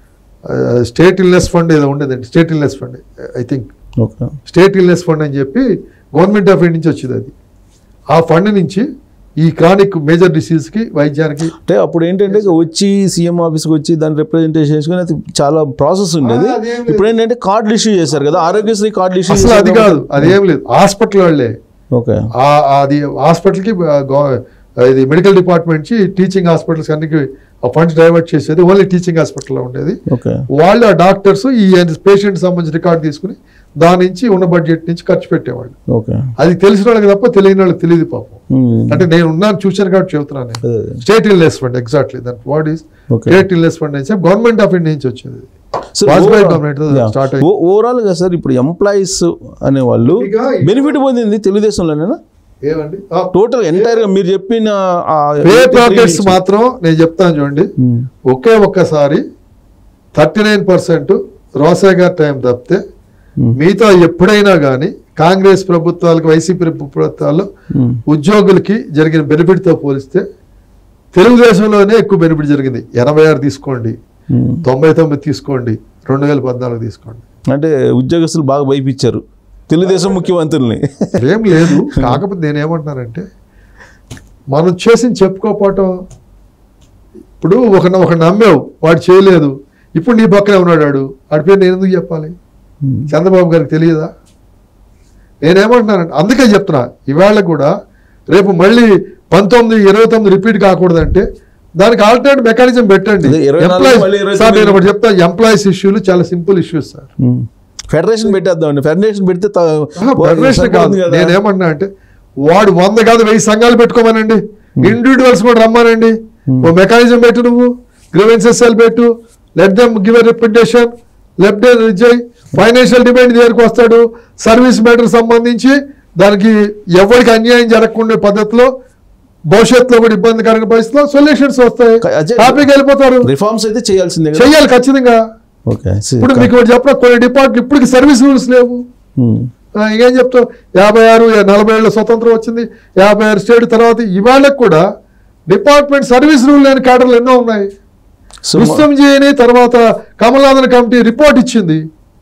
B: స్టేట్ ఇల్నెస్ ఫండ్ ఏదో ఉండేదండి state illness fund I think
A: okay
B: state illness fund అని చెప్పి గవర్నమెంట్ ఆఫ్ ఇండియా నుంచి వచ్చేది అది ఆ ఫండ్ నుంచి ఈ క్రానిక్ మేజర్ డిసీజ్కి వైద్యానికి
A: అంటే అప్పుడు ఏంటంటే వచ్చి సీఎం ఆఫీస్కి వచ్చి దాన్ని రిప్రజెంటేషన్ చేసుకుని అది చాలా ప్రాసెస్ ఉండేది
B: ఆ, అదేం లేదు.
A: ఇప్పుడు ఏంటంటే కార్డులు ఇష్యూ చేశారు కదా ఆరోగ్యశ్రీ కార్డులు ఇష్యూ
B: అసలు అది కాదు అదేం లేదు హాస్పిటల్ వాళ్ళే
A: ఓకే
B: ఆ- అది హాస్పిటల్కి ఆ, గవ- ఇది మెడికల్ డిపార్ట్మెంట్ నుంచి టీచింగ్ హాస్పిటల్స్ అన్నికి ఆ ఫండ్స్ డైవర్ట్ చేసేది ఓన్లీ టీచింగ్ హాస్పిటల్లో ఉండేది
A: ఓకే
B: వాళ్ళు ఆ డాక్టర్స్ ఈ పేషెంట్ సంబంధించి రికార్డ్ తీసుకుని దాని నుంచి ఉన్న బడ్జెట్ నుంచి ఖర్చు పెట్టేవాళ్ళు
A: ఓకే
B: అది తెలిసిన వాళ్ళకి తప్ప తెలియని వాళ్ళకి తెలియదు పాపం
A: ఉమ్.
B: అంటే నేను ఉన్నాను చూశాను కాబట్టి చెబుతున్నాను నేను
A: అదే అదే.
B: State illness fund exactly that what is
A: okay
B: state illness fund నుంచి గవర్నమెంట్ ఆఫ్ ఇండియా నుంచి వచ్చేది
A: sir,
B: Vajpayee
A: overall-
B: government
A: yeah.
B: Start అయింది
A: ఓ- ఓవరాల్ గా సార్ ఇప్పుడు ఎంప్లాయీస్ అనే వాళ్ళు
B: ఇక ఈ-
A: బెనిఫిట్ పొందింది తెలుగుదేశంలోనేనా
B: ఏమండి
A: టోటల్ ఎంటైర్ గా మీరు చెప్పిన ఆ
B: పే
A: eighty three
B: ప్రాకెట్స్
A: నుంచి-
B: మాత్రం నేను చెప్తాను చూడండి
A: ఉమ్.
B: ఒకే ఒక్కసారి థర్టీ నైన్ పర్సెంట్ రోసా గారి టైం తప్పితే
A: ఉమ్.
B: మిగతా ఎప్పుడైనా కానీ కాంగ్రెస్ ప్రభుత్వాలకు వైసీపీ ప్రభుత్వాలు
A: ఉమ్.
B: ఉద్యోగులకి జరిగిన బెనిఫిట్తో పోలిస్తే తెలుగుదేశంలోనే ఎక్కువ బెనిఫిట్ జరిగింది ఎనభై ఆరు తీసుకోండి
A: ఉమ్.
B: తొంభై తొమ్మిది తీసుకోండి రెండు వేల పద్నాలుగు తీసుకోండి
A: అంటే ఉద్యోగస్తులు బాగా భయపించారు తెలుగుదేశం ముఖ్యమంత్రుల్ని
B: ఏం లేదు కాకపోతే నేనేమంటున్నానంటే మనం చేసింది చెప్పుకోకపోవటం ఇప్పుడు ఒక ఒక నమ్మావు వాడు చేయలేదు ఇప్పుడు నీ పక్కనే ఉన్నాడు వాడు వాడి పేరు నేను ఎందుకు చెప్పాలి
A: ఉమ్.
B: చంద్రబాబు గారికి తెలియదా నేనేమంటున్నానంటే అందుకే చెప్తున్నా ఇవాళ కూడా రేపు మళ్ళీ పంతొమ్మిది ఇరవై తొమ్మిది రిపీట్ కాకూడదంటే దానికి ఆల్టర్నేట్ మెకానిజం పెట్టండి
A: అదే, ఇరవై నాలుగు
B: Employees-
A: మళ్ళీ ఇరవై
B: సార్ నేను
A: తొమ్మిది.
B: ఒకటి చెప్తా ఎంప్లాయీస్ ఇష్యూలు చాలా simple issues sir
A: um. Federation పెట్టేద్దామండి ఫెడరేషన్ పెడితే త-
B: ఫెడరేషన్ కాదు
A: సరిపోతుంది కదా.
B: నేనేమన్నా అంటే వాడు వంద కాదు వెయ్యి సంఘాలు పెట్టుకోమనండి ఇండివిజువల్స్ కూడా రమ్మానండి ఓ మెకానిజం పెట్టు నువ్వు గ్రీవెన్సెస్ సెల్ పెట్టు let them give a representation let they రిజై ఫైనాన్షియల్ డిమాండ్ దగ్గరికి వస్తాడు సర్వీస్ మ్యాటర్ సంబంధించి దానికి ఎవరికి అన్యాయం జరగకుండా పద్ధతిలో భవిష్యత్తులో కూడా ఇబ్బందికరమైన పరిస్థితిలో సొల్యూషన్స్ వస్తాయి
A: క- అజయ్,
B: హ్యాపీగా వెళ్ళిపోతారు
A: రిఫార్మ్స్ అయితే చేయాల్సిందే కదా
B: చెయ్యాలి ఖచ్చితంగా
A: ఓకే
B: ఇప్పుడు మీకు ఒకటి చెప్పడం కొన్ని డిపార్ట్మెంట్ ఇప్పటికి సర్వీస్ రూల్స్ లేవు
A: ఉమ్.
B: ఆ, ఏం చెప్తావు యాభై ఆరు యా- నలభై ఏళ్ళ స్వతంత్రం వచ్చింది యాభై ఆరు స్టేట్ తర్వాత ఇవాళకు కూడా డిపార్ట్మెంట్ సర్వీస్ రూల్ లేని క్యాడర్లు ఎన్నో ఉన్నాయి
A: సో మా-
B: విశ్వంజీని తర్వాత కమల్నాథన్ కమిటీ రిపోర్ట్ ఇచ్చింది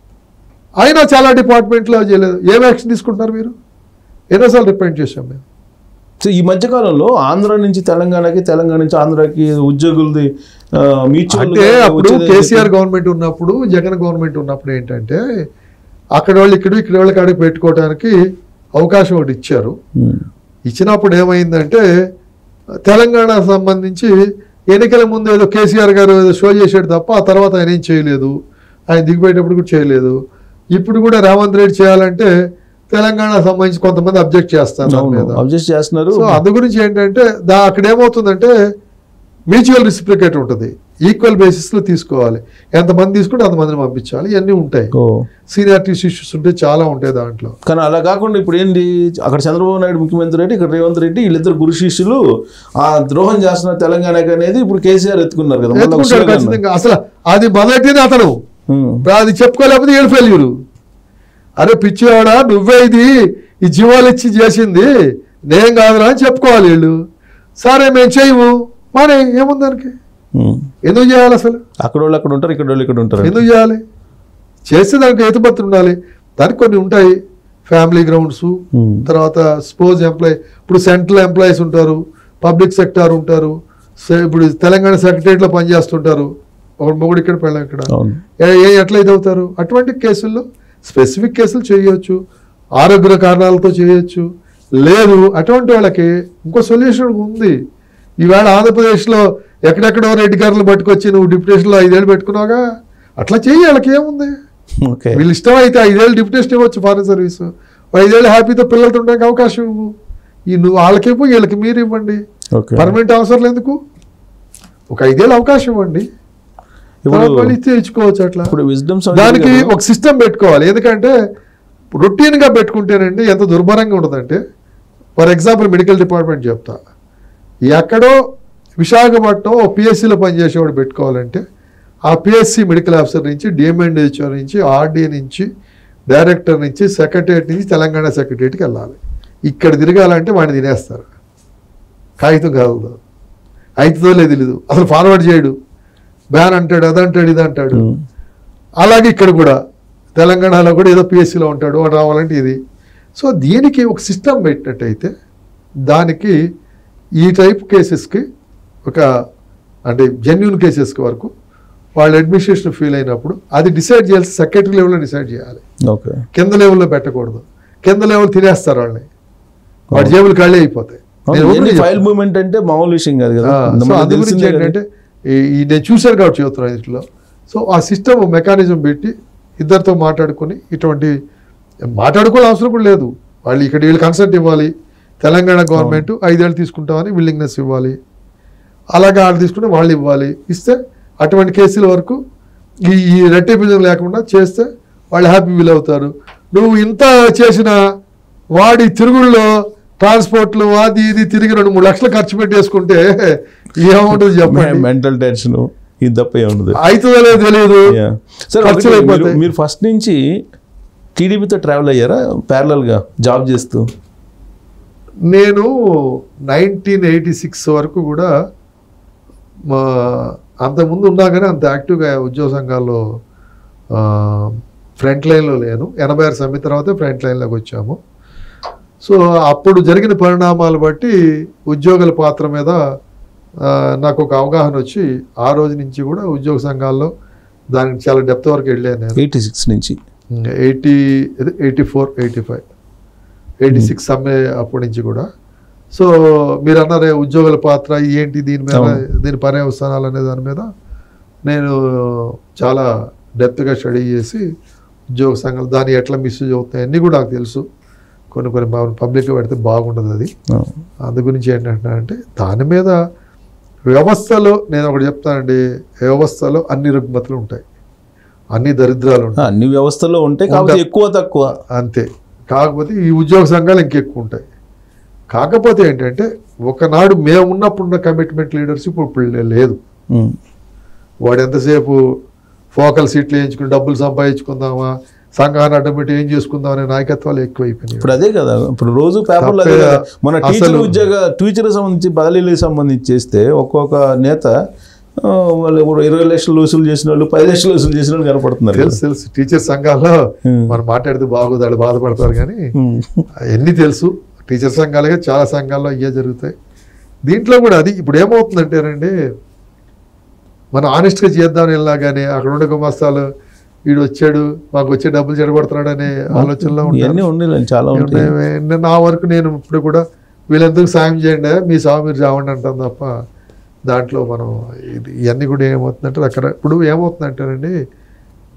B: అయినా చాలా డిపార్ట్మెంట్లో చేయలేదు ఏం యాక్షన్ తీసుకుంటున్నారు మీరు ఎన్నోసార్లు రిప్రజెంట్ చేశాం మేము
A: సో ఈ మధ్య కాలంలో ఆంధ్ర నుంచి తెలంగాణకి తెలంగాణ నుంచి ఆంధ్రాకి ఉద్యోగులది ఆ, mutual
B: అంటే
A: గా
B: అప్పుడు
A: వచ్చేది
B: కేసీఆర్ గవర్నమెంట్ ఉన్నప్పుడు జగన్ గవర్నమెంట్ ఉన్నప్పుడు ఏంటంటే అక్కడ వాళ్ళు ఇక్కడ ఇక్కడ వాళ్ళ కాడికి పెట్టుకోవడానికి అవకాశం ఒకటి ఇచ్చారు
A: ఉమ్.
B: ఇచ్చినప్పుడు ఏమైందంటే తెలంగాణ సంబంధించి ఎన్నికల ముందు ఏదో కేసీఆర్ గారు ఏదో షో చేశాడు తప్ప ఆ తర్వాత ఆయన ఏం చేయలేదు ఆయన దిగిపోయేటప్పుడు కూడా చేయలేదు ఇప్పుడు కూడా రేవంత్ రెడ్డి చేయాలంటే తెలంగాణ సంబంధించి కొంతమంది అబ్జెక్ట్ చేస్తారు దాని మీద
A: అబ్జెక్ట్ చేస్తున్నారు
B: సో అందు గురించి ఏంటంటే దా అక్కడ ఏమవుతుందంటే మ్యూచువల్ రిసిప్రికేట్ ఉంటుంది ఈక్వల్ బేసిస్లో తీసుకోవాలి ఎంతమంది తీసుకుంటే అంతమందిని పంపించాలి ఇవన్నీ ఉంటాయి
A: ఓ
B: సీనియారిటీ ఇష్యూస్ ఉంటే చాలా ఉంటాయి దాంట్లో
A: కానీ అలా కాకుండా ఇప్పుడు ఏంటి అక్కడ చంద్రబాబు నాయుడు ముఖ్యమంత్రి రెడ్డి ఇక్కడ రేవంత్ రెడ్డి వీళ్ళిద్దరు గురు శిష్యులు ఆ ద్రోహం చేస్తున్న తెలంగాణకి అనేది ఇప్పుడు కేసీఆర్ ఎత్తుకున్నారు కదా మళ్ళీ ఒక
B: ఎత్తుకుంటాడు
A: slogan.
B: ఖచ్చితంగా అసలు అది మొదటిది అతను
A: ఉమ్.
B: అది చెప్పుకోలేకపోతే ఏడు ఫెయిల్యూరు అరే పిచ్చివాడా నువ్వే ఇది ఈ జీవాలు ఇచ్చి చేసింది నేను కాదురా అని చెప్పుకోవాలి వీళ్ళు సరే మేము చేయము మానే ఏముంది దానికి
A: ఉమ్.
B: ఎందుకు చేయాలి అసలు
A: అక్కడ వాళ్ళు అక్కడ ఉంటారు ఇక్కడ వాళ్ళు ఇక్కడ ఉంటారు
B: ఎందుకు చేయాలి చేస్తే దానికి ఏతుపత్రి ఉండాలి దానికి కొన్ని ఉంటాయి ఫ్యామిలీ గ్రౌండ్స్
A: ఉమ్.
B: తర్వాత స్పోజ్ ఎంప్లాయ్ ఇప్పుడు సెంట్రల్ ఎంప్లాయీస్ ఉంటారు పబ్లిక్ సెక్టార్ ఉంటారు సే- ఇప్పుడు తెలంగాణ సెక్రటరియట్లో పనిచేస్తుంటారు ఒక మొగుడు ఇక్కడ పెళ్ళం ఇక్కడ
A: అవును
B: ఏ ఏ ఎట్లా ఇది అవుతారు అటువంటి కేసుల్లో స్పెసిఫిక్ కేసులు చేయొచ్చు ఆరోగ్య కారణాలతో చేయొచ్చు లేదు అటువంటి వాళ్ళకి ఇంకో సొల్యూషన్ ఉంది ఈవేళ ఆంధ్రప్రదేశ్లో ఎక్కడెక్కడో రెడ్డి గారులు పట్టుకొచ్చి నువ్వు డిప్యుటేషన్లో ఐదేళ్ళు పెట్టుకున్నావుగా అట్లా చేయి వాళ్ళకి ఏముంది
A: ఓకే
B: వీళ్ళు ఇష్టం అయితే ఐదేళ్ళు డిప్యుటేషన్ ఇవ్వచ్చు ఫారెన్ సర్వీస్ ఐదేళ్ళు హ్యాపీతో పిల్లలతో ఉండడానికి అవకాశం ఇవ్వు ఈ నువ్వు వాళ్ళకేమో వీళ్ళకి మీరు ఇవ్వండి
A: ఓకే
B: పర్మనెంట్ అవసరం ఎందుకు ఒక ఐదేళ్ళు అవకాశం ఇవ్వండి
A: ఇప్పుడు
B: తర్వాత మళ్ళీ ఇస్తే ఇచ్చుకోవచ్చు అట్లా
A: ఇప్పుడు విజ్డమ్
B: దానికి ఒక సిస్టమ్ పెట్టుకోవాలి ఎందుకంటే రొటీన్గా పెట్టుకుంటేనండి ఎంత దుర్భరంగా ఉంటుందంటే ఫర్ ఎగ్జాంపుల్ మెడికల్ డిపార్ట్మెంట్ చెప్తా ఎక్కడో విశాఖపట్నం ఓ పిఎస్సిలో పనిచేసేవాడు పెట్టుకోవాలంటే ఆ పిఎస్సి మెడికల్ ఆఫీసర్ నుంచి డిఎంఎండ్హెచ్ఓ నుంచి ఆర్డీ నుంచి డైరెక్టర్ నుంచి సెక్రటరియట్ నుంచి తెలంగాణ సెక్రటరియట్కి వెళ్ళాలి ఇక్కడ తిరగాలంటే వాడిని తినేస్తారు కాగితం కదలదు అయితుందో లేదు తెలీదు అసలు ఫార్వర్డ్ చేయడు బ్యాన్ అంటాడు అదంటాడు ఇది అంటాడు అలాగే ఇక్కడ కూడా తెలంగాణలో కూడా ఏదో పిఎస్సిలో ఉంటాడు వాడు రావాలంటే ఇది సో దీనికి ఒక సిస్టమ్ పెట్టినట్టయితే దానికి ఈ టైప్ కేసెస్కి ఒక అంటే జెన్యున్ కేసెస్కి వరకు వాళ్ళు అడ్మినిస్ట్రేషన్ ఫీల్ అయినప్పుడు అది డిసైడ్ చేయాల్సి సెక్రటరీ లెవెల్లో డిసైడ్ చేయాలి
A: ఓకే
B: కింద లెవెల్లో పెట్టకూడదు కింద లెవెల్ తినేస్తారు వాళ్ళని వాడి జేబులు ఖాళీ అయిపోతాయి నేను ఓపెన్గా
A: ఫైల్
B: చెప్తాను.
A: మూవ్మెంట్ అంటే మామూలు విషయం కాదు కదా
B: ఆ, సో
A: మనకు
B: అందు గురించి
A: తెలిసిందే కదా.
B: ఏంటంటే ఈ- ఈ నేను చూశాను కాబట్టి చెబుతున్నాను ఇంట్లో సో ఆ సిస్టమ్ మెకానిజం పెట్టి ఇద్దరితో మాట్లాడుకొని ఇటువంటి మాట్లాడుకోవడం అవసరం కూడా లేదు వాళ్ళు ఇక్కడ వీళ్ళు కన్సల్ట్ ఇవ్వాలి తెలంగాణ గవర్నమెంట్ ఐదేళ్ళు తీసుకుంటామని విల్లింగ్నెస్ ఇవ్వాలి అలాగే వాళ్ళు తీసుకుంటే వాళ్ళు ఇవ్వాలి ఇస్తే అటువంటి కేసుల వరకు ఈ ఈ రెట్టింపు లేకుండా చేస్తే వాళ్ళు హ్యాపీ ఫీల్ అవుతారు నువ్వు ఇంత చేసిన వాడి తిరుగుల్లో ట్రాన్స్పోర్ట్లు అది ఇది తిరిగి రెండు మూడు లక్షలు ఖర్చు పెట్టేసుకుంటే ఏముంటుంది చెప్పండి
A: మెంటల్ టెన్షన్ ఇది తప్ప ఏముండదు
B: అవుతుందో లేదో తెలియదు
A: Yeah. సరే
B: ఖర్చులు
A: ఒకటి మీరు-
B: అయిపోతాయి.
A: మీరు ఫస్ట్ నుంచి టీడీపీతో ట్రావెల్ అయ్యారా parallel గా జాబ్ చేస్తూ
B: నేను నైన్టీన్ ఎయిటీ సిక్స్ వరకు కూడా మా అంతకుముందు ఉన్నా కానీ అంత యాక్టివ్గా ఉద్యోగ సంఘాల్లో ఫ్రంట్ లైన్లో లేను ఎనభై ఆరు సమ్మె తర్వాతే ఫ్రంట్ లైన్లోకి వచ్చాము సో అప్పుడు జరిగిన పరిణామాలు బట్టి ఉద్యోగుల పాత్ర మీద ఆ, నాకు ఒక అవగాహన వచ్చి ఆ రోజు నుంచి కూడా ఉద్యోగ సంఘాల్లో దానికి చాలా డెప్త్ వరకు వెళ్ళాను నేను
A: ఎయిటీ సిక్స్ నుంచి
B: eighty eighty four eighty five eighty six సమ్మె అప్పటి నుంచి కూడా సో మీరు అన్నారే ఉద్యోగుల పాత్ర ఏంటి దీని మీద
A: అవును.
B: దీని పర్యవసానాలు అనే దాని మీద నేను చాలా డెప్త్గా స్టడీ చేసి ఉద్యోగ సంఘాలు దాన్ని ఎట్లా మిస్యూజ్ అవుతాయి అన్నీ కూడా నాకు తెలుసు కొన్ని కొన్ని పబ్లిక్గా పెడితే బాగుండదు అది
A: ఆ.
B: అందు గురించి ఏంటంటే అంటే దాని మీద వ్యవస్థలో నేను ఒకటి చెప్తానండి వ్యవస్థలో అన్ని రుగ్మతలు ఉంటాయి అన్ని దరిద్రాలు ఉంటాయి
A: ఆ, అన్ని వ్యవస్థల్లో ఉంటాయి కాకపోతే
B: ఉంటాయి.
A: ఎక్కువ తక్కువ
B: అంతే కాకపోతే ఈ ఉద్యోగ సంఘాలు ఇంకెక్కువ ఉంటాయి కాకపోతే ఏంటంటే ఒకనాడు మేము ఉన్నప్పుడు ఉన్న కమిట్మెంట్ లీడర్షిప్ ఇప్పుడు లేదు
A: ఉమ్.
B: వాడు ఎంతసేపు ఫోకల్ సీట్లు వేయించుకుని డబ్బులు సంపాదించుకుందామా సంఘాన్ని అడ్డం పెట్టి ఏం చేసుకుందాం అనే నాయకత్వాలు ఎక్కువైపోయినాయి
A: ఇప్పుడు అదే కదా ఇప్పుడు రోజు పేపర్లో అదే
B: తప్పే
A: కదా మన టీచర్
B: అసలు-
A: ఉద్యోగ టీచర్ సంబంధించి బదిలీలకు సంబంధించి చేస్తే ఒక్కొక్క నేత ఆ, వాళ్ళు ఇప్పుడు ఇరవై లక్షలు వసూలు చేసిన వాళ్ళు పది లక్షలు వసూలు చేసిన వాళ్ళు కనపడుతున్నారు కదా.
B: తెలుసు తెలుసు టీచర్ సంఘాల్లో
A: Hmm.
B: మనం మాట్లాడితే బాగోదు వాళ్ళు బాధపడతారు కానీ
A: ఉమ్.
B: అవన్నీ తెలుసు టీచర్ సంఘాలుగా చాలా సంఘాల్లో ఇవే జరుగుతాయి దీంట్లో కూడా అది ఇప్పుడు ఏమవుతుందంటేనండి మనం ఆనెస్ట్గా చేద్దామని వెళ్ళినా కానీ అక్కడ ఉండే గుమస్తాలు వీడు వచ్చాడు మాకు వచ్చే డబ్బులు చెడగొడుతున్నాడు అనే ఆలోచనలో
A: ఇవన్నీ
B: ఉంటారు
A: ఉండాలి చాలా ఉంటాయి
B: నేను నా వరకు నేను ఇప్పుడు కూడా వీళ్ళెందుకు సాయం చేయండి మీ సాగు మీరు చావండి అంటాం తప్ప దాంట్లో మనం ఇది ఇవన్నీ కూడా ఏమవుతుందంటే అక్కడ ఇప్పుడు ఏమవుతుందంటేనండి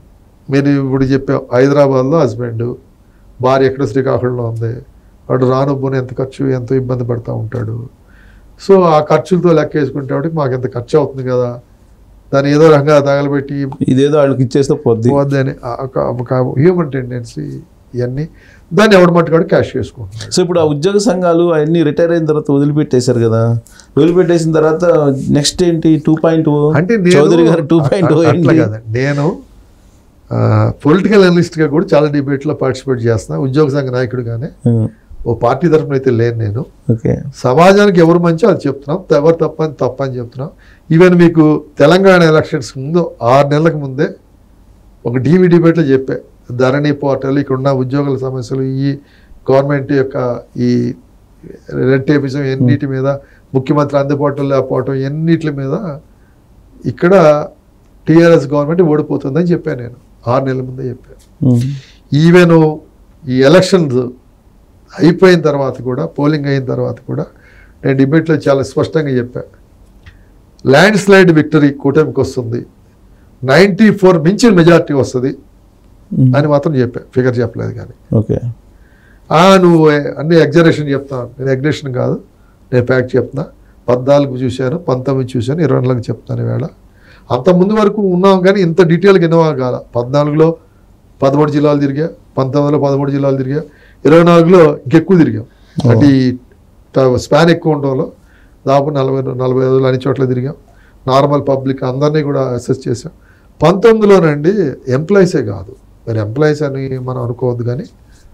B: మీరు ఇప్పుడు చెప్పాం హైదరాబాద్లో హస్బెండ్ భార్య ఎక్కడ శ్రీకాకుళంలో ఉంది వాడు రానుబ్బుని ఎంత ఖర్చు ఎంతో ఇబ్బంది పడుతూ ఉంటాడు సో ఆ ఖర్చులతో లెక్క వేసుకుంటే వాడికి మాకు ఎంత ఖర్చు అవుతుంది కదా దాన్ని ఏదో రకంగా తగలబెట్టి
A: ఇదేదో వాళ్ళకి ఇచ్చేస్తే పోద్ది
B: పోద్దని ఆ- ఒక- ఒక హ్యూమన్ టెండెన్సీ ఇవన్నీ దాన్ని ఎవడు మట్టుకాడు క్యాష్ చేసుకుంటున్నాడు
A: సో ఇప్పుడు ఆ ఉద్యోగ సంఘాలు అవన్నీ రిటైర్ అయిన తర్వాత వదిలిపెట్టేశారు కదా వదిలిపెట్టేసిన తర్వాత నెక్స్ట్ ఏంటి టూ పాయింట్
B: అంటే నేను
A: చౌదరి గారు టూ పాయింట్
B: అట్లా- అట్లా కాదండి నేను పొలిటికల్ అనలిస్ట్గా కూడా చాలా డిబేట్లో పార్టిసిపేట్ చేస్తున్నా ఉద్యోగ సంఘ నాయకుడిగానే ఓ పార్టీ తరఫున అయితే లేను నేను
A: ఓకే
B: సమాజానికి ఎవరు మంచో అది చెప్తున్నాం ఎవరు తప్పని తప్పని చెప్తున్నాం ఈవెన్ మీకు తెలంగాణ ఎలక్షన్స్ ముందు ఆరు నెలలకు ముందే ఒక టీవీ డిబేట్లో చెప్పా ధరణి పోర్టల్ ఇక్కడ ఉన్న ఉద్యోగుల సమస్యలు ఈ గవర్నమెంట్ యొక్క ఈ రెడ్ టేపిజం ఎన్నిటి మీద ముఖ్యమంత్రి అందుబాటులో లేకపోవటం ఎన్నిటి మీద ఇక్కడ టీఆర్ఎస్ గవర్నమెంట్ ఓడిపోతుందని చెప్పాను నేను ఆరు నెలల ముందే చెప్పాను ఈవెన్ ఈ ఎలక్షన్స్ అయిపోయిన తర్వాత కూడా పోలింగ్ అయిన తర్వాత కూడా నేను డిబేట్లో చాలా స్పష్టంగా చెప్పా ల్యాండ్ స్లైడ్ విక్టరీ కూటమికి వస్తుంది నైంటీ ఫోర్ మించిన మెజారిటీ వస్తుంది అని మాత్రం చెప్పా ఫిగర్ చెప్పలేదు కానీ
A: ఓకే
B: ఆ నువ్వు అన్ని ఎగ్జరేషన్ చెప్తాను నేను ఎగ్జరేషన్ కాదు నేను ఫ్యాక్ట్ చెప్తున్నా పద్నాలుగు చూశాను పంతొమ్మిది చూశాను ఇరవై నాలుగు చెప్తాను ఈవేళ అంత ముందు వరకు ఉన్నాం కానీ ఇంత డీటెయిల్గా ఇన్నోవా కాల పద్నాలుగులో పదమూడు జిల్లాలు తిరిగా పంతొమ్మిదిలో పదమూడు జిల్లాలు తిరిగా ఇరవై నాలుగులో ఇంకెక్కువ తిరిగాం అంటే ఈ ట- స్పాన్ ఎక్కువ ఉండడంలో దాదాపు నలభై నలభై ఐదులో అన్ని చోట్ల తిరిగాం నార్మల్ పబ్లిక్ అందరినీ కూడా అసెస్ చేసాం పంతొమ్మిదిలోనండి ఎంప్లాయీసే కాదు మరి ఎంప్లాయీస్ అని మనం అనుకోవద్దు కానీ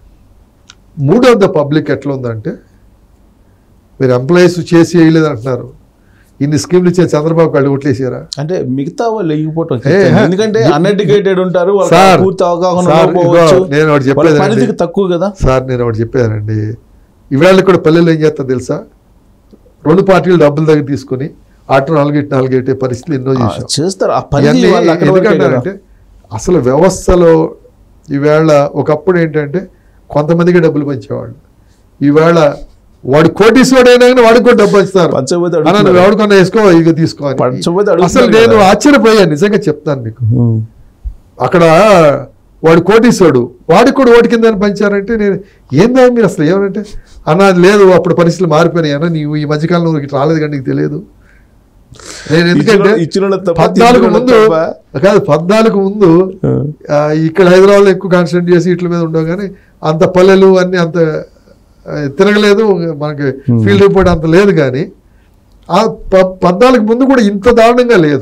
B: మూడ్ ఆఫ్ ద పబ్లిక్ ఎట్లా ఉందంటే మీరు ఎంప్లాయీస్ చేసి వేయలేదు అంటున్నారు ఇన్ని స్కీమ్లు ఇచ్చే చంద్రబాబు కళ్ళు ఓట్లేసారా
A: అంటే మిగతా వాళ్ళు ఎగిపోవటం
B: ఏ,
A: కష్టం. ఎందుకంటే అన్ఎడ్యుకేటెడ్ ఉంటారు వాళ్ళకి
B: సార్,
A: పూర్తి అవగాహన
B: సార్,
A: ఉండకపోవచ్చు
B: ఇదిగో నేను ఒకటి
A: వాళ్ళ
B: చెప్పేది
A: పరిధికి తక్కువ కదా
B: సార్ నేను ఒకటి చెప్పానండి ఇవాళ కూడా పల్లెలు ఏం చేస్తా తెలుసా రెండు పార్టీలు డబ్బులు దగ్గర తీసుకొని అటు నాలుగేటి నాలుగేటే పరిస్థితులు ఎన్నో
A: ఆ,
B: చూసాం
A: చేస్తారు ఆ పరిధి
B: ఇవన్నీ
A: వాళ్ళు అక్కడ వరకే కదా.
B: ఎందుకంటారంటే అసలు వ్యవస్థలో ఈవేళ ఒకప్పుడు ఏంటంటే కొంతమందికి డబ్బులు పంచేవాళ్ళు ఈవేళ వాడు కోటీశ్వరుడు అయినా కానీ వాడికి కూడా డబ్బు పంచుతారు
A: పంచకపోతే
B: అన్న
A: అడుగుతున్నారు.
B: నువ్వు ఎవరికన్నా వేసుకో ఇక తీసుకో అని.
A: పంచకపోతే
B: అసలు
A: అడుగుతున్నారు
B: నేను
A: కదా.
B: ఆశ్చర్యపోయాను నిజంగా చెప్తాను మీకు
A: ఉమ్.
B: అక్కడ వాడు కోటీశ్వరుడు వాడికి కూడా ఓటు కింద పంచారంటే నేను ఏందా మీరు అసలు ఏమంటే అన్న అది లేదు అప్పుడు పరిస్థితులు మారిపోయినాయి అన్న నీవు ఈ మధ్యకాలంలో ఇట్లా రాలేదు కానీ నీకు తెలియదు నేను ఎందుకంటే
A: ఇచ్చిన- ఇచ్చిన వాళ్ళకి తప్ప,
B: పద్నాలుగు
A: తీసుకున్న
B: ముందు
A: తప్ప.
B: కాదు పద్నాలుగు ముందు ఆ, ఇక్కడ హైదరాబాద్లో ఎక్కువ కాన్సన్ట్రేట్ చేసి ఇట్ల మీద ఉండవు కానీ అంత పల్లెలు అన్ని అంత ఆ, తిరగలేదు మనకి ఫీల్డ్ రిపోర్ట్ అంత లేదు కానీ ఆ ప- పద్నాలుగు ముందు కూడా ఇంత దారుణంగా లేదు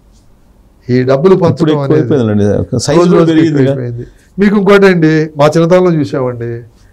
B: ఈ డబ్బులు
A: ఇప్పుడు
B: పంచడం
A: ఎక్కువ
B: అనేది
A: అయిపోయిందండి సైజు
B: రోజు
A: కూడా
B: రోజుకి
A: పెరిగింది
B: ఎక్కువైపోయింది. మీకు ఇంకోటి అండి మా చిన్నతనంలో చూసామండి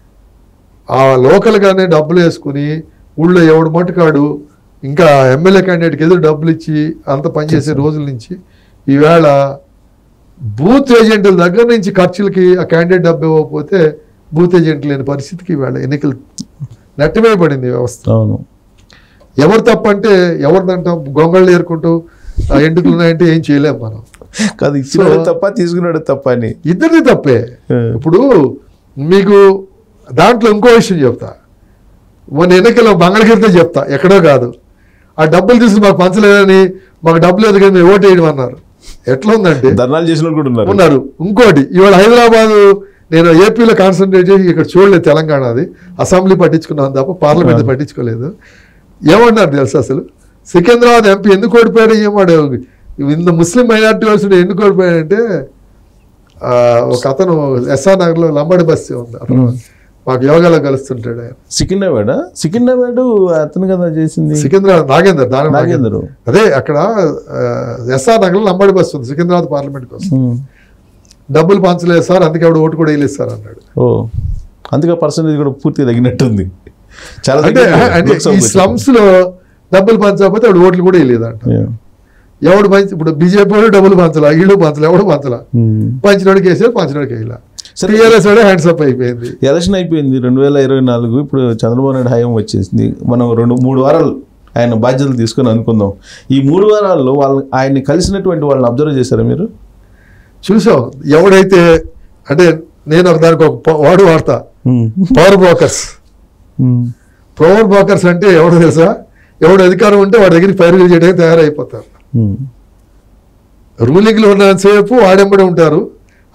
B: ఆ లోకల్గానే డబ్బులు వేసుకుని ఊళ్ళో ఎవడు మట్టుకాడు ఇంకా ఎమ్మెల్యే క్యాండిడేట్కి ఎదురు డబ్బులు ఇచ్చి అంత పనిచేసే రోజుల నుంచి ఈవేళ బూత్ ఏజెంట్ల దగ్గర నుంచి ఖర్చులకి ఆ క్యాండిడేట్ డబ్బు ఇవ్వకపోతే బూత్ ఏజెంట్ లేని పరిస్థితికి ఈవేళ ఎన్నికలు నెట్టమే పడింది వ్యవస్థ
A: అవును
B: ఎవరు తప్పంటే ఎవరిదంటాం గొంగళ్ళు ఏరుకుంటూ ఆ ఎంటుకలు ఉన్నాయంటే ఏం చేయలేం మనం
A: కాదు ఇచ్చిన
B: So-
A: తప్ప తీసుకున్నాడు తప్ప అని
B: ఇద్దరిది తప్పే
A: Hmm.
B: ఇప్పుడు మీకు దాంట్లో ఇంకో విషయం చెప్తా మొన్న ఎన్నికల్లో మంగళగిరితో చెప్తా ఎక్కడో కాదు ఆ డబ్బులు తీసుకుని మాకు పంచలేదని మాకు డబ్బులు లేదు కానీ మీరు ఓటు వేయడం అన్నారు ఎట్లా ఉందంటే
A: ధర్నాలు చేసిన వాళ్ళు కూడా ఉన్నారు
B: ఉన్నారు ఇంకోటి ఇవాళ హైదరాబాద్ నేను ఏపీలో కాన్సన్ట్రేట్ చేసి ఇక్కడ చూడలేదు తెలంగాణది అసెంబ్లీ పట్టించుకున్నాను తప్ప పార్లమెంట్ పట్టించుకోలేదు ఏమన్నారు తెలుసా అసలు సికింద్రాబాద్ ఎంపీ ఎందుకు ఓడిపోయాడు ఏమాడు ఇంత ముస్లిం మైనార్టీ వాళ్ళు ఎందుకు ఓడిపోయాడంటే ఆ, ఒక అతను ఎస్ఆర్ నగర్లో లంబడి బస్సు ఉంది అతను మాకు యోగాలో కలుస్తుంటాడు ఆయన
A: సికింద్రాబాద్ సికింద్రాబాద్ అతను కదా చేసింది
B: సికింద్రాబాద్ నాగేందర్ దాని
A: నాగేందర్
B: అదే అక్కడ ఎస్ఆర్ నగర్లో లంబడి బస్సు ఉంది సికింద్రాబాద్ పార్లమెంట్కి వస్తుంది
A: ఉమ్.
B: డబ్బులు పంచలేదు సార్ అందుకే ఆవిడ ఓటు కూడా వేయలేదు సార్ అన్నాడు
A: ఓ అందుకే పర్సంటేజ్ కూడా పూర్తిగా తగ్గినట్టుంది చాలా
B: అంటే
A: తగ్గింది.
B: అంటే
A: లోక్సభకు
B: ఈ
A: వచ్చి.
B: స్లమ్స్ లో డబ్బులు పంచకపోతే ఆవిడ ఓట్లు కూడా వేయలేదంట
A: Yeah.
B: ఎవడు పంచి ఇప్పుడు బీజేపీ వాడు డబ్బులు పంచలా వీళ్ళు పంచలా ఎవడు పంచలా
A: ఉమ్.
B: పంచినోడికి వేసారు పంచినోడికి వేయలా
A: సరే.
B: టీఆర్ఎస్ వాడే హ్యాండ్స్ అప్ అయిపోయింది
A: ఎలక్షన్ అయిపోయింది రెండు వేల ఇరవై నాలుగు ఇప్పుడు చంద్రబాబు నాయుడు హయాం వచ్చేసింది మనం రెండు మూడు వారాలు ఆయన బాధ్యతలు తీసుకొని అనుకుందాం ఈ మూడు వారాల్లో వాళ్ళని ఆయన్ని కలిసినటువంటి వాళ్ళని అబ్జర్వ్ చేశారా మీరు
B: చూసాం ఎవడైతే అంటే నేను ఒక దానికి ఒక ప- వాడు వాడతా పవర్ బ్రోకర్స్ పవర్ బ్రోకర్స్ అంటే ఎవడో తెలుసా ఎవడు అధికారం ఉంటే వాడి దగ్గరికి పైరులు చేయడానికి తయారైపోతారు రూలింగ్లో ఉన్నంతసేపు వాడెంబడి ఉంటారు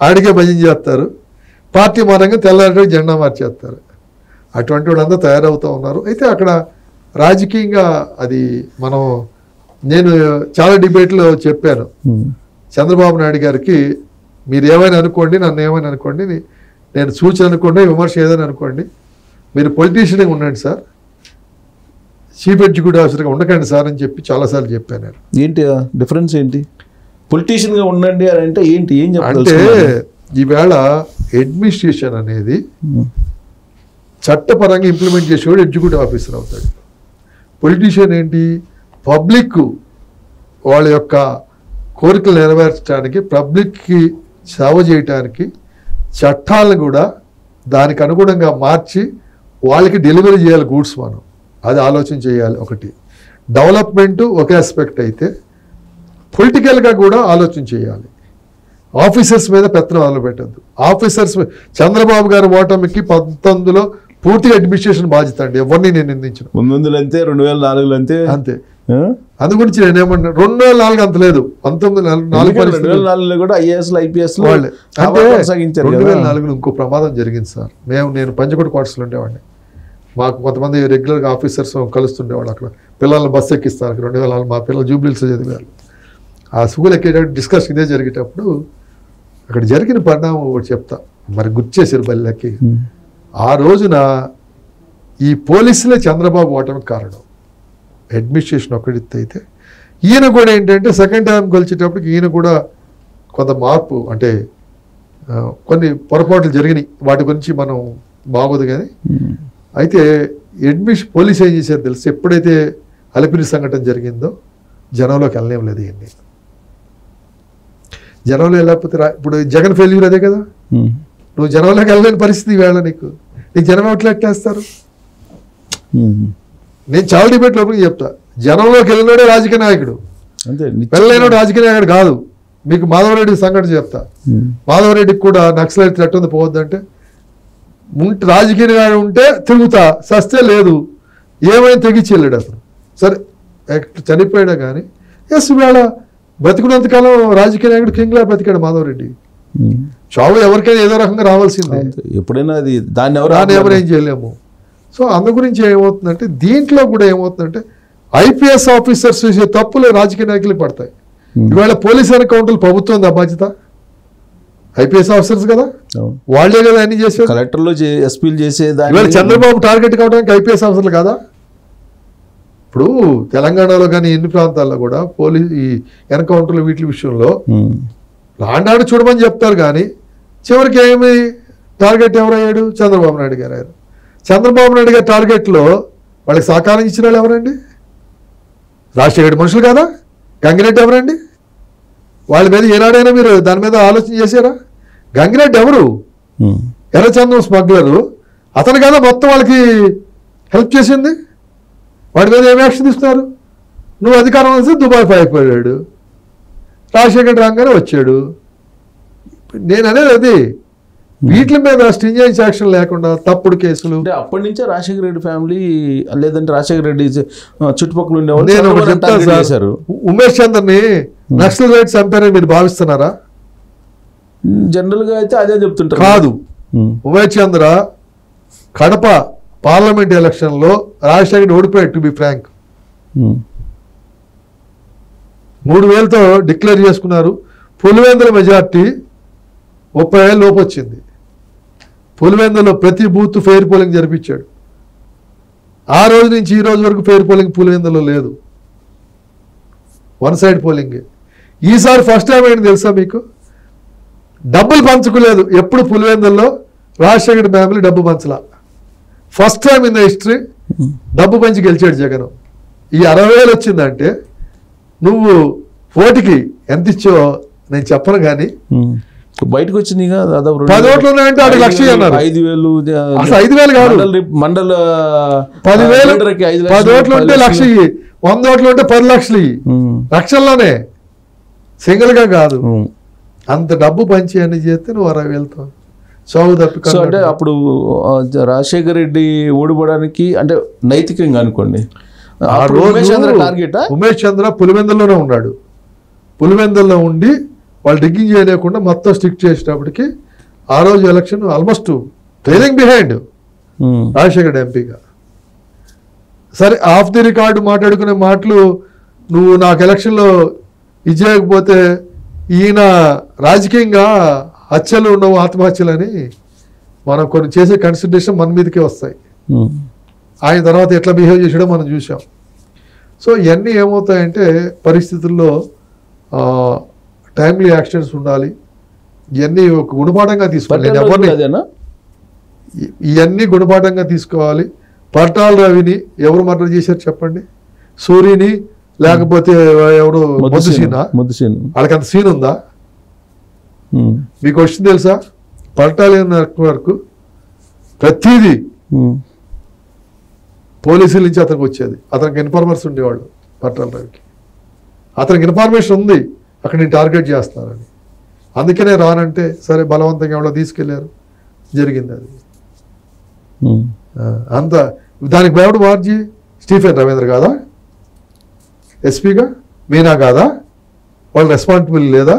B: ఆడికే భజన చేస్తారు పార్టీ మారంగా తెల్లారి జెండా మార్చేస్తారు అటువంటి వాళ్ళందరూ తయారవుతూ ఉన్నారు అయితే అక్కడ రాజకీయంగా అది మనం నేను చాలా డిబేట్లో చెప్పాను
A: ఉమ్.
B: చంద్రబాబు నాయుడు గారికి మీరు ఏమైనా అనుకోండి నన్ను ఏమైనా అనుకోండి నే- నేను సూచన అనుకోండి విమర్శ ఏదైనా అనుకోండి మీరు పొలిటీషియన్గా ఉండండి సార్ చీఫ్ ఎగ్జిక్యూటివ్ ఆఫీసర్గా ఉండకండి సార్ అని చెప్పి చాలాసార్లు చెప్పాను నేను
A: ఏంటి ఆ డిఫరెన్స్ ఏంటి పొలిటీషియన్ గా ఉండండి అని అంటే ఏంటి ఏం
B: అంటే
A: చెప్పాలి
B: ఈవేళ అడ్మినిస్ట్రేషన్ అనేది చట్టపరంగా ఇంప్లిమెంట్ చేసేవాడు ఎగ్జిక్యూటివ్ ఆఫీసర్ అవుతాడు పొలిటీషియన్ ఏంటి పబ్లిక్ వాళ్ళ యొక్క కోరికలు నెరవేర్చడానికి పబ్లిక్కి సేవ చేయటానికి చట్టాలను కూడా దానికి అనుగుణంగా మార్చి వాళ్ళకి డెలివరీ చేయాలి గూడ్స్ మనం అది ఆలోచన చేయాలి ఒకటి డెవలప్మెంట్ ఒక ఆస్పెక్ట్ అయితే పొలిటికల్గా కూడా ఆలోచన చేయాలి ఆఫీసర్స్ మీద పెత్తనం మొదలు పెట్టద్దు ఆఫీసర్స్ మీ- చంద్రబాబు గారి ఓటమికి పంతొమ్మిదిలో పూర్తిగా అడ్మినిస్ట్రేషన్ బాధ్యత అండి ఎవరిని నేను నిందించను
A: ముందు వందలు అంతే రెండు వేల నాలుగులో అంతే
B: అంతే
A: ఆ?
B: అందు గురించి నేను ఏమన్నా రెండు వేల నాలుగు అంత లేదు పంతొమ్మిది నాలుగు నాలుగు
A: ఎందుకంటే రెండు వేల
B: పరిస్థితులు
A: నాలుగులో కూడా ఐఏఎస్ ఐపీఎస్
B: వాళ్ళే అంటే
A: కొనసాగించారు
B: రెండు వేల
A: కదా
B: నాలుగులో ఇంకో ప్రమాదం జరిగింది సార్ మేము నేను పంచకోట క్వార్టర్స్లో ఉండేవాడిని మాకు కొంతమంది రెగ్యులర్గా ఆఫీసర్స్ కలుస్తుండేవాళ్ళు అక్కడ పిల్లల్ని బస్సు ఎక్కిస్తారు రెండు వేల నాలుగు మా పిల్లలు జూబ్లీస్ చదివారు ఆ స్కూల్ ఎక్కేటప్పుడు డిస్కషన్ ఇదే జరిగేటప్పుడు అక్కడ జరిగిన పరిణామం ఒకటి చెప్తా మరి గుర్తు చేశారు బల్లెక్కి
A: ఉమ్.
B: ఆ రోజున ఈ పోలీసులే చంద్రబాబు ఓటమికి కారణం అడ్మినిస్ట్రేషన్ ఒకటి అయితే ఈయన కూడా ఏంటంటే సెకండ్ టైం గెలిచేటప్పటికి ఈయన కూడా కొంత మార్పు అంటే ఆ, కొన్ని పొరపాట్లు జరిగినాయి వాటి గురించి మనం బాగోదు కానీ
A: ఉమ్.
B: అయితే అడ్మిషన్ పోలీస్ ఏం చేశారు తెలుసు ఎప్పుడైతే అలిపిరి సంఘటన జరిగిందో జనంలోకి వెళ్ళలేం లేదు ఇవన్నీ జనంలో వెళ్ళకపోతే రా ఇప్పుడు జగన్ ఫెయిల్యూర్ అదే కదా
A: ఉమ్.
B: నువ్వు జనంలోకి వెళ్ళలేని పరిస్థితి వేళ నీకు నీకు జనం ఎట్లా ఎట్టేస్తారు
A: ఉమ్.
B: నేను చాలా డిబేట్ లోపలికి చెప్తా జనంలోకి వెళ్ళినాడే రాజకీయ నాయకుడు
A: అంతే నిత్యం-
B: వెళ్ళలేనాడు రాజకీయ నాయకుడు కాదు మీకు మాధవరెడ్డి సంఘటన చెప్తా
A: ఉమ్.
B: మాధవరెడ్డికి కూడా నక్సలైట్ థ్రెట్ ఉంది పోవద్దంటే ఉంటే రాజకీయ నాయకుడు ఉంటే తిరుగుతా సస్తే లేదు ఏమైనా తెగించి వెళ్ళాడు అతను సరే ఎక్కడ చనిపోయాడా కానీ ఎస్ వేళ బతికున్నంతకాలం రాజకీయ నాయకుడు కింగ్లా బతికాడు మాధవరెడ్డి
A: ఉమ్.
B: చావు ఎవరికైనా ఏదో రకంగా రావాల్సిందే
A: అంతే. ఎప్పుడైనా అది దాన్ని ఎవరు
B: దాన్ని ఎవరు ఏం చేయలేము సో అందు గురించి ఏమవుతుందంటే దీంట్లో కూడా ఏమవుతుందంటే ఐపీఎస్ ఆఫీసర్స్ చేసే తప్పులు రాజకీయ నాయకులు పడతాయి
A: ఉమ్.
B: ఇవాళ పోలీస్ ఎన్కౌంటర్లు ప్రభుత్వం దా బాధ్యత ఐపీఎస్ ఆఫీసర్స్ కదా
A: అవును.
B: వాళ్ళే కదా అన్ని చేసేది
A: కలెక్టర్లు చే- ఎస్పీలు చేసే
B: ఇవాళ
A: దాన్ని
B: చంద్రబాబు టార్గెట్ కావడానికి ఐపీఎస్ ఆఫీసర్లు కాదా ఇప్పుడు తెలంగాణలో కానీ ఎన్ని ప్రాంతాల్లో కూడా పోలీస్ ఈ ఎన్కౌంటర్లు వీటి విషయంలో
A: ఉమ్.
B: లాండాడు చూడమని చెప్తారు కానీ చివరికి ఏమి టార్గెట్ ఎవరయ్యాడు చంద్రబాబు నాయుడు గారు అయ్యారు చంద్రబాబు నాయుడు గారి టార్గెట్లో వాళ్ళకి సహకారం ఇచ్చిన వాళ్ళు ఎవరండి రాజశేఖర్ మనుషులు కాదా గంగిరెడ్డి ఎవరండి వాళ్ళ మీద ఏనాడైనా మీరు దాని మీద ఆలోచన చేశారా గంగిరెడ్డి ఎవరు
A: ఉమ్.
B: ఎర్రచందం స్మగ్లరు అతను కదా మొత్తం వాళ్ళకి హెల్ప్ చేసింది వాడి మీద ఏం యాక్షన్ తీసుకున్నారు నువ్వు అధికారం వస్తే దుబాయ్ పారిపోయాడు రాజశేఖర్ రాగానే వచ్చాడు నేను అనేది అది వీటి మీద స్టింజెన్స్ యాక్షన్ లేకుండా తప్పుడు కేసులు
A: అంటే అప్పటి నుంచే రాజశేఖర రెడ్డి ఫ్యామిలీ లేదంటే రాజశేఖర రెడ్డి ఆ, చుట్టుపక్కల ఉండేవాళ్ళు
B: నేను ఒకటి
A: చంద్రబాబుని
B: చెప్తాను
A: target
B: సార్
A: చేశారు
B: ఉ- ఉమేష్ చంద్రని నక్సల్ రైట్స్ చంపారని మీరు భావిస్తున్నారా
A: జనరల్ గా అయితే అదే చెప్తుంటారు
B: కాదు
A: ఉమ్.
B: ఉమేష్ చంద్ర కడప పార్లమెంట్ ఎలక్షన్లో రాజశేఖర్ ఓడిపోయాడు టు బి ఫ్రాంక్
A: ఉమ్.
B: మూడు వేలతో డిక్లేర్ చేసుకున్నారు పులివెందుల మెజార్టీ ముప్పై వేల లోపు వచ్చింది పులివెందులో ప్రతి బూత్ ఫెయిర్ పోలింగ్ జరిపించాడు ఆ రోజు నుంచి ఈ రోజు వరకు ఫెయిర్ పోలింగ్ పులివెందులో లేదు వన్ సైడ్ పోలింగ్ ఈసారి ఫస్ట్ టైం ఏంటి తెలుసా మీకు డబ్బులు పంచుకోలేదు ఎప్పుడు పులివెందుల్లో రాజశేఖర్ ఫ్యామిలీ డబ్బు పంచలా first time in the history డబ్బు పంచి గెలిచాడు జగన్ ఈ అరవై వేలు వచ్చిందంటే నువ్వు ఓటుకి ఎంత ఇచ్చావో నేను చెప్పను కానీ
A: ఉమ్. బయటకు వచ్చింది దాదాపు రెండు
B: పది
A: వేలు.
B: ఓట్లు ఉన్నాయంటే వాడికి
A: ఐదు
B: లక్ష
A: వేలు,
B: అన్నారు.
A: ఐదు వేలు
B: అసలు ఐదు వేలు కాదు
A: మండల రిప్- మండల
B: పదివేలు
A: ఆ, లీడర్కి ఐదు
B: పది
A: లక్షలు,
B: ఓట్లు
A: పది
B: ఉంటే లక్ష
A: లక్షలు.
B: ఇయ్యి వంద ఓట్లు ఉంటే పది లక్షలు ఇయ్యి
A: ఉమ్.
B: లక్షల్లోనే సింగిల్ గా కాదు
A: ఉమ్.
B: అంత డబ్బు పంచి అన్ని చేస్తే నువ్వు అరవై వెళ్తావు చావు తప్పి
A: సో అంటే
B: కన్నాడు.
A: అప్పుడు ఆ, రాజశేఖర్ రెడ్డి ఓడిపోవడానికి అంటే నైతికంగా అనుకోండి
B: ఆ
A: అప్పుడు
B: రోజు
A: ఉమేష్ చంద్ర టార్గెట్
B: ఉమేష్ చంద్ర పులివెందుల్లోనే ఉన్నాడు పులివెందుల్లో ఉండి వాళ్ళు డిగ్గింగ్ చేయలేకుండా మొత్తం స్టిక్ చేసేటప్పటికి ఆ రోజు election almost trailing behind
A: um,
B: Rajasekhar ఎంపీగా సరే ఆఫ్ ది రికార్డు మాట్లాడుకునే మాటలు నువ్వు నాకు ఎలక్షన్లో ఇచ్చేయకపోతే ఈయన రాజకీయంగా హత్యలు ఉండవు ఆత్మహత్యలని మనం కొన్ని చేసే కన్సిడరేషన్ మన మీదకే వస్తాయి
A: ఉమ్,
B: ఆయన తర్వాత ఎట్లా బిహేవ్ చేసాడో మనం చూసాం సో ఇవన్నీ ఏమవుతాయంటే పరిస్థితుల్లో టైమ్లీ యాక్షన్స్ ఉండాలి ఇవన్నీ ఒక గుణపాఠంగా తీసుకోవాలి నేను
A: పట్టణ
B: ఎవరిని
A: రోజులు అదేనా
B: ఇ- ఇవన్నీ గుణపాఠంగా తీసుకోవాలి పట్టాల రవిని ఎవరు మర్డర్ చేశారు చెప్పండి సూర్యని లేకపోతే ఎవరు మొద్దుసీన
A: ముద్దుసీన్
B: వాళ్ళకి అంత సీన్ ఉందా మీకు వచ్చింది తెలుసా పట్టాలు వరకు ప్రతిదీ పోలీసుల నుంచి అతనికి వచ్చేది అతనికి ఇన్ఫార్మర్స్ ఉండేవాళ్ళు పట్టాల రవికి అతనికి ఇన్ఫర్మేషన్ ఉంది అక్కడ నేను టార్గెట్ చేస్తానని అందుకనే రానంటే సరే బలవంతంగా ఎవరో తీసుకెళ్లారు జరిగింది అది ఆ, అంత దానికి భయపడు మార్జీ స్టీఫెన్ రవీంద్ర కాదా ఎస్పీగా మీనా కాదా వాళ్ళు రెస్పాన్సిబుల్ లేదా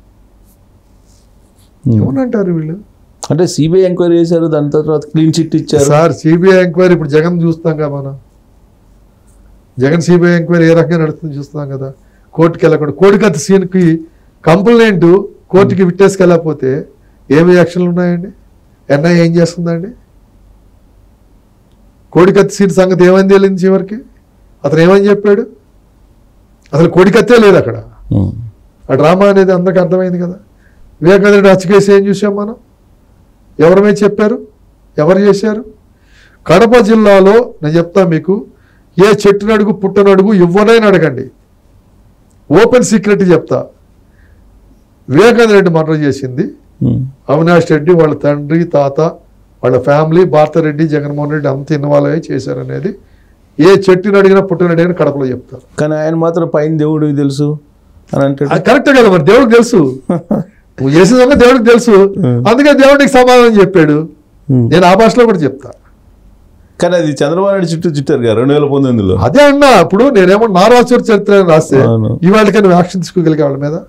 B: ఏమనంటారు వీళ్ళు
A: అంటే సిబిఐ ఎంక్వైరీ చేశారు దాని తర్వాత క్లీన్ చిట్ ఇచ్చారు
B: సార్ సిబిఐ ఎంక్వైరీ ఇప్పుడు జగన్ చూస్తాం కదా మనం జగన్ సిబిఐ ఎంక్వైరీ ఏ రకంగా నడుస్తుంది చూస్తున్నాం కదా కోర్టుకి వెళ్ళకుండా కోడికత్తి సీన్కి కంప్లైంట్ కోర్టుకి విట్టేసుకు వెళ్ళకపోతే ఏమి యాక్షన్లు ఉన్నాయండి ఎన్ఐ ఏం చేస్తుందండి కోడికత్తి సీన్ సంగతి ఏమైంది తెలియదు చివరికి అతను ఏమని చెప్పాడు అసలు కోడికత్తే లేదు అక్కడ
A: ఉమ్.
B: ఆ డ్రామా అనేది అందరికి అర్థమైంది కదా వివేకానంద హత్య కేసు ఏం చూసాం మనం ఎవరి మీద చెప్పారు ఎవరు చేశారు కడప జిల్లాలో నేను చెప్తా మీకు ఏ చెట్టునడుగు పుట్టనడుగు ఎవరైనా అడగండి ఓపెన్ సీక్రెట్ చెప్తా వివేకానంద రెడ్డి మర్డర్ చేసింది
A: ఉమ్.
B: అవినాష్ రెడ్డి వాళ్ళ తండ్రి తాత వాళ్ళ ఫ్యామిలీ భారతరెడ్డి జగన్మోహన్ రెడ్డి అంత ఇన్వాల్వ్ అయ్యి చేశారనేది ఏ చెట్టుని అడిగినా పుట్టిన అడిగినా కడపలో చెప్తారు
A: కానీ ఆయన మాత్రం పైన దేవుడికి తెలుసు అని అంటే
B: అది కరెక్టే కదా మరి దేవుడికి తెలుసు నువ్వు చేసేదన్నా దేవుడికి తెలుసు
A: Hmm.
B: అందుకే దేవుడికి సమాధానం చెప్పాడు నేను ఆ భాషలో కూడా చెప్తా
A: కానీ అది చంద్రబాబు నాయుడు చుట్టూ చుట్టారు కదా రెండు వేల పంతొమ్మిదిలో
B: అదే అన్నా ఇప్పుడు నేనేమో నారాచూర్ చరిత్ర అని రాస్తే
A: అవును.
B: ఇవాళకి నువ్వు యాక్షన్ తీసుకోగలిగే వాళ్ళ మీద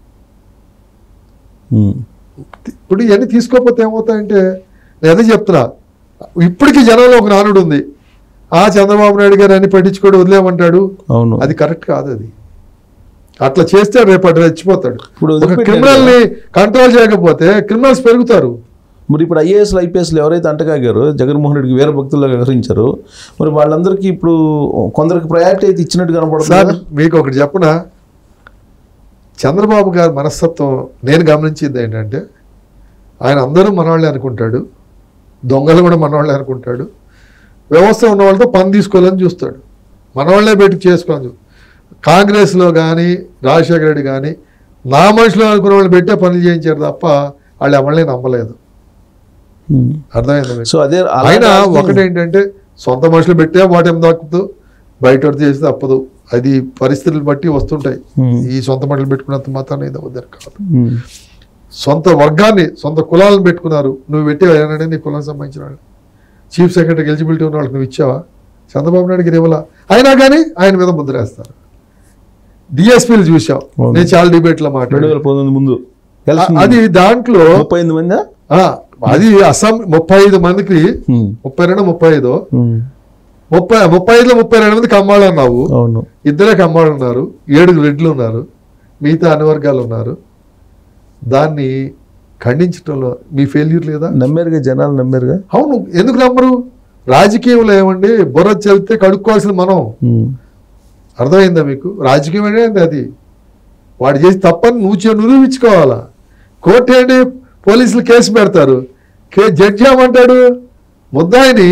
A: ఉమ్.
B: ఇప్పుడు ఇవన్నీ తీసుకోకపోతే ఏమవుతాయంటే నేను అదే చెప్తున్నా ఇప్పటికీ జనంలో ఒక నానుడు ఉంది ఆ చంద్రబాబు నాయుడు గారు అన్ని పట్టించుకోడు వదిలేమంటాడు
A: అవును
B: అది కరెక్ట్ కాదు అది అట్లా చేస్తే రేపు అటు రెచ్చిపోతాడు
A: ఇప్పుడు
B: ఒక
A: వదిలిపెట్టారు
B: క్రిమినల్ ని కంట్రోల్ చేయకపోతే క్రిమినల్స్ పెరుగుతారు
A: మరి ఇప్పుడు ఐఏఎస్లు ఐపీఎస్లు ఎవరైతే అంటగాగారో జగన్మోహన్ రెడ్డికి వేరే భక్తుల్లో వ్యవహరించారో మరి వాళ్ళందరికీ ఇప్పుడు కొందరికి ప్రయారిటీ అయితే ఇచ్చినట్టు
B: సార్
A: కనపడుతుంది
B: మీకు ఒకటి చెప్పనా చంద్రబాబు గారి మనస్తత్వం నేను గమనించింది ఏంటంటే ఆయన అందరూ మనవాళ్ళే అనుకుంటాడు దొంగలు కూడా మనవాళ్ళే అనుకుంటాడు వ్యవస్థ ఉన్న వాళ్ళతో పని తీసుకోవాలని చూస్తాడు మనవాళ్ళే పెట్టి చేసుకోవాలని చూ- కాంగ్రెస్లో కానీ రాజశేఖర రెడ్డి కానీ నా మనుషులు అనుకున్న వాళ్ళు పెట్టే పనులు చేయించారు తప్ప వాళ్ళు ఎవరిని నమ్మలేదు అర్థమైందా మీకు?
A: సో అదే అలా
B: ఆయన
A: రాజకీయం-
B: ఒకటేంటంటే సొంత మనుషులు పెట్టే వాటేం దక్కుతూ బయట వాడు చేసి తప్పదు అది పరిస్థితులు బట్టి వస్తుంటాయి
A: ఉమ్.
B: ఈ సొంత మనుషులు పెట్టుకున్నంత మాత్రాన్ని ఇది అవుతారు కాదు
A: ఉమ్.
B: సొంత వర్గాన్ని సొంత కులాలను పెట్టుకున్నారు నువ్వు పెట్టే ఏనంటే నీ కులానికి సంబంధించిన వాళ్ళు చీఫ్ సెక్రటరీకి ఎలిజిబిలిటీ ఉన్న వాళ్ళకి నువ్వు ఇచ్చావా చంద్రబాబు నాయుడుకి ఇవ్వాలా అయినా కానీ ఆయన మీద ముద్రేస్తారు డిఎస్పీలు చూసాం
A: అవును.
B: నేను చాలా డిబేట్లో
A: రెండు
B: మాట్లాడాను
A: వేల పంతొమ్మిది ముందు ఎలక్షన్
B: అది దాంట్లో
A: ముప్పై ఎనిమిది మందా
B: ఆ, అది అస్సాం ముప్పై ఐదు మందికి
A: ఉమ్.
B: ముప్పై రెండు ముప్పై ఐదు
A: ఉమ్.
B: ముప్పై ముప్పై ఐదులో ముప్పై రెండు మంది కమ్మాళ్ళు అన్నావు
A: అవును
B: ఇద్దరే కమ్మాళ్ళు ఉన్నారు ఏడుగురు రెడ్లు ఉన్నారు మిగతా అన్ని వర్గాలు ఉన్నారు దాన్ని ఖండించడంలో మీ ఫెయిల్యూర్ లేదా
A: నమ్మారుగా జనాలు నమ్మారుగా
B: అవును ఎందుకు నమ్మరు రాజకీయంలో ఏమండి బుర్ర చలితే కడుక్కోవాల్సింది మనం
A: ఉమ్.
B: అర్థమైందా మీకు రాజకీయం అనేది అది వాడు చేసి తప్పని నువ్వు చే- నిరూపించుకోవాలా కోర్టు ఏంటి పోలీసులు కేసు పెడతారు కే జడ్జి ఏమంటాడు ముద్దాయిని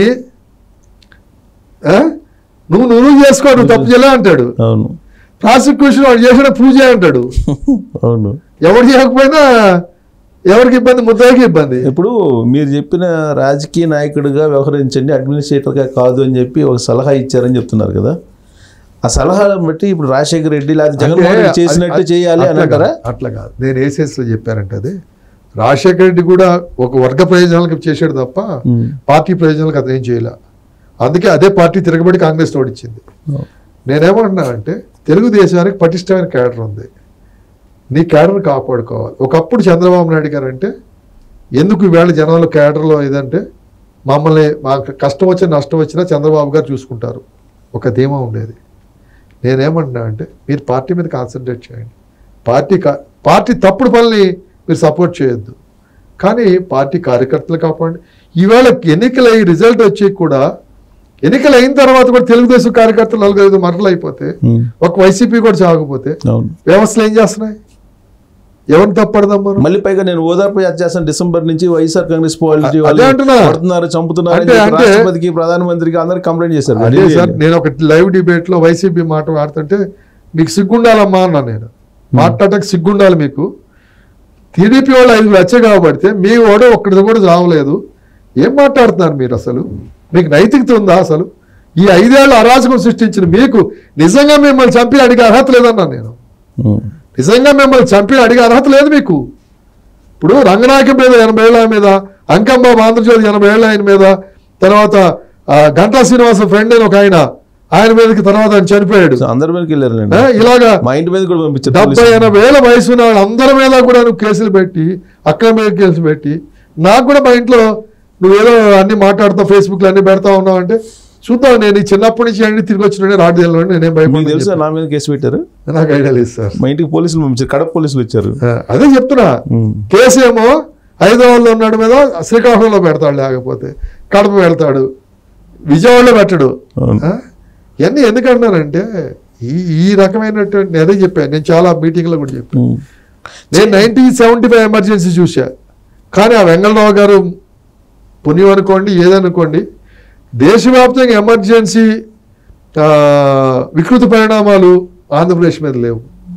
B: ఆ? నువ్వు నువ్వు చేసుకో నువ్వు తప్పు చేయలే అంటాడు
A: అవును
B: ప్రాసిక్యూషన్ వాడు చేసిన ప్రూవ్ చేయంటాడు
A: అవును
B: ఎవరు చేయకపోయినా ఎవరికి ఇబ్బంది ముద్దాయికి ఇబ్బంది
A: ఇప్పుడు మీరు చెప్పిన రాజకీయ నాయకుడిగా వ్యవహరించండి అడ్మినిస్ట్రేటర్గా కాదు అని చెప్పి ఒక సలహా ఇచ్చారని చెప్తున్నారు కదా ఆ సలహాలను బట్టి ఇప్పుడు రాజశేఖర రెడ్డి లేదా జగన్మోహన్ రెడ్డి చేసినట్టు
B: అంటే
A: చేయాలి అని
B: అట్లా
A: అంటారా
B: కాదు, అట్లా కాదు నేను ఏ సెన్స్లో చెప్పారంటే అది రాజశేఖర రెడ్డి కూడా ఒక వర్గ ప్రయోజనాలకు చేశాడు తప్ప
A: ఉమ్.
B: పార్టీ ప్రయోజనాలకు అతను ఏం చేయలే అందుకే అదే పార్టీ తిరగబడి కాంగ్రెస్ ఓడించింది నేనేమంటున్నానంటే తెలుగుదేశానికి పటిష్టమైన క్యాడర్ ఉంది నీ క్యాడర్ కాపాడుకోవాలి ఒకప్పుడు చంద్రబాబు నాయుడు గారు అంటే ఎందుకు ఈవేళ జనాలు క్యాడర్లో ఇదంటే మమ్మల్ని మాకు కష్టం వచ్చినా నష్టం వచ్చినా చంద్రబాబు గారు చూసుకుంటారు ఒక ధీమా ఉండేది నేనేమంటున్నా అంటే మీరు పార్టీ మీద కాన్సన్ట్రేట్ చేయండి పార్టీ కా పార్టీ తప్పుడు పనుల్ని మీరు సపోర్ట్ చేయొద్దు కానీ పార్టీ కార్యకర్తలు కాపాడండి ఈవేళ ఎన్నికలై రిజల్ట్ వచ్చి కూడా ఎన్నికలు అయిన తర్వాత కూడా తెలుగుదేశం కార్యకర్తలు నలుగురు ఐదు మరలు అయిపోతే
A: ఉమ్.
B: ఒక వైసీపీ కూడా చావకపోతే
A: అవును
B: వ్యవస్థలు ఏం చేస్తున్నాయి ఎవరిని తప్పడదాం మనం
A: మళ్ళీ పైగా నేను ఓదార్పు యాత్ర చేస్తాను డిసెంబర్ నుంచి వైఎస్ఆర్ కాంగ్రెస్ పార్టీ
B: అదే
A: వాళ్ళు
B: అంటున్నా.
A: కొడుతున్నారు చంపుతున్నారు అని
B: అంటే-
A: చెప్పి
B: అంటే-
A: రాష్ట్రపతికి ప్రధానమంత్రికి అందరికి కంప్లైంట్ చేశారు
B: అదే
A: ఢిల్లీ
B: సార్
A: వెళ్ళి.
B: నేను ఒక లైవ్ డిబేట్ లో వైసీపీ మాట వాడుతుంటే మీకు సిగ్గుండాలమ్మా అన్నా నేను మాట్లాడటం సిగ్గుండాలి మీకు టీడీపీ వాళ్ళు ఐదు లచ్చ కాబడితే మీ వాడు ఒక్కడిది కూడా చావలేదు ఏం మాట్లాడుతున్నారు మీరు అసలు మీకు నైతికత ఉందా అసలు ఈ ఐదేళ్ళు అరాచకం సృష్టించిన మీకు నిజంగా మిమ్మల్ని చంపి అడిగే అర్హత లేదన్నా నేను
A: ఉమ్.
B: నిజంగా మిమ్మల్ని చంపి అడిగే అర్హత లేదు మీకు ఇప్పుడు రంగనాయకం మీద ఎనభై ఏళ్ళ ఆయన మీద అంకంబాబు ఆంధ్రజ్యోతి ఎనభై ఏళ్ళ ఆయన మీద తర్వాత ఆ, గంటా శ్రీనివాస ఫ్రెండ్ అని ఒక ఆయన ఆయన మీదకి తర్వాత ఆయన చనిపోయాడు
A: సో అందరి మీదకి వెళ్ళారులేండి
B: ఆ, ఇలాగా
A: మా ఇంటి మీద కూడా పంపించారు
B: డెబ్బై
A: పోలీసులు.
B: ఎనభై ఏళ్ళ వయసు ఉన్న వాళ్ళు అందరి మీద కూడా నువ్వు కేసులు పెట్టి అక్కడ మీద కేసులు పెట్టి నాకు కూడా మా ఇంట్లో నువ్వేదో అన్ని మాట్లాడుతావు ఫేస్బుక్లో అన్ని పెడతా ఉన్నావు అంటే చూద్దాం నేను ఈ చిన్నప్పటి నుంచి అన్ని తిరిగి వచ్చిన రాడు తెలియదు నేనేం
A: మీకు
B: భయపడి
A: తెలుసా నా మీద కేసు పెట్టారు
B: నాకు ఐడియా లేదు సార్
A: మా ఇంటికి పోలీసులు పంపించారు కడప పోలీసులు వచ్చారు
B: ఆ, అదే చెప్తున్నా
A: ఉమ్.
B: కేసు ఏమో హైదరాబాద్లో ఉన్నాడు మీద శ్రీకాకుళంలో పెడతాడు లేకపోతే కడప పెడతాడు విజయవాడలో పెట్టడు
A: అవును.
B: ఆ? ఇవన్నీ ఎందుకంటున్నానంటే ఈ ఈ రకమైనటువంటి నేను అదే చెప్పాను నేను చాలా మీటింగ్లో కూడా చెప్పాను
A: ఉమ్.
B: నేను నైన్టీన్ సెవెంటీ ఫైవ్ ఎమర్జెన్సీ చూసా కానీ ఆ వెంగళరావు గారు పుణ్యం అనుకోండి ఏదనుకోండి దేశవ్యాప్తంగా ఎమర్జెన్సీ ఆ, వికృత పరిణామాలు ఆంధ్రప్రదేశ్ మీద లేవు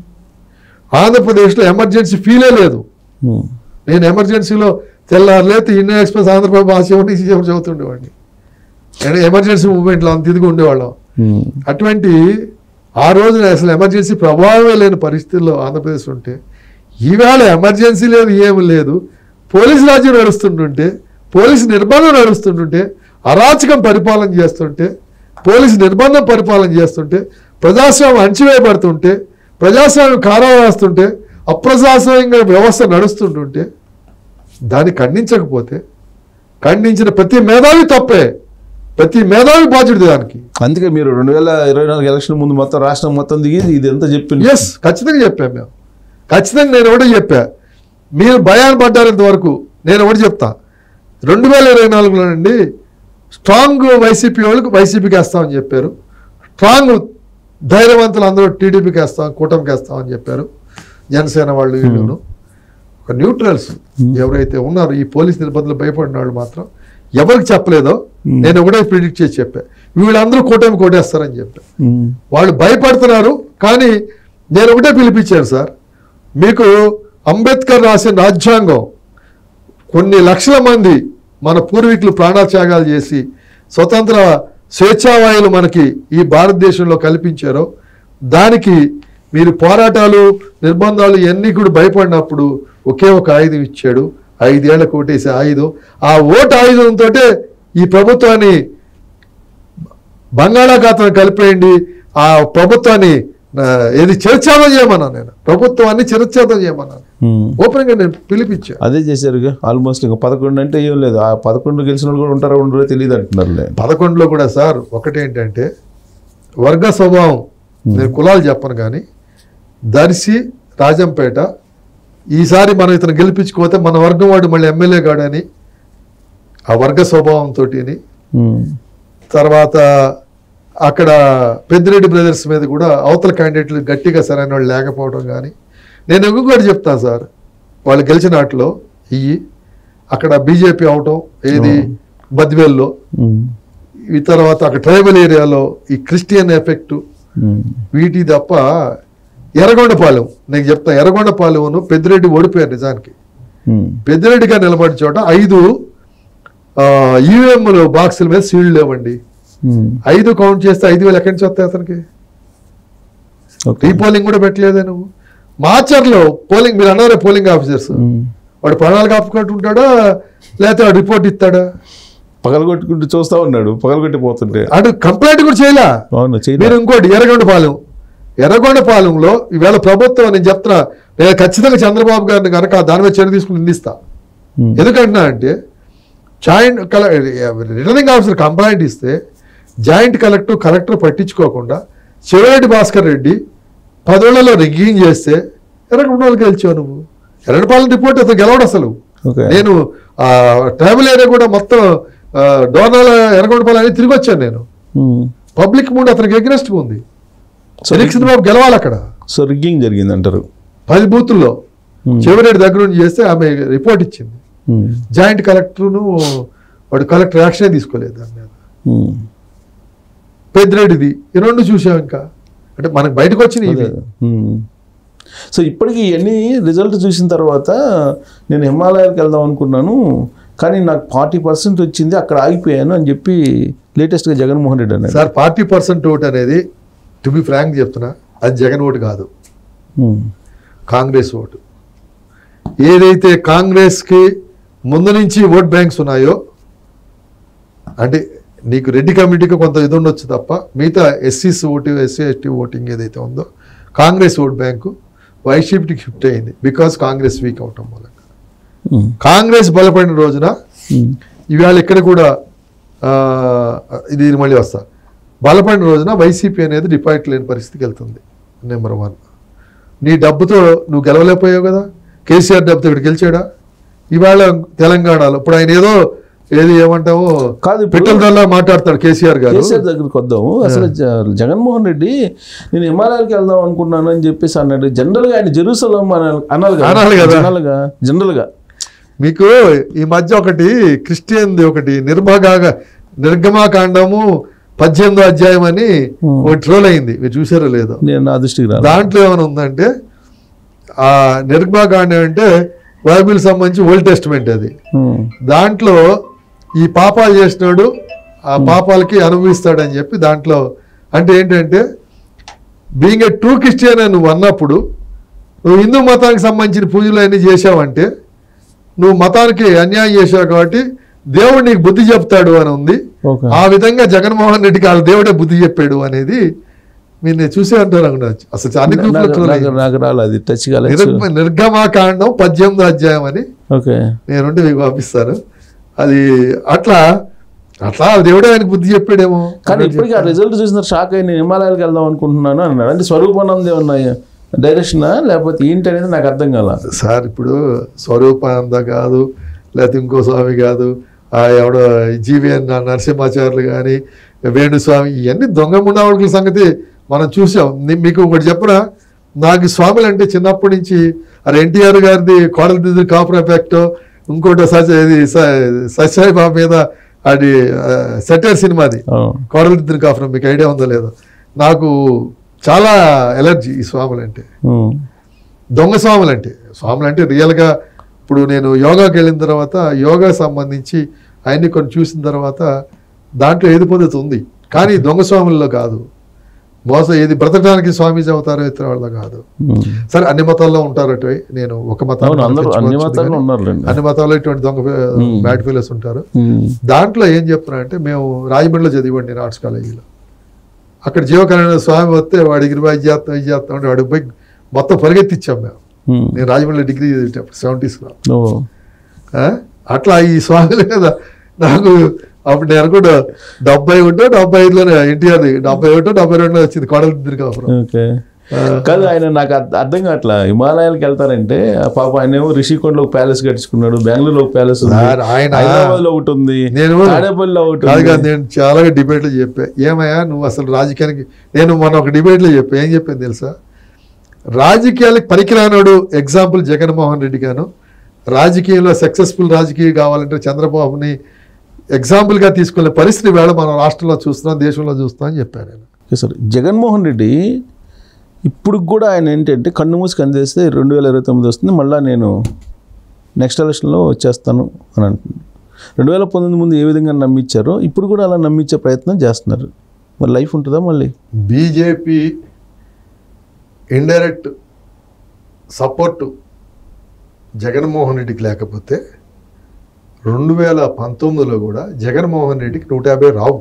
B: ఆంధ్రప్రదేశ్లో ఎమర్జెన్సీ ఫీలే లేదు
A: ఉమ్.
B: నేను ఎమర్జెన్సీలో తెల్లారులేతే ఇండియన్ ఎక్స్ప్రెస్ ఆంధ్రప్రదేశ్ భాష నుంచి ఎవరు చదువుతుండేవాడిని నేను ఎమర్జెన్సీ మూవ్మెంట్లో అంత ఇదిగా ఉండేవాళ్ళం
A: ఉమ్.
B: అటువంటి ఆ రోజున అసలు ఎమర్జెన్సీ ప్రభావమే లేని పరిస్థితుల్లో ఆంధ్రప్రదేశ్ ఉంటే ఈవేళ ఎమర్జెన్సీ లేదు ఏమి లేదు పోలీసు రాజ్యం నడుస్తుంటుంటే పోలీసు నిర్బంధం నడుస్తుంటుంటే అరాచకం పరిపాలన చేస్తుంటే పోలీసు నిర్బంధం పరిపాలన చేస్తుంటే ప్రజాస్వామ్యం అణచివేయబడుతుంటే ప్రజాస్వామ్యం కారావేస్తుంటే అప్రజాస్వామ్యంగా వ్యవస్థ నడుస్తుంటుంటే దాన్ని ఖండించకపోతే ఖండించిన ప్రతి మేధావి తప్పే ప్రతి మేధావి బాధ్యుడు దానికి
A: అందుకే మీరు రెండు వేల ఇరవై నాలుగు ఎలక్షన్ ముందు మొత్తం రాష్ట్రం మొత్తం దిగి ఇది ఎంత చెప్పింది
B: ఎస్ ఖచ్చితంగా చెప్పాం మేము ఖచ్చితంగా నేను ఒకటే చెప్పా మీరు భయాన్ని పడ్డారంత వరకు నేను ఒకటి చెప్తా రెండు వేల ఇరవై నాలుగులో నుండి స్ట్రాంగ్ వైసీపీ వాళ్ళకి వైసీపీకి వేస్తామని చెప్పారు స్ట్రాంగ్ ధైర్యవంతులు అందరూ టీడీపీకి వేస్తాం కూటమికి వేస్తామని చెప్పారు జనసేన వాళ్ళు వీళ్ళును ఒక న్యూట్రల్స్ ఎవరైతే ఉన్నారో ఈ పోలీస్ నిర్బంధాలు భయపడిన వాళ్ళు మాత్రం ఎవరికి చెప్పలేదో
A: Hmm.
B: నేను ఒకటే ప్రిడిక్ట్ చేసి చెప్పా వీళ్ళందరూ కూటమి కొట్టేస్తారని చెప్పా
A: ఉమ్.
B: వాళ్ళు భయపడుతున్నారు కానీ నేను ఒకటే పిలిపించాను సార్ మీకు అంబేద్కర్ రాసిన రాజ్యాంగం కొన్ని లక్షల మంది మన పూర్వీకులు ప్రాణత్యాగాలు చేసి స్వతంత్ర స్వేచ్ఛావాయులు మనకి ఈ భారతదేశంలో కల్పించారో దానికి మీరు పోరాటాలు నిర్బంధాలు ఇవన్నీ కూడా భయపడినప్పుడు ఒకే ఒక ఆయుధం ఇచ్చాడు ఐదేళ్లకు ఓటేసే ఆయుధం ఆ ఓటు ఆయుధంతో ఈ ప్రభుత్వాన్ని బంగాళాఖాతం కలిపేయండి ఆ ప్రభుత్వాన్ని ఆ, ఏది చిరచ్ఛేదం చేయమన్నాను నేను ప్రభుత్వాన్ని చిరచ్ఛేదం చేయమన్నాను
A: ఉమ్.
B: ఓపెన్గా నేను పిలిపించాను
A: అదే చేశారు ఆల్మోస్ట్ ఇంకా పదకొండు అంటే ఏం లేదు ఆ పదకొండు గెలిచిన వాళ్ళు కూడా ఉంటారో ఉండరో తెలియదు అంటున్నారులే
B: పదకొండులో కూడా సార్ ఒకటేంటంటే వర్గ స్వభావం నేను కులాలు చెప్పను కానీ దర్శి రాజంపేట ఈసారి మనం ఇతను గెలిపించుకోతే మన వర్గం వాడు మళ్ళీ ఎమ్మెల్యే కాడని ఆ వర్గ స్వభావంతో
A: ఉమ్.
B: తర్వాత అక్కడ పెద్దిరెడ్డి బ్రదర్స్ మీద కూడా అవతల క్యాండిడేట్లు గట్టిగా సరైన వాళ్ళు లేకపోవడం కానీ నేను ఇంకొకటి చెప్తాను సార్ వాళ్ళు గెలిచిన వాటిలో ఇవి అక్కడ బీజేపీ అవటం ఏది బద్వేల్లో
A: ఉమ్.
B: ఈ తర్వాత అక్కడ ట్రైబల్ ఏరియాలో ఈ క్రిస్టియన్ ఎఫెక్ట్
A: ఉమ్.
B: వీటి తప్ప ఎర్రగొండపాలెం నేను చెప్తా ఎర్రగొండపాలెంను పెద్దిరెడ్డి ఓడిపోయారు నిజానికి
A: ఉమ్.
B: పెద్దిరెడ్డిగా నిలబడి చోట ఐదు ఈవీఎంలు బాక్సుల మీద సీల్డ్ లేవండి
A: ఉమ్.
B: ఐదు కౌంట్ చేస్తే ఐదు వేలు ఎక్కడి నుంచి వస్తాయి అతనికి
A: ఓకే
B: రీపోలింగ్ కూడా పెట్టలేదే నువ్వు మార్చర్లో పోలింగ్ మీరు అన్నారే పోలింగ్ ఆఫీసర్స్
A: ఉమ్.
B: వాడు ప్రాణాలు కాపుకుంటుంటాడా లేకపోతే వాడు రిపోర్ట్ ఇస్తాడా
A: పగలగొట్టుకుంటూ చూస్తా ఉన్నాడు పగలగొట్టి పోతుంటే
B: అటు కంప్లైంట్ కూడా చేయలే
A: అవును చేయలేదు
B: మీరు ఇంకోటి ఎర్రగొండపాలెం ఎర్రగొండపాలెంలో ఈవేళ ప్రభుత్వం నేను చెప్తున్నా నేను ఖచ్చితంగా చంద్రబాబు గారిని కనుక దాని మీద చర్య తీసుకుని నిందిస్తా
A: ఉమ్.
B: ఎందుకంటున్నా అంటే జాయింట్ కల రిటర్నింగ్ ఆఫీసర్ కంప్లైంట్ ఇస్తే జాయింట్ కలెక్టర్ కలెక్టర్ పట్టించుకోకుండా చెవిరెడ్డి భాస్కర్ రెడ్డి పదోళ్లలో రిగ్గింగ్ చేస్తే ఎర్రగొండలకి గెలిచావు నువ్వు ఎర్రపాలెం రిపోర్ట్ అసలు గెలవడు అసలు
A: ఓకే
B: నేను ఆ, ట్రైబల్ ఏరియా కూడా మొత్తం ఆ, డోర్నాల ఎర్రగొండపాలెం అని తిరిగి వచ్చాను నేను
A: ఉమ్.
B: పబ్లిక్ ముందు అతనికి ఎగ్నెస్ట్ ఉంది
A: సో
B: ఎలక్షన్ బాబు గెలవాలి అక్కడ
A: సో రిగ్గింగ్ జరిగింది అంటారు
B: పది బూతుల్లో
A: ఉమ్.
B: చెవిరెడ్డి దగ్గర నుంచి చేస్తే ఆమె రిపోర్ట్ ఇచ్చింది
A: ఉమ్.
B: జాయింట్ కలెక్టర్ను వాడు కలెక్టర్ యాక్షన్ తీసుకోలేదు దాని మీద
A: ఉమ్.
B: పెద్దిరెడ్డిది ఈ రెండు చూసాం ఇంకా అంటే మనకు బయటకు వచ్చినాయి
A: అదే.
B: ఇది
A: ఉమ్. సో ఇప్పటికి ఇవన్నీ రిజల్ట్ చూసిన తర్వాత నేను హిమాలయాలకు వెళ్దాం అనుకున్నాను కానీ నాకు ఫార్టీ పర్సెంట్ వచ్చింది అక్కడ ఆగిపోయాను అని చెప్పి లేటెస్ట్గా జగన్మోహన్ రెడ్డి అన్నాడు
B: సార్ ఫార్టీ పర్సెంట్ ఓట్ అనేది టు బి ఫ్రాంక్ చెప్తున్నా అది జగన్ ఓటు కాదు
A: ఉమ్.
B: కాంగ్రెస్ ఓటు ఏదైతే కాంగ్రెస్కి ముందు నుంచి ఓట్ బ్యాంక్స్ ఉన్నాయో అంటే నీకు రెడ్డి కమిటీకి కొంత ఇది ఉండొచ్చు తప్ప మిగతా ఎస్సీస్ ఓటు ఎస్సీ ఎస్టీ ఓటింగ్ ఏదైతే ఉందో కాంగ్రెస్ ఓట్ బ్యాంకు వైసీపీకి షిఫ్ట్ అయింది బికాస్ కాంగ్రెస్ వీక్ అవటం మూలంగా
A: ఉమ్.
B: కాంగ్రెస్ బలపడిన రోజున
A: ఉమ్.
B: ఇవాళ ఇక్కడ కూడా ఆ, ఇది మళ్ళీ వస్తా బలపడిన రోజున వైసీపీ అనేది డిపాజిట్ లేని పరిస్థితికి వెళ్తుంది నెంబర్ వన్ నీ డబ్బుతో నువ్వు గెలవలేకపోయావు కదా కేసీఆర్ డబ్బుతో ఇక్కడ గెలిచాడా ఇవాళ తెలంగాణలో ఇప్పుడు ఆయన ఏదో ఏది ఏమంటావో
A: కాదు ఇప్పుడు-
B: పెట్రోల్ ధరలా మాట్లాడతాడు కేసీఆర్ గారు
A: కేసీఆర్ దగ్గరికి వద్దాము అసలు జ- జగన్మోహన్ రెడ్డి నేను హిమాలయాలకు వెళ్దాం అనుకున్నాను అని చెప్పేసి అన్నాడు జనరల్గా ఆయన జెరూసలం అనాలి అనాలి కదా
B: అనాలి కదా.
A: జనరల్గా జనరల్గా
B: మీకు ఈ మధ్య ఒకటి క్రిస్టియన్ది ఒకటి నిర్మగా నిర్గమాకాండము పద్దెనిమిదో అధ్యాయం అని
A: Hmm.
B: ఒక ట్రోల్ అయింది మీరు చూసారో లేదో
A: నేను నా దృష్టికి రాను
B: దాంట్లో ఏమైనా ఉందంటే ఆ నిర్గమాకాండం అంటే బైబిల్ సంబంధించి ఓల్డ్ టెస్ట్మెంట్ అది
A: ఉమ్.
B: దాంట్లో ఈ పాపాలు చేసినాడు ఆ పాపాలకి అనుభవిస్తాడని చెప్పి దాంట్లో అంటే ఏంటంటే బీయింగ్ ఏ ట్రూ క్రిస్టియన్ అని నువ్వు అన్నప్పుడు నువ్వు హిందూ మతానికి సంబంధించిన పూజలు అన్నీ చేసావంటే నువ్వు మతానికి అన్యాయం చేశావు కాబట్టి దేవుడు నీకు బుద్ధి చెప్తాడు అని ఉంది
A: ఓకే
B: ఆ విధంగా జగన్మోహన్ రెడ్డికి వాళ్ళ దేవుడే బుద్ధి చెప్పాడు అనేది మీరు నేను చూసే అంటారు అనుకున్నా అసలు అన్ని గ్రూపులో
A: నాకు-
B: troll
A: నాకు
B: అయింది.
A: నాకు రాలేదు అది టచ్ కాలేదు
B: నిర్గమ- నిర్గమాకాండం పద్దెనిమిదో అధ్యాయం అని
A: ఓకే
B: నేనుండి మీకు పంపిస్తాను అది అట్లా అట్లా దేవుడే ఆయనకు బుద్ధి చెప్పాడేమో
A: కానీ ఇప్పటికీ ఆ రిజల్ట్ చూసిన షాక్ అయ్యి నేను హిమాలయాలకు వెళ్దాం అనుకుంటున్నాను అన్నాడు అంటే స్వరూపానందే ఉన్నాయి డైరెక్షనా లేకపోతే ఏంటి అనేది నాకు అర్థం కాల
B: సార్ ఇప్పుడు స్వరూపానంద కాదు లేకపోతే ఇంకో స్వామి కాదు ఆ ఎవడో జీవీఎన్ నరసింహాచార్యులు కానీ వేణుస్వామి ఇవన్నీ దొంగ ముండావడుకుల సంగతి మనం చూసాం ని- మీకు ఒకటి చెప్పరా నాకు స్వాములు అంటే చిన్నప్పటి నుంచి అరే ఎన్టీఆర్ గారిది కోడల దిద్దు కాపుర ఎఫెక్ట్ ఇంకోటి సత్య ఇది స- సత్యసాయి బాబు మీద అది సెటర్ సినిమాది
A: అవును.
B: కోడల దిద్దుని కాపురం మీకు ఐడియా ఉందో లేదో నాకు చాలా ఎలర్జీ ఈ స్వాములు అంటే
A: ఉమ్.
B: దొంగ స్వాములు అంటే స్వాములు అంటే రియల్గా ఇప్పుడు నేను యోగాకి వెళ్ళిన తర్వాత యోగా సంబంధించి ఆయన్ని కొన్ని చూసిన తర్వాత దాంట్లో ఏది పద్ధతి ఉంది కానీ దొంగ స్వాముల్లో కాదు మోస ఏది బ్రతకడానికి స్వామీజీ అవుతారో ఇతర వాళ్ళ కాదు
A: ఉమ్.
B: సరే అన్ని మతాల్లో ఉంటారు అటు నేను ఒక మతం
A: అవును అందరూ అన్ని మతాల్లో ఉన్నారులేండి
B: అన్ని మతాల్లో ఇటువంటి దొంగ బ్యాడ్ ఫీలర్స్ ఉంటారు
A: ఉమ్.
B: దాంట్లో ఏం చెప్తున్నారంటే మేము రాజమండ్రిలో చదివండి నేను ఆర్ట్స్ కాలేజీలో అక్కడ జీవకరణ స్వామి వస్తే వాడి ఇరవై ఐదు చేస్తాం ఇది చేస్తాం అంటే వాడికి పోయి మొత్తం పరిగెత్తిచ్చాం మేము
A: ఉమ్.
B: నేను రాజమండ్రి డిగ్రీ చదివేటప్పుడు సెవెంటీస్లో
A: ఓ.
B: అట్లా ఈ స్వామిలు కదా నాకు అప్పుడు నేను కూడా డెబ్బై ఒకటో డెబ్బై ఐదులోనే ఎన్టీఆర్ డెబ్బై ఒకటో డెబ్బై రెండులో వచ్చింది కోడల దిద్దరు కాపురం
A: ఓకే
B: ఆ,
A: కాదు ఆయన నాకు అర్థ- అర్థం కావట్లా హిమాలయాలకు వెళ్తారంటే ఆ పాప ఆయన ఏమో రిషికొండలో ఒక ప్యాలెస్ కట్టించుకున్నాడు బెంగళూరులో ఒక ప్యాలెస్ ఉంది
B: సార్, ఆయన-
A: హైదరాబాద్ లో ఒకటి ఉంది
B: నేను
A: తాడేపల్లిలో ఒకటి
B: కాదు
A: ఉంది
B: కాదు నేను చాలా డిబేట్లు చెప్పా ఏమయ్యా నువ్వు అసలు రాజకీయానికి నేను మొన్న ఒక డిబేట్లో చెప్పా ఏం చెప్పాను తెలుసా రాజకీయాలకు పనికిరానోడు ఎగ్జాంపుల్ జగన్మోహన్ రెడ్డి గాను రాజకీయంలో సక్సెస్ఫుల్ రాజకీయం కావాలంటే చంద్రబాబుని ఎగ్జాంపుల్గా తీసుకునే పరిస్థితి వేళ మనం రాష్ట్రంలో చూస్తున్నాం దేశంలో చూస్తున్నాం అని చెప్పాను నేను
A: ఓకే సార్ జగన్మోహన్ రెడ్డి ఇప్పుడు కూడా ఆయన ఏంటంటే కన్ను మూసి కందేస్తే రెండు వేల ఇరవై తొమ్మిది వస్తుంది మళ్ళీ నేను నెక్స్ట్ ఎలక్షన్లో వచ్చేస్తాను అని అంటున్నాను రెండు వేల పంతొమ్మిది ముందు ఏ విధంగా నమ్మించారో ఇప్పుడు కూడా అలా నమ్మించే ప్రయత్నం చేస్తున్నారు మరి లైఫ్ ఉంటుందా మళ్ళీ
B: బీజేపీ ఇండైరెక్ట్ సపోర్టు జగన్మోహన్ రెడ్డికి లేకపోతే రెండు వేల పంతొమ్మిదిలో కూడా జగన్మోహన్ రెడ్డికి నూట యాభై రావు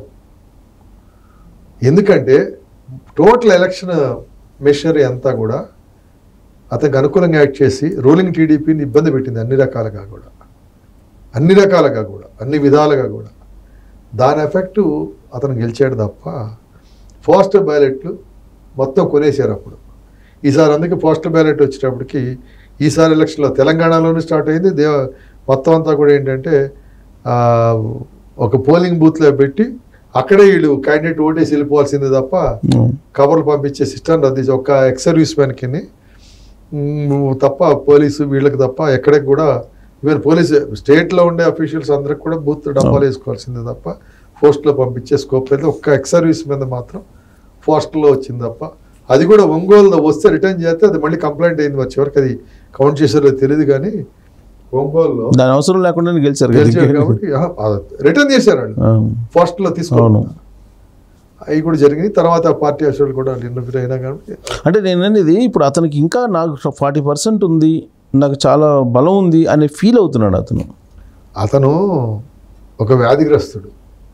B: ఎందుకంటే టోటల్ ఎలక్షన్ మెషరీ అంతా కూడా అతనికి అనుకూలంగా యాక్ట్ చేసి రూలింగ్ టీడీపీని ఇబ్బంది పెట్టింది అన్ని రకాలుగా కూడా అన్ని రకాలుగా కూడా అన్ని విధాలుగా కూడా దాని ఎఫెక్టు అతను గెలిచాడు తప్ప పోస్టల్ బ్యాలెట్లు మొత్తం కొనేశారు అప్పుడు ఈసారి అందుకే పోస్టల్ బ్యాలెట్ వచ్చేటప్పటికి ఈసారి ఎలక్షన్లో తెలంగాణలోనే స్టార్ట్ అయింది దేవ మొత్తం అంతా కూడా ఏంటంటే ఆ, ఒక పోలింగ్ బూత్లో పెట్టి అక్కడే వీళ్ళు క్యాండిడేట్ ఓటేసి వెళ్ళిపోవాల్సిందే తప్ప
A: ఉమ్.
B: కవర్లు పంపించే సిస్టమ్ రద్దు చేసి ఒక్క ఎక్స్ సర్వీస్ మ్యాన్కి తప్ప పోలీసు వీళ్ళకి తప్ప ఎక్కడికి కూడా ఈవెన్ పోలీసు స్టేట్లో ఉండే అఫీషియల్స్ అందరికి కూడా బూత్ డబ్బాలు వేసుకోవాల్సిందే తప్ప పోస్ట్లో పంపించే స్కోప్ అయితే ఒక్క ఎక్స్ సర్వీస్ మీద మాత్రం పోస్టల్లో వచ్చింది తప్ప అది కూడా ఒంగోలులో వస్తే రిటర్న్ చేస్తే అది మళ్ళీ కంప్లైంట్ అయింది మరి చివరికి అది కౌంట్ చేసారో తెలియదు కానీ ఒంగోలులో
A: దాని అవసరం లేకుండా గెలిచారు కదా.
B: గెలిచారు కాబట్టి రిటర్న్ చేశారు వాళ్ళు
A: ఆ,
B: పోస్ట్లో
A: అవును.
B: తీసుకోవాలి అవి కూడా జరిగినాయి తర్వాత పార్టీ అసలు కూడా ఇంటర్వ్యూ అయినా కాబట్టి
A: అంటే నేను అనేది ఇప్పుడు అతనికి ఇంకా నాకు ఫార్టీ పర్సెంట్ ఉంది నాకు చాలా బలం ఉంది అనే ఫీల్ అవుతున్నాడు అతను
B: అతను ఒక వ్యాధిగ్రస్తుడు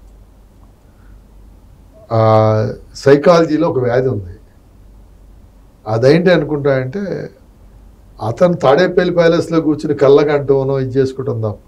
B: ఆ, సైకాలజీలో ఒక వ్యాధి ఉంది అదేంటి అనుకుంటా అతను తాడేపల్లి ప్యాలెస్లో కూర్చుని కళ్ళగంటనో ఇది చేసుకోవటం తప్ప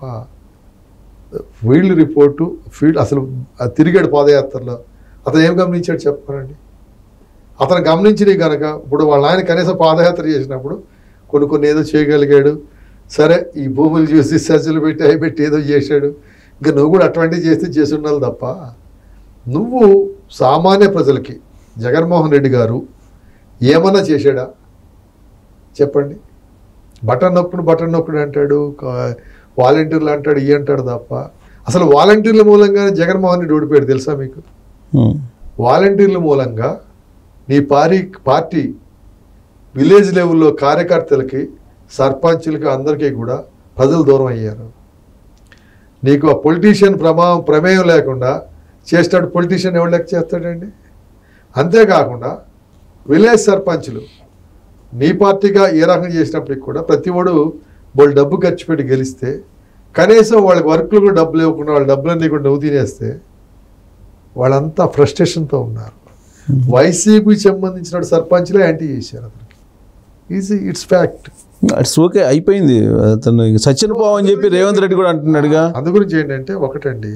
B: ఫీల్డ్ రిపోర్టు ఫీల్డ్ అసలు ఆ తిరిగాడు పాదయాత్రలో అతను ఏం గమనించాడు చెప్పానండి అతను గమనించినవి కనుక ఇప్పుడు వాళ్ళ ఆయన కనీసం పాదయాత్ర చేసినప్పుడు కొన్ని కొన్ని ఏదో చేయగలిగాడు సరే ఈ భూములు చూసి సజ్జలు పెట్టి అవి పెట్టి ఏదో చేశాడు ఇంకా నువ్వు కూడా అటువంటివి చేస్తే చేసి ఉండాలి తప్ప నువ్వు సామాన్య ప్రజలకి జగన్మోహన్ రెడ్డి గారు ఏమన్నా చేశాడా చెప్పండి బటన్ నొక్కుడు బటన్ నొక్కుడు అంటాడు కా- వాలంటీర్లు అంటాడు ఇవి అంటాడు తప్ప అసలు వాలంటీర్ల మూలంగానే జగన్మోహన్ రెడ్డి ఓడిపోయాడు తెలుసా మీకు
A: ఉమ్,
B: వాలంటీర్ల మూలంగా నీ పారి పార్టీ విలేజ్ లెవెల్లో కార్యకర్తలకి సర్పంచులకి అందరికీ కూడా ప్రజలు దూరం అయ్యారు నీకు ఆ పొలిటీషియన్ ప్రమా ప్రమేయం లేకుండా చేస్తాడు పొలిటీషియన్ ఎవరు లెక్క చేస్తాడండి అంతేకాకుండా విలేజ్ సర్పంచులు నీ పార్టీగా ఏ రకంగా చేసినప్పటికి కూడా ప్రతి వాడు వాళ్ళు డబ్బు ఖర్చు పెట్టి గెలిస్తే కనీసం వాళ్ళకి వర్క్లు కూడా డబ్బులు ఇవ్వకుండా వాళ్ళ డబ్బులన్నీ కూడా నువ్వు తినేస్తే వాళ్ళంతా ఫ్రస్ట్రేషన్తో ఉన్నారు వైసీపీకి సంబంధించిన సర్పంచ్లే యాంటీ చేశారు అతనికి easy it's fact
A: it's okay అయిపోయింది అతను ఇంక సత్యనపోవం అని చెప్పి రేవంత్ రెడ్డి కూడా అంటున్నాడుగా
B: అందు గురించి ఏంటంటే ఒకటండి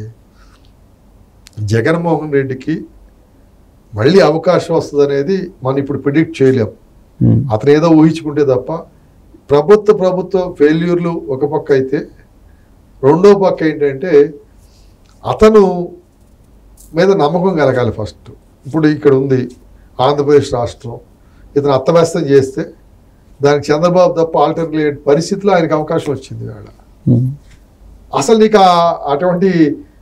B: జగన్మోహన్ రెడ్డికి మళ్ళీ అవకాశం వస్తుంది అనేది మనం ఇప్పుడు ప్రిడిక్ట్ చేయలేం
A: ఉమ్,
B: అతను ఏదో ఊహించుకుంటే తప్ప ప్రభుత్వ ప్రభుత్వ ఫెయిల్యూర్లు ఒక పక్క అయితే రెండో పక్క ఏంటంటే అతను మీద నమ్మకం కలగాలి ఫస్ట్ ఇప్పుడు ఇక్కడ ఉంది ఆంధ్రప్రదేశ్ రాష్ట్రం ఇతను అత్తవ్యస్తం చేస్తే దానికి చంద్రబాబు తప్ప ఆల్టర్నేట్ పరిస్థితిలో ఆయనకు అవకాశం వచ్చింది వేళ
A: ఉమ్.
B: అసలు నీకు ఆ- అటువంటి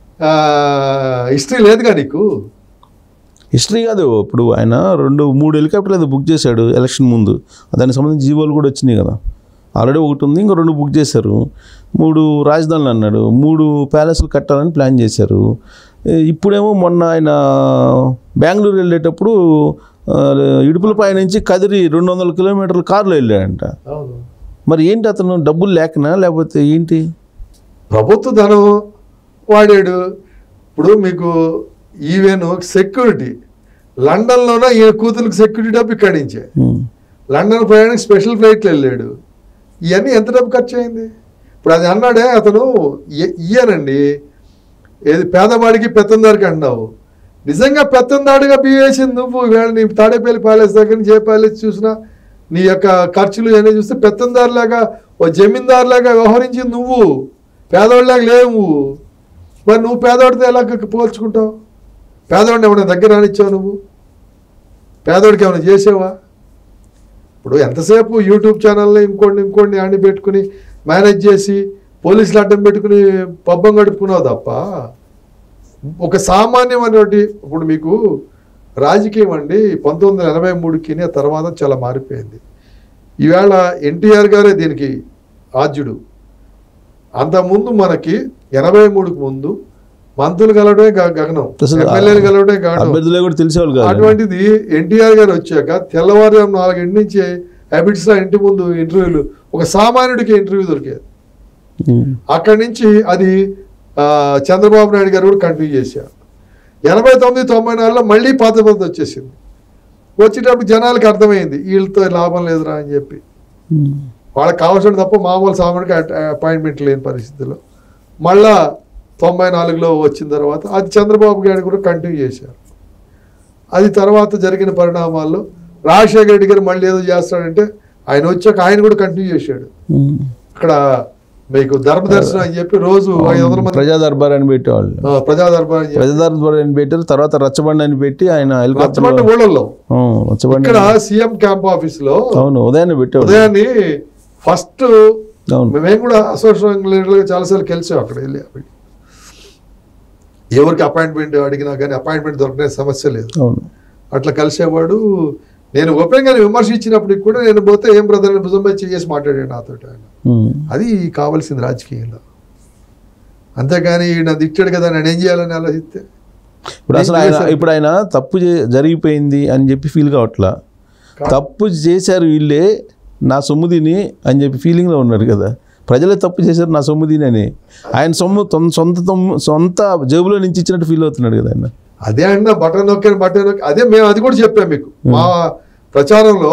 B: హిస్టరీ లేదుగా నీకు
A: హిస్టరీ కాదు ఇప్పుడు ఆయన రెండు మూడు హెలికాప్టర్లు ఏదో బుక్ చేశాడు ఎలక్షన్ ముందు దానికి సంబంధించి జీవోలు కూడా వచ్చినాయి కదా ఆల్రెడీ ఒకటి ఉంది ఇంకో రెండు బుక్ చేశారు మూడు రాజధానులు అన్నాడు మూడు ప్యాలెస్లు కట్టాలని ప్లాన్ చేశారు ఏ, ఇప్పుడేమో మొన్న ఆయన బెంగళూరు వెళ్ళేటప్పుడు ఆ, ఇడుపులపై నుంచి కదిరి రెండు వందల కిలోమీటర్ల కారులో వెళ్ళాడంట
B: అవును
A: మరి ఏంటి అతను డబ్బులు లేకనా లేకపోతే ఏంటి
B: ప్రభుత్వ ధనం వాడాడు ఇప్పుడు మీకు ఈవెన్ సెక్యూరిటీ లండన్లోనే ఈయన కూతురికి సెక్యూరిటీ డబ్బు ఇక్కడి నుంచే
A: ఉమ్,
B: లండన్ ప్రయాణికి స్పెషల్ ఫ్లైట్లో వెళ్ళాడు ఇవన్నీ ఎంత డబ్బు ఖర్చు అయింది ఇప్పుడు అది అన్నాడే అతను ఇ- ఇయ్యనండి ఏది పేదవాడికి పెత్తందారికి అంటున్నావు నిజంగా పెత్తందాడిగా బియ్యేసింది నువ్వు ఈవేళ నీ తాడేపల్లి ప్యాలెస్ దగ్గర నుంచి ఏ ప్యాలెస్ చూసినా నీ యొక్క ఖర్చులు ఇవన్నీ చూస్తే పెత్తందారులాగా ఓ జమీందారులాగా వ్యవహరించింది నువ్వు పేదవాడిలాగా లేవు నువ్వు మరి నువ్వు పేదవాడితో ఎలా పోల్చుకుంటావు పేదవాడిని ఏమైనా దగ్గర రానిచ్చావు నువ్వు పేదవాడికి ఏమైనా చేసావా ఇప్పుడు ఎంతసేపు యూట్యూబ్ ఛానల్ని ఇంకోటి ఇంకోటి ఆడి పెట్టుకుని మేనేజ్ చేసి పోలీసులు అడ్డం పెట్టుకుని పబ్బం గడుపుకున్నావు తప్ప ఒక సామాన్యమైనటువంటి ఇప్పుడు మీకు రాజకీయం అండి పంతొమ్మిది వందల ఎనభై మూడుకి ఆ తర్వాత చాలా మారిపోయింది ఈవేళ ఎన్టీఆర్ గారే దీనికి ఆద్యుడు అంతకుముందు మనకి ఎనభై మూడుకు ముందు మంత్రులు కలవడమే గ- గగనం
A: అసలు
B: ఎమ్మెల్యేలు కలవడమే గగనం
A: అభ్యర్థులే కూడా తెలిసేవాళ్ళు కాదు
B: అటువంటిది ఎన్టీఆర్ గారు వచ్చాక తెల్లవారుజాము నాలుగింటి నుంచి హ్యాబిట్స్ ఇంటి ముందు ఇంటర్వ్యూలు ఒక సామాన్యుడికి ఇంటర్వ్యూ దొరికేది
A: ఉమ్,
B: అక్కడి నుంచి అది ఆ, చంద్రబాబు నాయుడు గారు కూడా కంటిన్యూ చేశారు ఎనభై తొమ్మిది తొంభై నాలుగులో మళ్ళీ పాత పద్ధతి వచ్చేసింది వచ్చేటప్పుడు జనాలకు అర్థమైంది వీళ్ళతో లాభం లేదురా అని చెప్పి
A: ఉమ్.
B: వాళ్ళకి కావాల్సిన తప్ప మామూలు సామాన్యుడికి అపాయింట్మెంట్ లేని పరిస్థితిలో మళ్ళా తొంభై నాలుగులో వచ్చిన తర్వాత అది చంద్రబాబు గారు కూడా కంటిన్యూ చేశారు అది తర్వాత జరిగిన పరిణామాల్లో రాజశేఖర రెడ్డి గారు మళ్ళీ ఏదో చేస్తాడంటే ఆయన వచ్చాక ఆయన కూడా కంటిన్యూ చేశాడు
A: ఉమ్.
B: అక్కడ మీకు ధర్మదర్శనం అని చెప్పి రోజు ఐదు వందల మంది
A: ప్రజా దర్బార్ అని పెట్టేవాళ్ళు
B: ఆ, ప్రజా దర్బార్ అని చెప్పి
A: ప్రజా దర్బార్ అని పెట్టారు తర్వాత రచ్చబండి అని పెట్టి ఆయన హెలికాప్టర్
B: రచ్చబండ ఊళ్ళల్లో
A: రచ్చబండి
B: ఇక్కడ సీఎం క్యాంప్ ఆఫీస్ లో
A: అవును ఉదయాన్నే పెట్టేవాడు
B: ఉదయాన్ని ఫస్ట్
A: అవును
B: మేము కూడా అసోసియేషన్ లీడర్గా చాలాసార్లు కలిసాం అక్కడ వెళ్ళి ఎవరికి అపాయింట్మెంట్ అడిగినా కానీ అపాయింట్మెంట్ దొరకనే సమస్య లేదు
A: అవును
B: అట్లా కలిసేవాడు నేను ఓపెన్గా విమర్శించినప్పటికి కూడా నేను పోతే ఏం బ్రదర్ భుజం మీద చేసి మాట్లాడాడు నాతో ఆయన
A: ఉమ్.
B: అది కావాల్సింది రాజకీయంలో అంతేగాని ఈయన తిట్టాడు కదా నేను ఏం చేయాలని ఆలోచిస్తే
A: ఇప్పుడు అసలు ఆయన ఇప్పుడు ఆయన తప్పు చే- జరిగిపోయింది అని చెప్పి ఫీల్ కావట్లా తప్పు చేశారు వీళ్ళే నా సొమ్ము తిని అని చెప్పి ఫీలింగ్లో ఉన్నారు కదా ప్రజలే తప్పు చేశారు నా సొమ్ము తిని అని ఆయన సొమ్ము తొం- సొంత తొమ్ము సొంత జేబులో నుంచి ఇచ్చినట్టు ఫీల్ అవుతున్నాడు కదా ఆయన
B: అదే అన్న బటన్ నొక్కాను బటన్ నొక్కి అదే మేము అది కూడా చెప్పాం మీకు మా ప్రచారంలో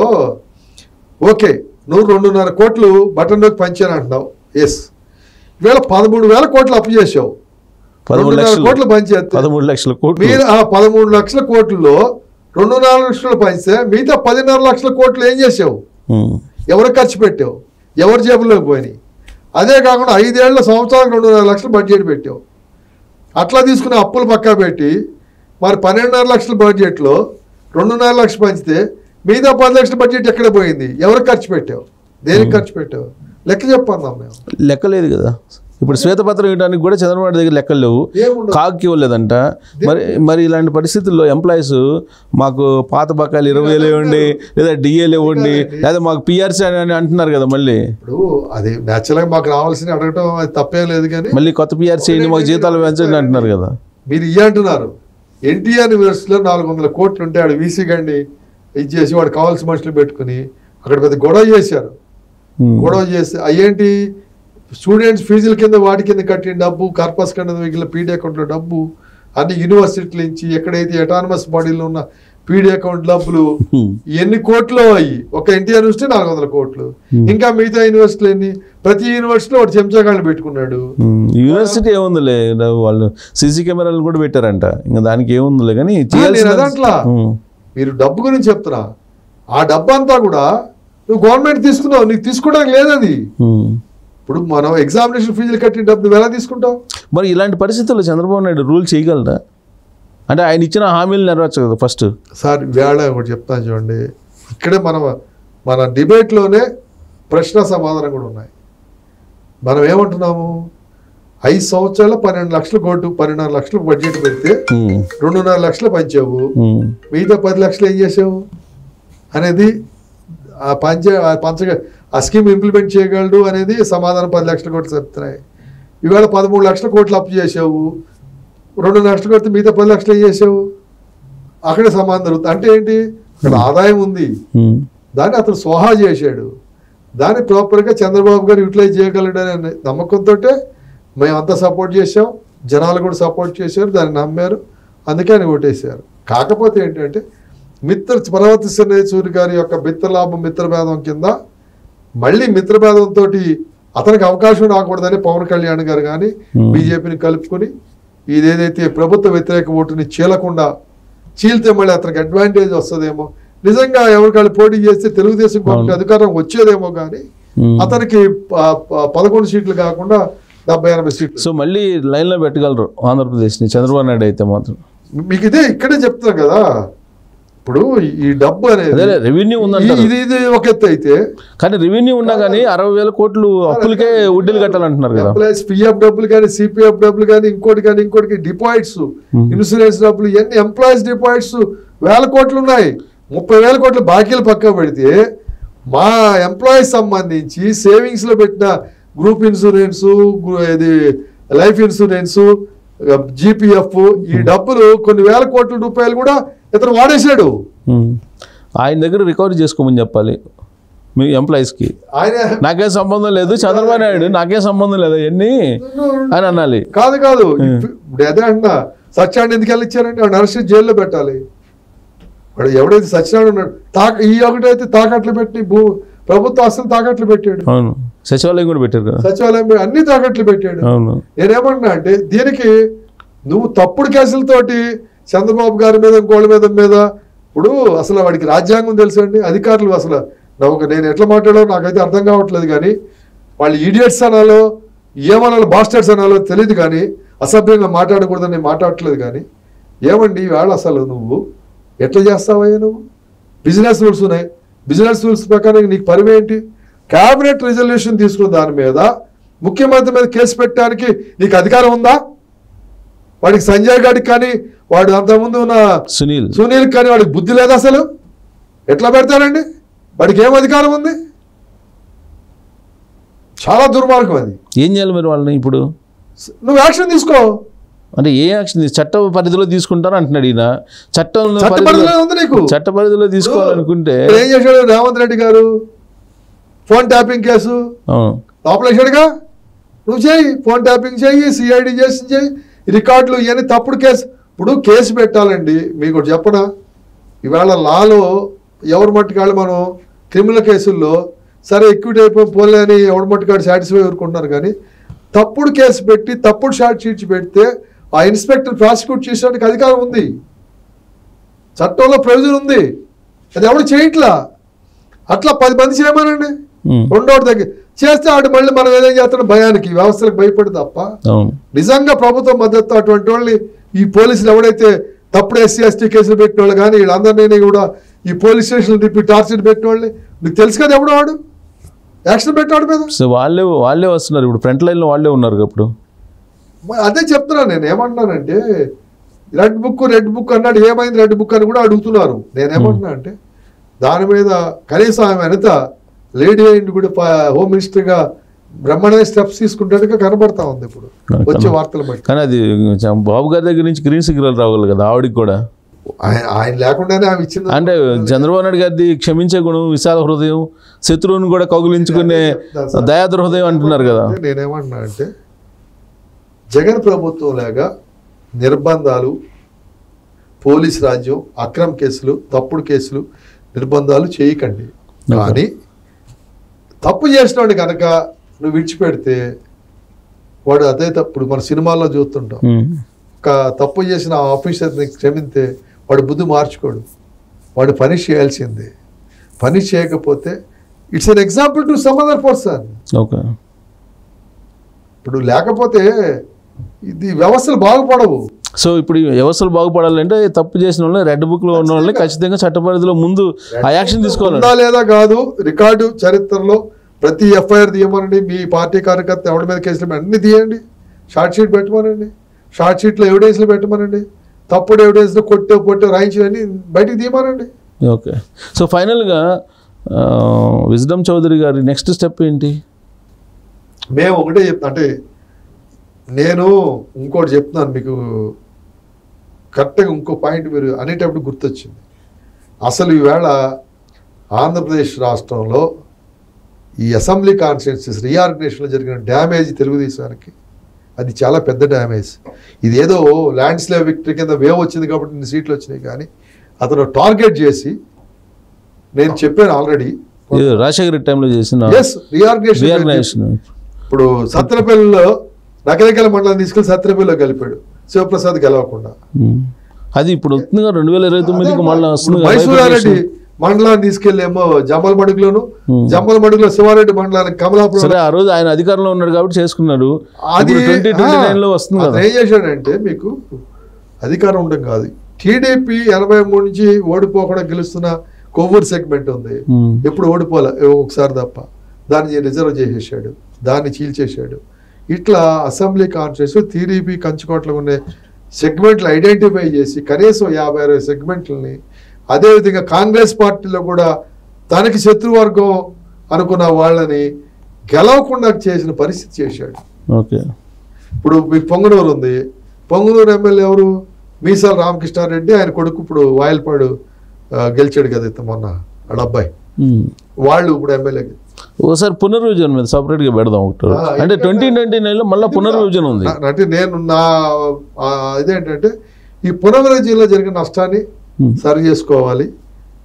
B: ఓకే నువ్వు రెండున్నర కోట్లు బటన్ నొక్కి పంచాను అంటున్నావు ఎస్ ఈవేళ పదమూడు వేల కోట్లు అప్పు చేసావు
A: పదమూడు
B: రెండున్నర
A: లక్షలు
B: కోట్లు పంచేస్తే
A: పదమూడు లక్షల కోట్లు
B: మీరు ఆ పదమూడు లక్షల కోట్లలో రెండున్నర లక్షలు పంచితే మిగతా పదిన్నర లక్షల కోట్లు ఏం చేసావు
A: ఉమ్.
B: ఎవరు ఖర్చు పెట్టావు ఎవరి జేబులోకి పోయినాయి అదే కాకుండా ఐదేళ్ల సంవత్సరానికి రెండున్నర లక్షలు బడ్జెట్ పెట్టావు అట్లా తీసుకున్న అప్పులు పక్కా పెట్టి మరి పన్నెండున్నర లక్షల బడ్జెట్లో రెండున్నర లక్షలు పంచితే మిగతా పది లక్షల బడ్జెట్ ఎక్కడ పోయింది ఎవరు ఖర్చు పెట్టావు దేనికి ఖర్చు పెట్టావు లెక్క చెప్పన్నాం మేము
A: లెక్కలేదు కదా ఇప్పుడు శ్వేతపత్రం ఇవ్వడానికి కూడా చంద్రబాబు నాయుడు దగ్గర లెక్కలు లేవు
B: ఏముండదు
A: కాకి ఇవ్వలేదంట మరి మరి ఇలాంటి పరిస్థితుల్లో ఎంప్లాయీస్ మాకు పాత బకాయిలు ఇరవై వేలు ఇవ్వండి లేదా డిఏలు ఇవ్వండి లేదా మాకు పిఆర్సీ అని అంటున్నారు కదా మళ్ళీ
B: ఇప్పుడు అది న్యాచురల్గా మాకు రావాల్సిన అడగటం అది తప్పేం లేదు కానీ
A: మళ్ళీ కొత్త పిఆర్సీ అయ్యింది మాకు జీతాలు పెంచండి అంటున్నారు కదా
B: మీరు ఇయ్య అంటున్నారు ఎన్టీఆర్ యూనివర్సిటీలో నాలుగు వందల కోట్లు ఉంటే ఆడు వీసీ గండి ఇది చేసి వాడు కావాల్సిన మనుషులు పెట్టుకుని అక్కడ పెద్ద గొడవ చేశారు
A: ఉమ్.
B: గొడవ చేసి అయ్యేంటి స్టూడెంట్స్ ఫీజుల కింద వాటి కింద కట్టిన డబ్బు కార్పస్ కింద మిగిలిన పీడీ అకౌంట్లో డబ్బు అన్ని యూనివర్సిటీల నుంచి ఎక్కడైతే ఎటానమస్ బాడీలో ఉన్న పీడీ అకౌంట్ డబ్బులు
A: ఉమ్.
B: ఎన్ని కోట్లు అయ్యి ఒక ఎన్టీఆర్ యూనివర్సిటీ నాలుగు వందల కోట్లు ఇంకా మిగతా యూనివర్సిటీలు ఎన్ని ప్రతి యూనివర్సిటీలో వాడు చెంచాగాళ్ళు పెట్టుకున్నాడు
A: ఉమ్. యూనివర్సిటీ ఏముందిలే వాళ్ళు సీసీ కెమెరాలు కూడా పెట్టారంట ఇంకా దానికి ఏముందిలే కానీ
B: నేను
A: చేయాల్సిన
B: అదంట్లా
A: ఉమ్.
B: మీరు డబ్బు గురించి చెప్తున్నా ఆ డబ్బు అంతా కూడా నువ్వు గవర్నమెంట్ తీసుకున్నావు నీకు తీసుకోవడానికి లేదది
A: ఉమ్.
B: ఇప్పుడు మనం ఎగ్జామినేషన్ ఫీజులు కట్టిన డబ్బు నువ్వు ఎలా తీసుకుంటావు
A: మరి ఇలాంటి పరిస్థితుల్లో చంద్రబాబు నాయుడు రూల్ చేయగలరా అంటే ఆయన ఇచ్చిన హామీలు నెరవేర్చు కదా ఫస్ట్
B: సార్ వేళ ఒకటి చెప్తాను చూడండి ఇక్కడే మనం మన డిబేట్లోనే ప్రశ్న సమాధానం కూడా ఉన్నాయి మనం ఏమంటున్నాము ఐదు సంవత్సరాలు పన్నెండు లక్షలు కోటు పన్నెండున్నర లక్షలు బడ్జెట్ పెడితే
A: ఉమ్.
B: రెండున్నర లక్షలు పంచావు
A: ఉమ్.
B: మిగతా పది లక్షలు ఏం చేసావు అనేది ఆ పంచ ఆ పంచ ఆ స్కీమ్ ఇంప్లిమెంట్ చేయగలడు అనేది సమాధానం పది లక్షల కోట్లు చెప్తున్నాయి ఇవాళ పదమూడు లక్షల కోట్లు అప్పు చేసావు రెండు లక్షలు కొడితే మిగతా పది లక్షలు ఏం చేసావు అక్కడే సమాధానం దొరుకుతుంది అంటే ఏంటి అక్కడ ఆదాయం ఉంది
A: ఉమ్.
B: దాన్ని అతను స్వహా చేశాడు దాన్ని ప్రాపర్గా చంద్రబాబు గారు యూటిలైజ్ చేయగలడనే నమ్మకంతో మేమంతా సపోర్ట్ చేసాం జనాలు కూడా సపోర్ట్ చేశారు దాన్ని నమ్మారు అందుకే ఆయన ఓటేశారు కాకపోతే ఏంటంటే మిత్ర పర్వత సూరి గారి యొక్క మిత్రలాభం మిత్రభేదం కింద మళ్ళీ మిత్రభేదంతో అతనికి అవకాశం రాకూడదని పవన్ కళ్యాణ్ గారు కానీ
A: Hmm.
B: బీజేపీని కలుపుకొని ఇదేదైతే ప్రభుత్వ వ్యతిరేక ఓటుని చీలకుండా చీల్తే మళ్ళీ అతనికి అడ్వాంటేజ్ వస్తుందేమో నిజంగా ఎవరికాళ్ళు పోటీ చేస్తే తెలుగుదేశం పార్టీ
A: అవును.
B: అధికారం వచ్చేదేమో కానీ
A: ఉమ్.
B: అతనికి ప- ప- పదకొండు సీట్లు కాకుండా డెబ్బై ఎనభై సీట్లు
A: సో మళ్ళీ లైన్లో పెట్టగలరు ఆంధ్రప్రదేశ్ని చంద్రబాబు నాయుడు అయితే మాత్రం
B: మీకు ఇదే ఇక్కడే చెప్తున్నాం కదా ఇప్పుడు ఈ డబ్బు అనేది
A: అదే రెవెన్యూ
B: ఈ-
A: ఉందంటారు
B: ఇది ఇది ఒక ఎత్తు అయితే
A: కానీ రెవెన్యూ ఉన్నా కానీ అరవై వేల కోట్లు అప్పులకే వడ్డీలు కట్టాలంటున్నారు కదా
B: ఎంప్లాయీస్ పిఎఫ్ డబ్బులు కానీ సిపిఎఫ్ డబ్బులు కానీ ఇంకోటి కానీ ఇంకోటి డిపాజిట్స్ ఇన్సూరెన్స్ డబ్బులు ఇవన్నీ ఎంప్లాయీస్ డిపాజిట్స్ వేల కోట్లు ఉన్నాయి ముప్పై వేల కోట్లు బాకీలు పక్క పెడితే మా ఎంప్లాయీస్ సంబంధించి సేవింగ్స్ లో పెట్టిన గ్రూప్ ఇన్సూరెన్స్ ఇది లైఫ్ ఇన్సూరెన్స్ జీపీఎఫ్ ఈ డబ్బులు కొన్ని వేల కోట్ల రూపాయలు కూడా ఇతను వాడేశాడు
A: ఉమ్. ఆయన దగ్గర రికవరీ చేసుకోమని చెప్పాలి మీ ఎంప్లాయీస్కి
B: ఆయన
A: నాకేం సంబంధం లేదు చంద్రబాబు నాయుడు నాకేం సంబంధం లేదు అవన్నీ అని అనాలి
B: కాదు కాదు ఇప్పుడు అదే అంటున్నా సత్యాన్ని ఎందుకు వెళ్ళిచ్చారంటే వాడు అరెస్ట్ చేసి జైల్లో పెట్టాలి వాడు ఎవడైతే సత్యనారాయణ ఉన్నాడు తాక ఈ ఒకటైతే తాకట్లు పెట్టి భూ ప్రభుత్వ ఆస్తులు తాకట్లు పెట్టాడు
A: అవును సచివాలయం కూడా పెట్టారు కదా
B: సచివాలయం మీద అన్ని తాకట్లు పెట్టాడు
A: అవును
B: నేనేమన్నా అంటే దీనికి నువ్వు తప్పుడు కేసులతోటి చంద్రబాబు గారి మీద ఇంకోళ్ళ మీద మీద ఇప్పుడు అసలు వాడికి రాజ్యాంగం తెలుసు అండి అధికారులు అసలు నాకు నేను ఎట్లా మాట్లాడో నాకైతే అర్థం కావట్లేదు కానీ వాళ్ళు ఈడియట్స్ అనాలో ఏమనాలో బాస్టర్స్ అనాలో తెలియదు కానీ అసభ్యంగా మాట్లాడకూడదని నేను మాట్లాడట్లేదు కానీ ఏమండి ఈవేళ అసలు నువ్వు ఎట్లా చేస్తావయ్యా నువ్వు బిజినెస్ రూల్స్ ఉన్నాయి బిజినెస్ రూల్స్ ప్రకారం నీకు పరివి ఏంటి క్యాబినెట్ రిజల్యూషన్ తీసుకున్న దాని మీద ముఖ్యమంత్రి మీద కేసు పెట్టడానికి నీకు అధికారం ఉందా వాడికి సంజయ్ గారికి కానీ వాడు అంతకుముందు ఉన్న
A: సునీల్
B: సునీల్ కానీ వాడికి బుద్ధి లేదు అసలు ఎట్లా పెడతారండి వాడికి ఏం అధికారం ఉంది చాలా దుర్మార్గం అది
A: ఏం చేయాలి మరి వాళ్ళని ఇప్పుడు
B: నువ్వు యాక్షన్ తీసుకో
A: అంటే ఏ యాక్షన్ తీ- చట్ట పరిధిలో తీసుకుంటారు అంటున్నాడు ఈయన చట్టంలో
B: చట్ట
A: పరిధిలో-
B: పరిధిలో ఉంది నీకు
A: చట్ట పరిధిలో తీసుకోవాలనుకుంటే
B: ఇప్పుడు ఏం చేశాడు రేవంత్ రెడ్డి గారు ఫోన్ ట్యాపింగ్ కేసు
A: అవును
B: లోపలేసాడుగా నువ్వు చేయి ఫోన్ ట్యాపింగ్ చేయి సిఐడి చేసి చేయి ఈ రికార్డులు ఇవన్నీ తప్పుడు కేసు ఇప్పుడు కేసు పెట్టాలండి మీకు ఒకటి చెప్పనా ఇవాళ లాలో ఎవరి మట్టుకాళ్ళు మనం క్రిమినల్ కేసుల్లో సరే ఎక్విటీ అయిపోయి పోలే అని ఎవరి మట్టుకాడు సాటిస్ఫై ఊరుకుంటున్నారు కానీ తప్పుడు కేసు పెట్టి తప్పుడు షార్ట్ షీట్స్ పెడితే ఆ ఇన్స్పెక్టర్ ప్రాసిక్యూట్ చేసేందుకు అధికారం ఉంది చట్టంలో ప్రొవిజన్ ఉంది అది ఎవడు చేయట్లా అట్లా పది మంది చేయమనండి
A: ఉమ్,
B: రెండోటి దగ్గర చేస్తే ఆడు మళ్ళీ మనం ఏదేం చేస్తాడు భయానికి వ్యవస్థలకు భయపడి తప్ప
A: అవును
B: నిజంగా ప్రభుత్వం మద్దతు అటువంటి వాళ్ళని ఈ పోలీసులు ఎవడైతే తప్పుడు ఎస్సీ ఎస్టీ కేసులు పెట్టిన వాళ్ళు కానీ వీళ్ళందరినీ కూడా ఈ పోలీస్ స్టేషన్లు తిప్పి టార్చర్ పెట్టిన వాళ్ళని నీకు తెలుసు కదా ఎవడు వాడు యాక్షన్ పెట్టాడు మీద
A: సో వాళ్ళే వాళ్ళే వస్తున్నారు ఇప్పుడు ఫ్రంట్ లైన్లో వాళ్ళే ఉన్నారు కదా ఇప్పుడు
B: మరి అదే చెప్తున్నాను నేను ఏమంటున్నానంటే రెడ్ బుక్ రెడ్ బుక్ అన్నాడు ఏమైంది రెడ్ బుక్ అని కూడా అడుగుతున్నారు నేనేమంటున్నా అంటే దాని మీద కనీసం ఆమె వెనక లేడీ అయింది కూడా ప- హోమ్ మినిస్టర్గా బ్రహ్మాండమైన స్టెప్స్ తీసుకుంటాడుగా కనబడతా ఉంది ఇప్పుడు వచ్చే వార్తలు బట్టి
A: కానీ అది చ- బాబు గారి దగ్గర నుంచి గ్రీన్ సిగ్నల్ రావాలి కదా ఆవిడకి కూడా
B: ఆయన ఆయన లేకుండానే ఆమె ఇచ్చింది
A: అంటే చంద్రబాబు నాయుడు గారిది క్షమించే గుణం విశాల హృదయం శత్రువుని కూడా కౌగులించుకునే దయాద్ర హృదయం అంటున్నారు కదా
B: అంటే నేనేమంటున్నా అంటే జగన్ ప్రభుత్వం లాగా నిర్బంధాలు పోలీస్ రాజ్యం అక్రమ కేసులు తప్పుడు కేసులు నిర్బంధాలు చేయకండి కానీ తప్పు చేసినవాడు కనుక నువ్వు విడిచిపెడితే వాడు అదే తప్పుడు మన సినిమాల్లో చూస్తుంటాం
A: ఉమ్,
B: ఒక తప్పు చేసిన ఆ ఆఫీసర్ని క్షమిస్తే వాడు బుద్ధి మార్చుకోడు వాడు పనిష్ చేయాల్సిందే పనిష్ చేయకపోతే it's an example to some other person
A: okay
B: ఇప్పుడు లేకపోతే ఇది వ్యవస్థలు బాగుపడవు
A: సో ఇప్పుడు ఈ వ్యవస్థలు బాగుపడాలంటే తప్పు చేసిన వాళ్ళని రెడ్ బుక్ లో ఉన్న వాళ్ళని ఖచ్చితంగా చట్ట పరిధిలో ముందు ఆ యాక్షన్ తీసుకోవాలి
B: ఉందా లేదా కాదు రికార్డు చరిత్రలో ప్రతి ఎఫ్ఐఆర్ తీయమనండి మీ పార్టీ కార్యకర్త ఎవరి మీద కేసులు పె- అన్ని తీయండి షార్ట్ షీట్ పెట్టమనండి షార్ట్ షీట్లో ఎవిడెన్స్లు పెట్టమనండి తప్పుడు ఎవిడెన్స్లు కొట్టే పొట్టే రాయించినవన్నీ బయటికి తీయమనండి
A: ఓకే సో ఫైనల్గా విజ్డమ్ చౌదరి గారి నెక్స్ట్ స్టెప్ ఏంటి
B: మేము ఒకటే చెప్తా అంటే నేను ఇంకోటి చెప్తున్నాను మీకు కరెక్ట్గా ఇంకో పాయింట్ మీరు అనేటప్పుడు గుర్తొచ్చింది అసలు ఈవేళ ఆంధ్రప్రదేశ్ రాష్ట్రంలో ఈ అసెంబ్లీ కాన్స్టిట్యూన్సీస్ రీఆర్గనైజేషన్లో జరిగిన డ్యామేజ్ తెలుగుదేశానికి అది చాలా పెద్ద డ్యామేజ్ ఇది ఏదో ల్యాండ్ స్లేవ్ విక్టరీ కింద వేవ్ వచ్చింది కాబట్టి ఇన్ని సీట్లు వచ్చినాయి కానీ అతను టార్గెట్ చేసి నేను చెప్పాను ఆల్రెడీ
A: ఇది రాజశేఖర టైంలో చేసిన
B: ఎస్ రీఆర్గనైజేషన్
A: రీఆర్గనైజేషన్
B: ఇప్పుడు సత్రపల్లిలో నకరికల మండలం తీసుకెళ్లి సత్రపల్లిలో కలిపాడు శివప్రసాద్ గెలవకుండా
A: ఉమ్. అది ఇప్పుడు వస్తుంది కదా రెండు వేల ఇరవై తొమ్మిదికి మళ్ళీ వస్తుంది కదా
B: మైసూరారెడ్డి మండలాన్ని తీసుకెళ్ళేమో జమ్మల మడుగులోను
A: Hmm.
B: జమ్మల మడుగులో శివారెడ్డి మండలానికి కమలాపురం
A: సరే ఆ రోజు ఆయన అధికారంలో ఉన్నాడు కాబట్టి చేసుకున్నాడు
B: అది
A: ట్వంటీ ట్వంటీ నైన్ లో వస్తుంది
B: అతను
A: కదా
B: ఏం చేశాడంటే మీకు అధికారం ఉండడం కాదు టీడీపీ ఎనభై మూడు నుంచి ఓడిపోకుండా గెలుస్తున్న కొవ్వూరు సెగ్మెంట్ ఉంది
A: ఉమ్.
B: ఎప్పుడు ఓడిపోలే ఒకసారి తప్ప దాన్ని రిజర్వ్ చేసేసాడు దాన్ని చీల్చేశాడు ఇట్లా అసెంబ్లీ కాన్స్టిట్యూన్స్ టీడీపీ కంచుకోట్లో ఉండే సెగ్మెంట్లు ఐడెంటిఫై చేసి కనీసం యాభై అరవై సెగ్మెంట్లని అదేవిధంగా కాంగ్రెస్ పార్టీలో కూడా తనకి శత్రువర్గం అనుకున్న వాళ్ళని గెలవకుండా చేసిన పరిస్థితి చేశాడు
A: ఓకే
B: ఇప్పుడు మీకు పొంగనూరు ఉంది పొంగనూరు ఎమ్మెల్యే ఎవరు మీసాల రామకృష్ణారెడ్డి ఆయన కొడుకు ఇప్పుడు వాయల్పాడు ఆ, గెలిచాడు కదా ఇతను మొన్న వాళ్ళ అబ్బాయి
A: ఉమ్.
B: వాళ్ళు ఇప్పుడు ఎమ్మెల్యే
A: ఒకసారి పునర్విజన్ మీద సపరేట్ గా పెడదాం ఒకటి
B: ఆ,
A: అంటే
B: ఇంకా-
A: ట్వంటీ ట్వంటీ నైన్ లో మళ్ళీ పునర్విజన్ ఉంది
B: నా- అంటే నేను నా ఆ, ఇదేంటంటే ఈ పునర్విజయంలో జరిగిన నష్టాన్ని
A: ఉమ్.
B: సరి చేసుకోవాలి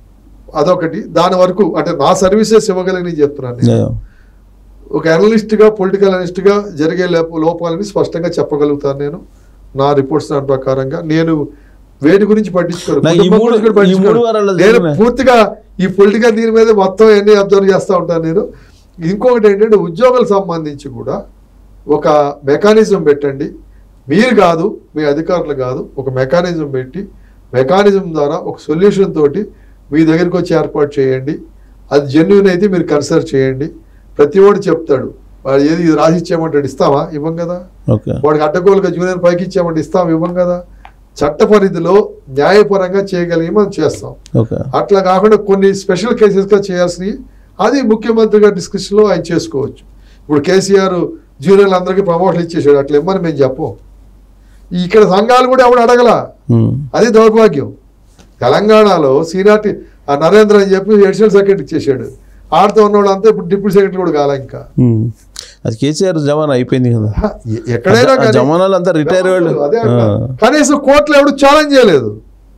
B: అదొకటి దాని వరకు అంటే నా సర్వీసెస్ ఇవ్వగలిగిన చెప్తున్నాను నేను.
A: Yeah.
B: ఒక అనలిస్ట్గా పొలిటికల్ అనలిస్ట్గా జరిగే లోప- లోపాలని స్పష్టంగా చెప్పగలుగుతాను నేను నా రిపోర్ట్స్ దాని ప్రకారంగా నేను వేటి గురించి పట్టించుకోను
A: నాకు ఈ
B: కుటుంబం
A: మూడు-
B: గురించి కూడా
A: ఈ
B: పట్టించుకోను.
A: మూడు వారాల్లో
B: నేను
A: జరిగిన-
B: పూర్తిగా ఈ పొలిటికల్ దీని మీద మొత్తం అన్ని అబ్జర్వ్ చేస్తూ ఉంటాను నేను ఇంకొకటి ఏంటంటే ఉద్యోగాలకు సంబంధించి కూడా ఒక మెకానిజం పెట్టండి మీరు కాదు మీ అధికారులు కాదు ఒక మెకానిజం పెట్టి మెకానిజం ద్వారా ఒక సొల్యూషన్ తోటి మీ దగ్గరికి వచ్చి ఏర్పాటు చేయండి అది జెన్యున్ అయితే మీరు కన్సిడర్ చేయండి ప్రతి వాడు చెప్తాడు వాడు ఏది ఇది రాసి ఇచ్చామంటాడు ఇస్తావా ఇవ్వం కదా
A: ఓకే
B: వాడికి అడ్డగోలుగా జూనియర్ పైకి ఇచ్చామంటే ఇస్తాం ఇవ్వం కదా చట్ట పరిధిలో న్యాయపరంగా చేయగలిగి మనం చేస్తాం
A: ఓకే
B: అట్లా కాకుండా కొన్ని స్పెషల్ కేసెస్గా చేయాల్సినవి అది ముఖ్యమంత్రి గారి డిస్కషన్లో ఆయన చేసుకోవచ్చు ఇప్పుడు కేసీఆర్ జూనియర్లు అందరికీ ప్రమోషన్లు ఇచ్చేసాడు అట్లా ఇమ్మని మేము చెప్పం ఇక్కడ సంఘాలు కూడా ఎవడు అడగల
A: ఉమ్.
B: అది దౌర్భాగ్యం తెలంగాణలో సీనియారిటీ ఆ నరేంద్ర అని చెప్పి అడిషనల్ సెక్రటరీ ఇచ్చేసాడు ఆడుతూ ఉన్నవాడు అంతా ఇప్పుడు డిప్యూటీ సెక్రటరీ కూడా కాలే ఇంకా
A: ఉమ్. అది కేసీఆర్ జమానా అయిపోయింది కదా
B: హ, ఎ- ఎక్కడైనా
A: ఆ
B: కానీ-
A: జమానాలు అంతా రిటైర్ వాళ్ళు
B: అదే అంట.
A: ఆ.
B: కనీసం కోర్టులో ఎవడు ఛాలెంజ్ చేయలేదు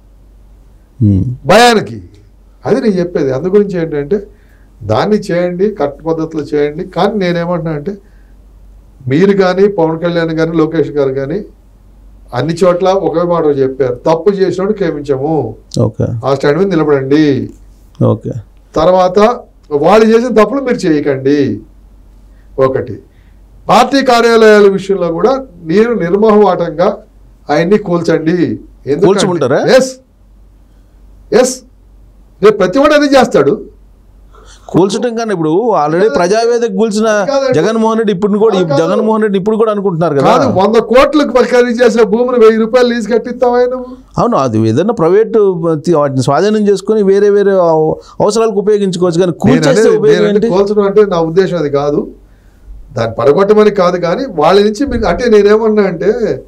A: ఉమ్.
B: భయానికి అది నేను చెప్పేది అందు గురించి ఏంటంటే దాన్ని చేయండి కరెక్ట్ పద్ధతిలో చేయండి కానీ నేనేమంటున్నా అంటే మీరు కానీ పవన్ కళ్యాణ్ కానీ లోకేష్ గారు కానీ అన్ని చోట్ల ఒకే మాట చెప్పారు తప్పు చేసినోడు క్షమించము
A: ఓకే
B: ఆ స్టాండ్ మీద నిలబడండి
A: ఓకే
B: తర్వాత వాళ్ళు చేసిన తప్పులు మీరు చేయకండి ఒకటి పార్టీ కార్యాలయాల విషయంలో కూడా నేను నిర్మోహమాటంగా ఆయన్ని కూల్చండి
A: కూల్చమంటారా?
B: ఎస్ ఎస్ రేపు ప్రతి వాడు అదే చేస్తాడు
A: కూల్చడం కానీ ఇప్పుడు ఆల్రెడీ ప్రజావేదిక కూల్చిన
B: కాదండి.
A: జగన్మోహన్ రెడ్డి ఇప్పుడు కూడా
B: కాదు.
A: జగన్మోహన్ రెడ్డి ఇప్పుడు కూడా అనుకుంటున్నారు కదా
B: కాదు వంద కోట్లకు ఖరీదు చేసిన భూమిని వెయ్యి రూపాయలు లీజు కట్టిస్తావా నువ్వు
A: అవును అది ఏదైనా ప్రైవేట్ వాటిని స్వాధీనం చేసుకుని వేరే వేరే అవ- అవసరాలకు ఉపయోగించుకోవచ్చు కానీ
B: నేను
A: కూల్చేస్తే
B: అనేది-
A: ఉపయోగం
B: నేనంటే
A: ఏంటి
B: కోల్చడం అంటే నా ఉద్దేశం అది కాదు దాన్ని పడగొట్టమని కాదు కానీ వాళ్ళ నుంచి మీకు అంటే నేనేమన్నా అంటే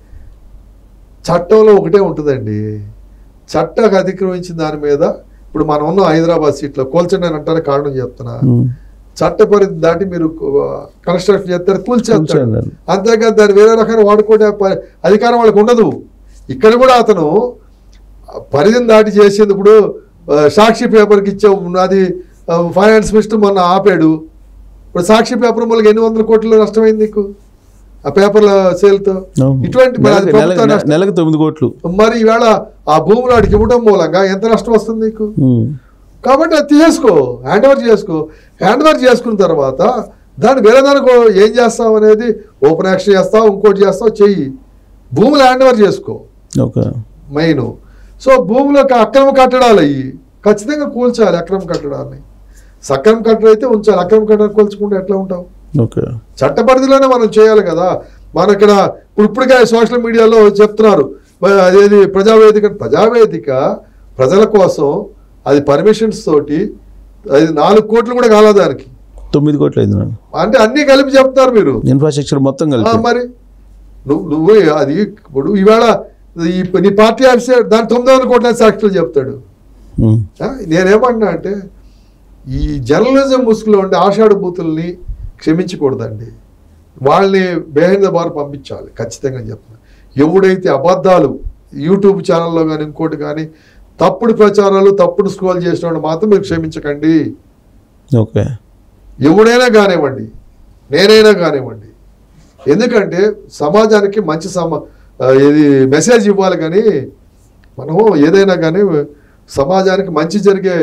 B: చట్టంలో ఒకటే ఉంటుందండి చట్టానికి అతిక్రమించిన దాని మీద ఇప్పుడు మనం ఉన్న హైదరాబాద్ సీట్లో కోల్చండి అని అంటానికి కారణం చెప్తున్నా
A: ఉమ్.
B: చట్ట పరిధి దాటి మీరు కన్స్ట్రక్షన్ చేస్తారు కూల్చేస్తారు
A: కూల్చేయండి.
B: అంతేకాదు దాన్ని వేరే రకంగా వాడుకునే ప- అధికారం వాళ్ళకి ఉండదు ఇక్కడ కూడా అతను పరిధిని దాటి చేసేది ఇప్పుడు ఆ, సాక్షి పేపర్కి ఇచ్చావు అది ఆ, ఫైనాన్స్ మినిస్టర్ మొన్న ఆపాడు ఇప్పుడు సాక్షి పేపర్ మూలకి ఎన్ని వందల కోట్ల నష్టమైంది నీకు ఆ పేపర్ల సేల్తో
A: అవును.
B: ఇటువంటి మరి అది
A: నెలకి-
B: ప్రభుత్వ
A: నెలకి-
B: నష్టం.
A: నెలకి తొమ్మిది కోట్లు
B: మరి ఈవేళ ఆ భూములు వాడికి ఇవ్వడం మూలంగా ఎంత నష్టం వస్తుంది నీకు
A: ఉమ్.
B: కాబట్టి అది తీసేసుకో హ్యాండ్ ఓవర్ చేసుకో హ్యాండ్ ఓవర్ చేసుకున్న తర్వాత దాన్ని వేరే దానికి ఏం చేస్తావు అనేది ఓపెన్ యాక్షన్ చేస్తావు ఇంకోటి చేస్తావు చెయ్యి భూములు హ్యాండ్ ఓవర్ చేసుకో
A: ఓకే
B: మెయిన్ సో భూములకు అక్రమ కట్టడాలు అయ్యి ఖచ్చితంగా కూల్చాలి అక్రమ కట్టడాన్ని సక్రమ కట్టడం అయితే ఉంచాలి అక్రమ కట్టడాలు కూల్చకుండా ఎట్లా ఉంటావు
A: ఓకే
B: చట్ట పరిధిలోనే మనం చేయాలి కదా మనం ఇక్కడ ఇప్పుడు ఇప్పటికే సోషల్ మీడియాలో చెప్తున్నారు మ- అదేది ప్రజావేదిక ప్రజావేదిక ప్రజల కోసం అది పర్మిషన్స్ తోటి అది నాలుగు కోట్లు కూడా కాలేదు దానికి
A: తొమ్మిది కోట్లు అయింది నాకు
B: అంటే అన్నీ కలిపి చెప్తారు మీరు
A: ఇన్ఫ్రాస్ట్రక్చర్ మొత్తం
B: ఆ,
A: కలిపి
B: మరి నువ్వు నువ్వు అది ఇప్పుడు ఈవేళ ఈ నీ పార్టీ ఆఫీసర్ దాని తొమ్మిది వందల కోట్ల సాక్షులు చెప్తాడు
A: ఉమ్.
B: ఆ, నేనేమన్నా అంటే ఈ జర్నలిజం ముసుగులో ఉండే ఆషాఢ బూతుల్ని క్షమించకూడదండి వాళ్ళని బేహైంద బార్ పంపించాలి ఖచ్చితంగా చెప్తున్నా ఎవడైతే అబద్ధాలు యూట్యూబ్ ఛానల్లో కానీ ఇంకోటి కానీ తప్పుడు ప్రచారాలు తప్పుడు స్క్రోల్ చేసిన వాడు మాత్రం మీరు క్షమించకండి
A: ఓకే
B: ఎవడైనా కానివ్వండి నేనైనా కానివ్వండి ఎందుకంటే సమాజానికి మంచి సమ ఆ, ఇది మెసేజ్ ఇవ్వాలి కానీ మనము ఏదైనా కానీ సమాజానికి మంచి జరిగే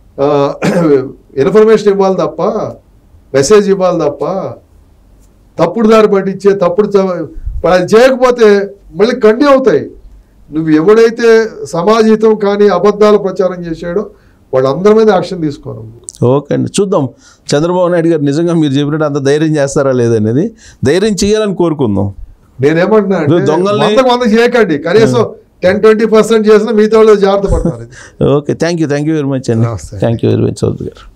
B: ఇన్ఫర్మేషన్ ఇవ్వాలి తప్ప మెసేజ్ ఇవ్వాలి తప్ప తప్పుడు దారి పట్టించే తప్పుడు చ- అది చేయకపోతే మళ్ళీ కండి అవుతాయి నువ్వు ఎవడైతే సమాజహితం కానీ అబద్ధాలు ప్రచారం చేశాడో వాళ్ళందరి మీద యాక్షన్ తీసుకోను
A: ఓకే అండి చూద్దాం చంద్రబాబు నాయుడు గారు నిజంగా మీరు చెప్పినట్టు అంత ధైర్యం చేస్తారా లేదనేది ధైర్యం చేయాలని కోరుకుందాం
B: నేనేమంటున్నా అంటే
A: నువ్వు దొంగల్ని-
B: వందకు వంద చేయకండి కనీసం టెన్ ట్వంటీ పర్సెంట్ చేసిన మిగతా వాళ్ళు జాగ్రత్త పడతారు
A: okay thank you thank you very much అండి
B: నమస్తే.
A: Thank you very much Chowdary గారు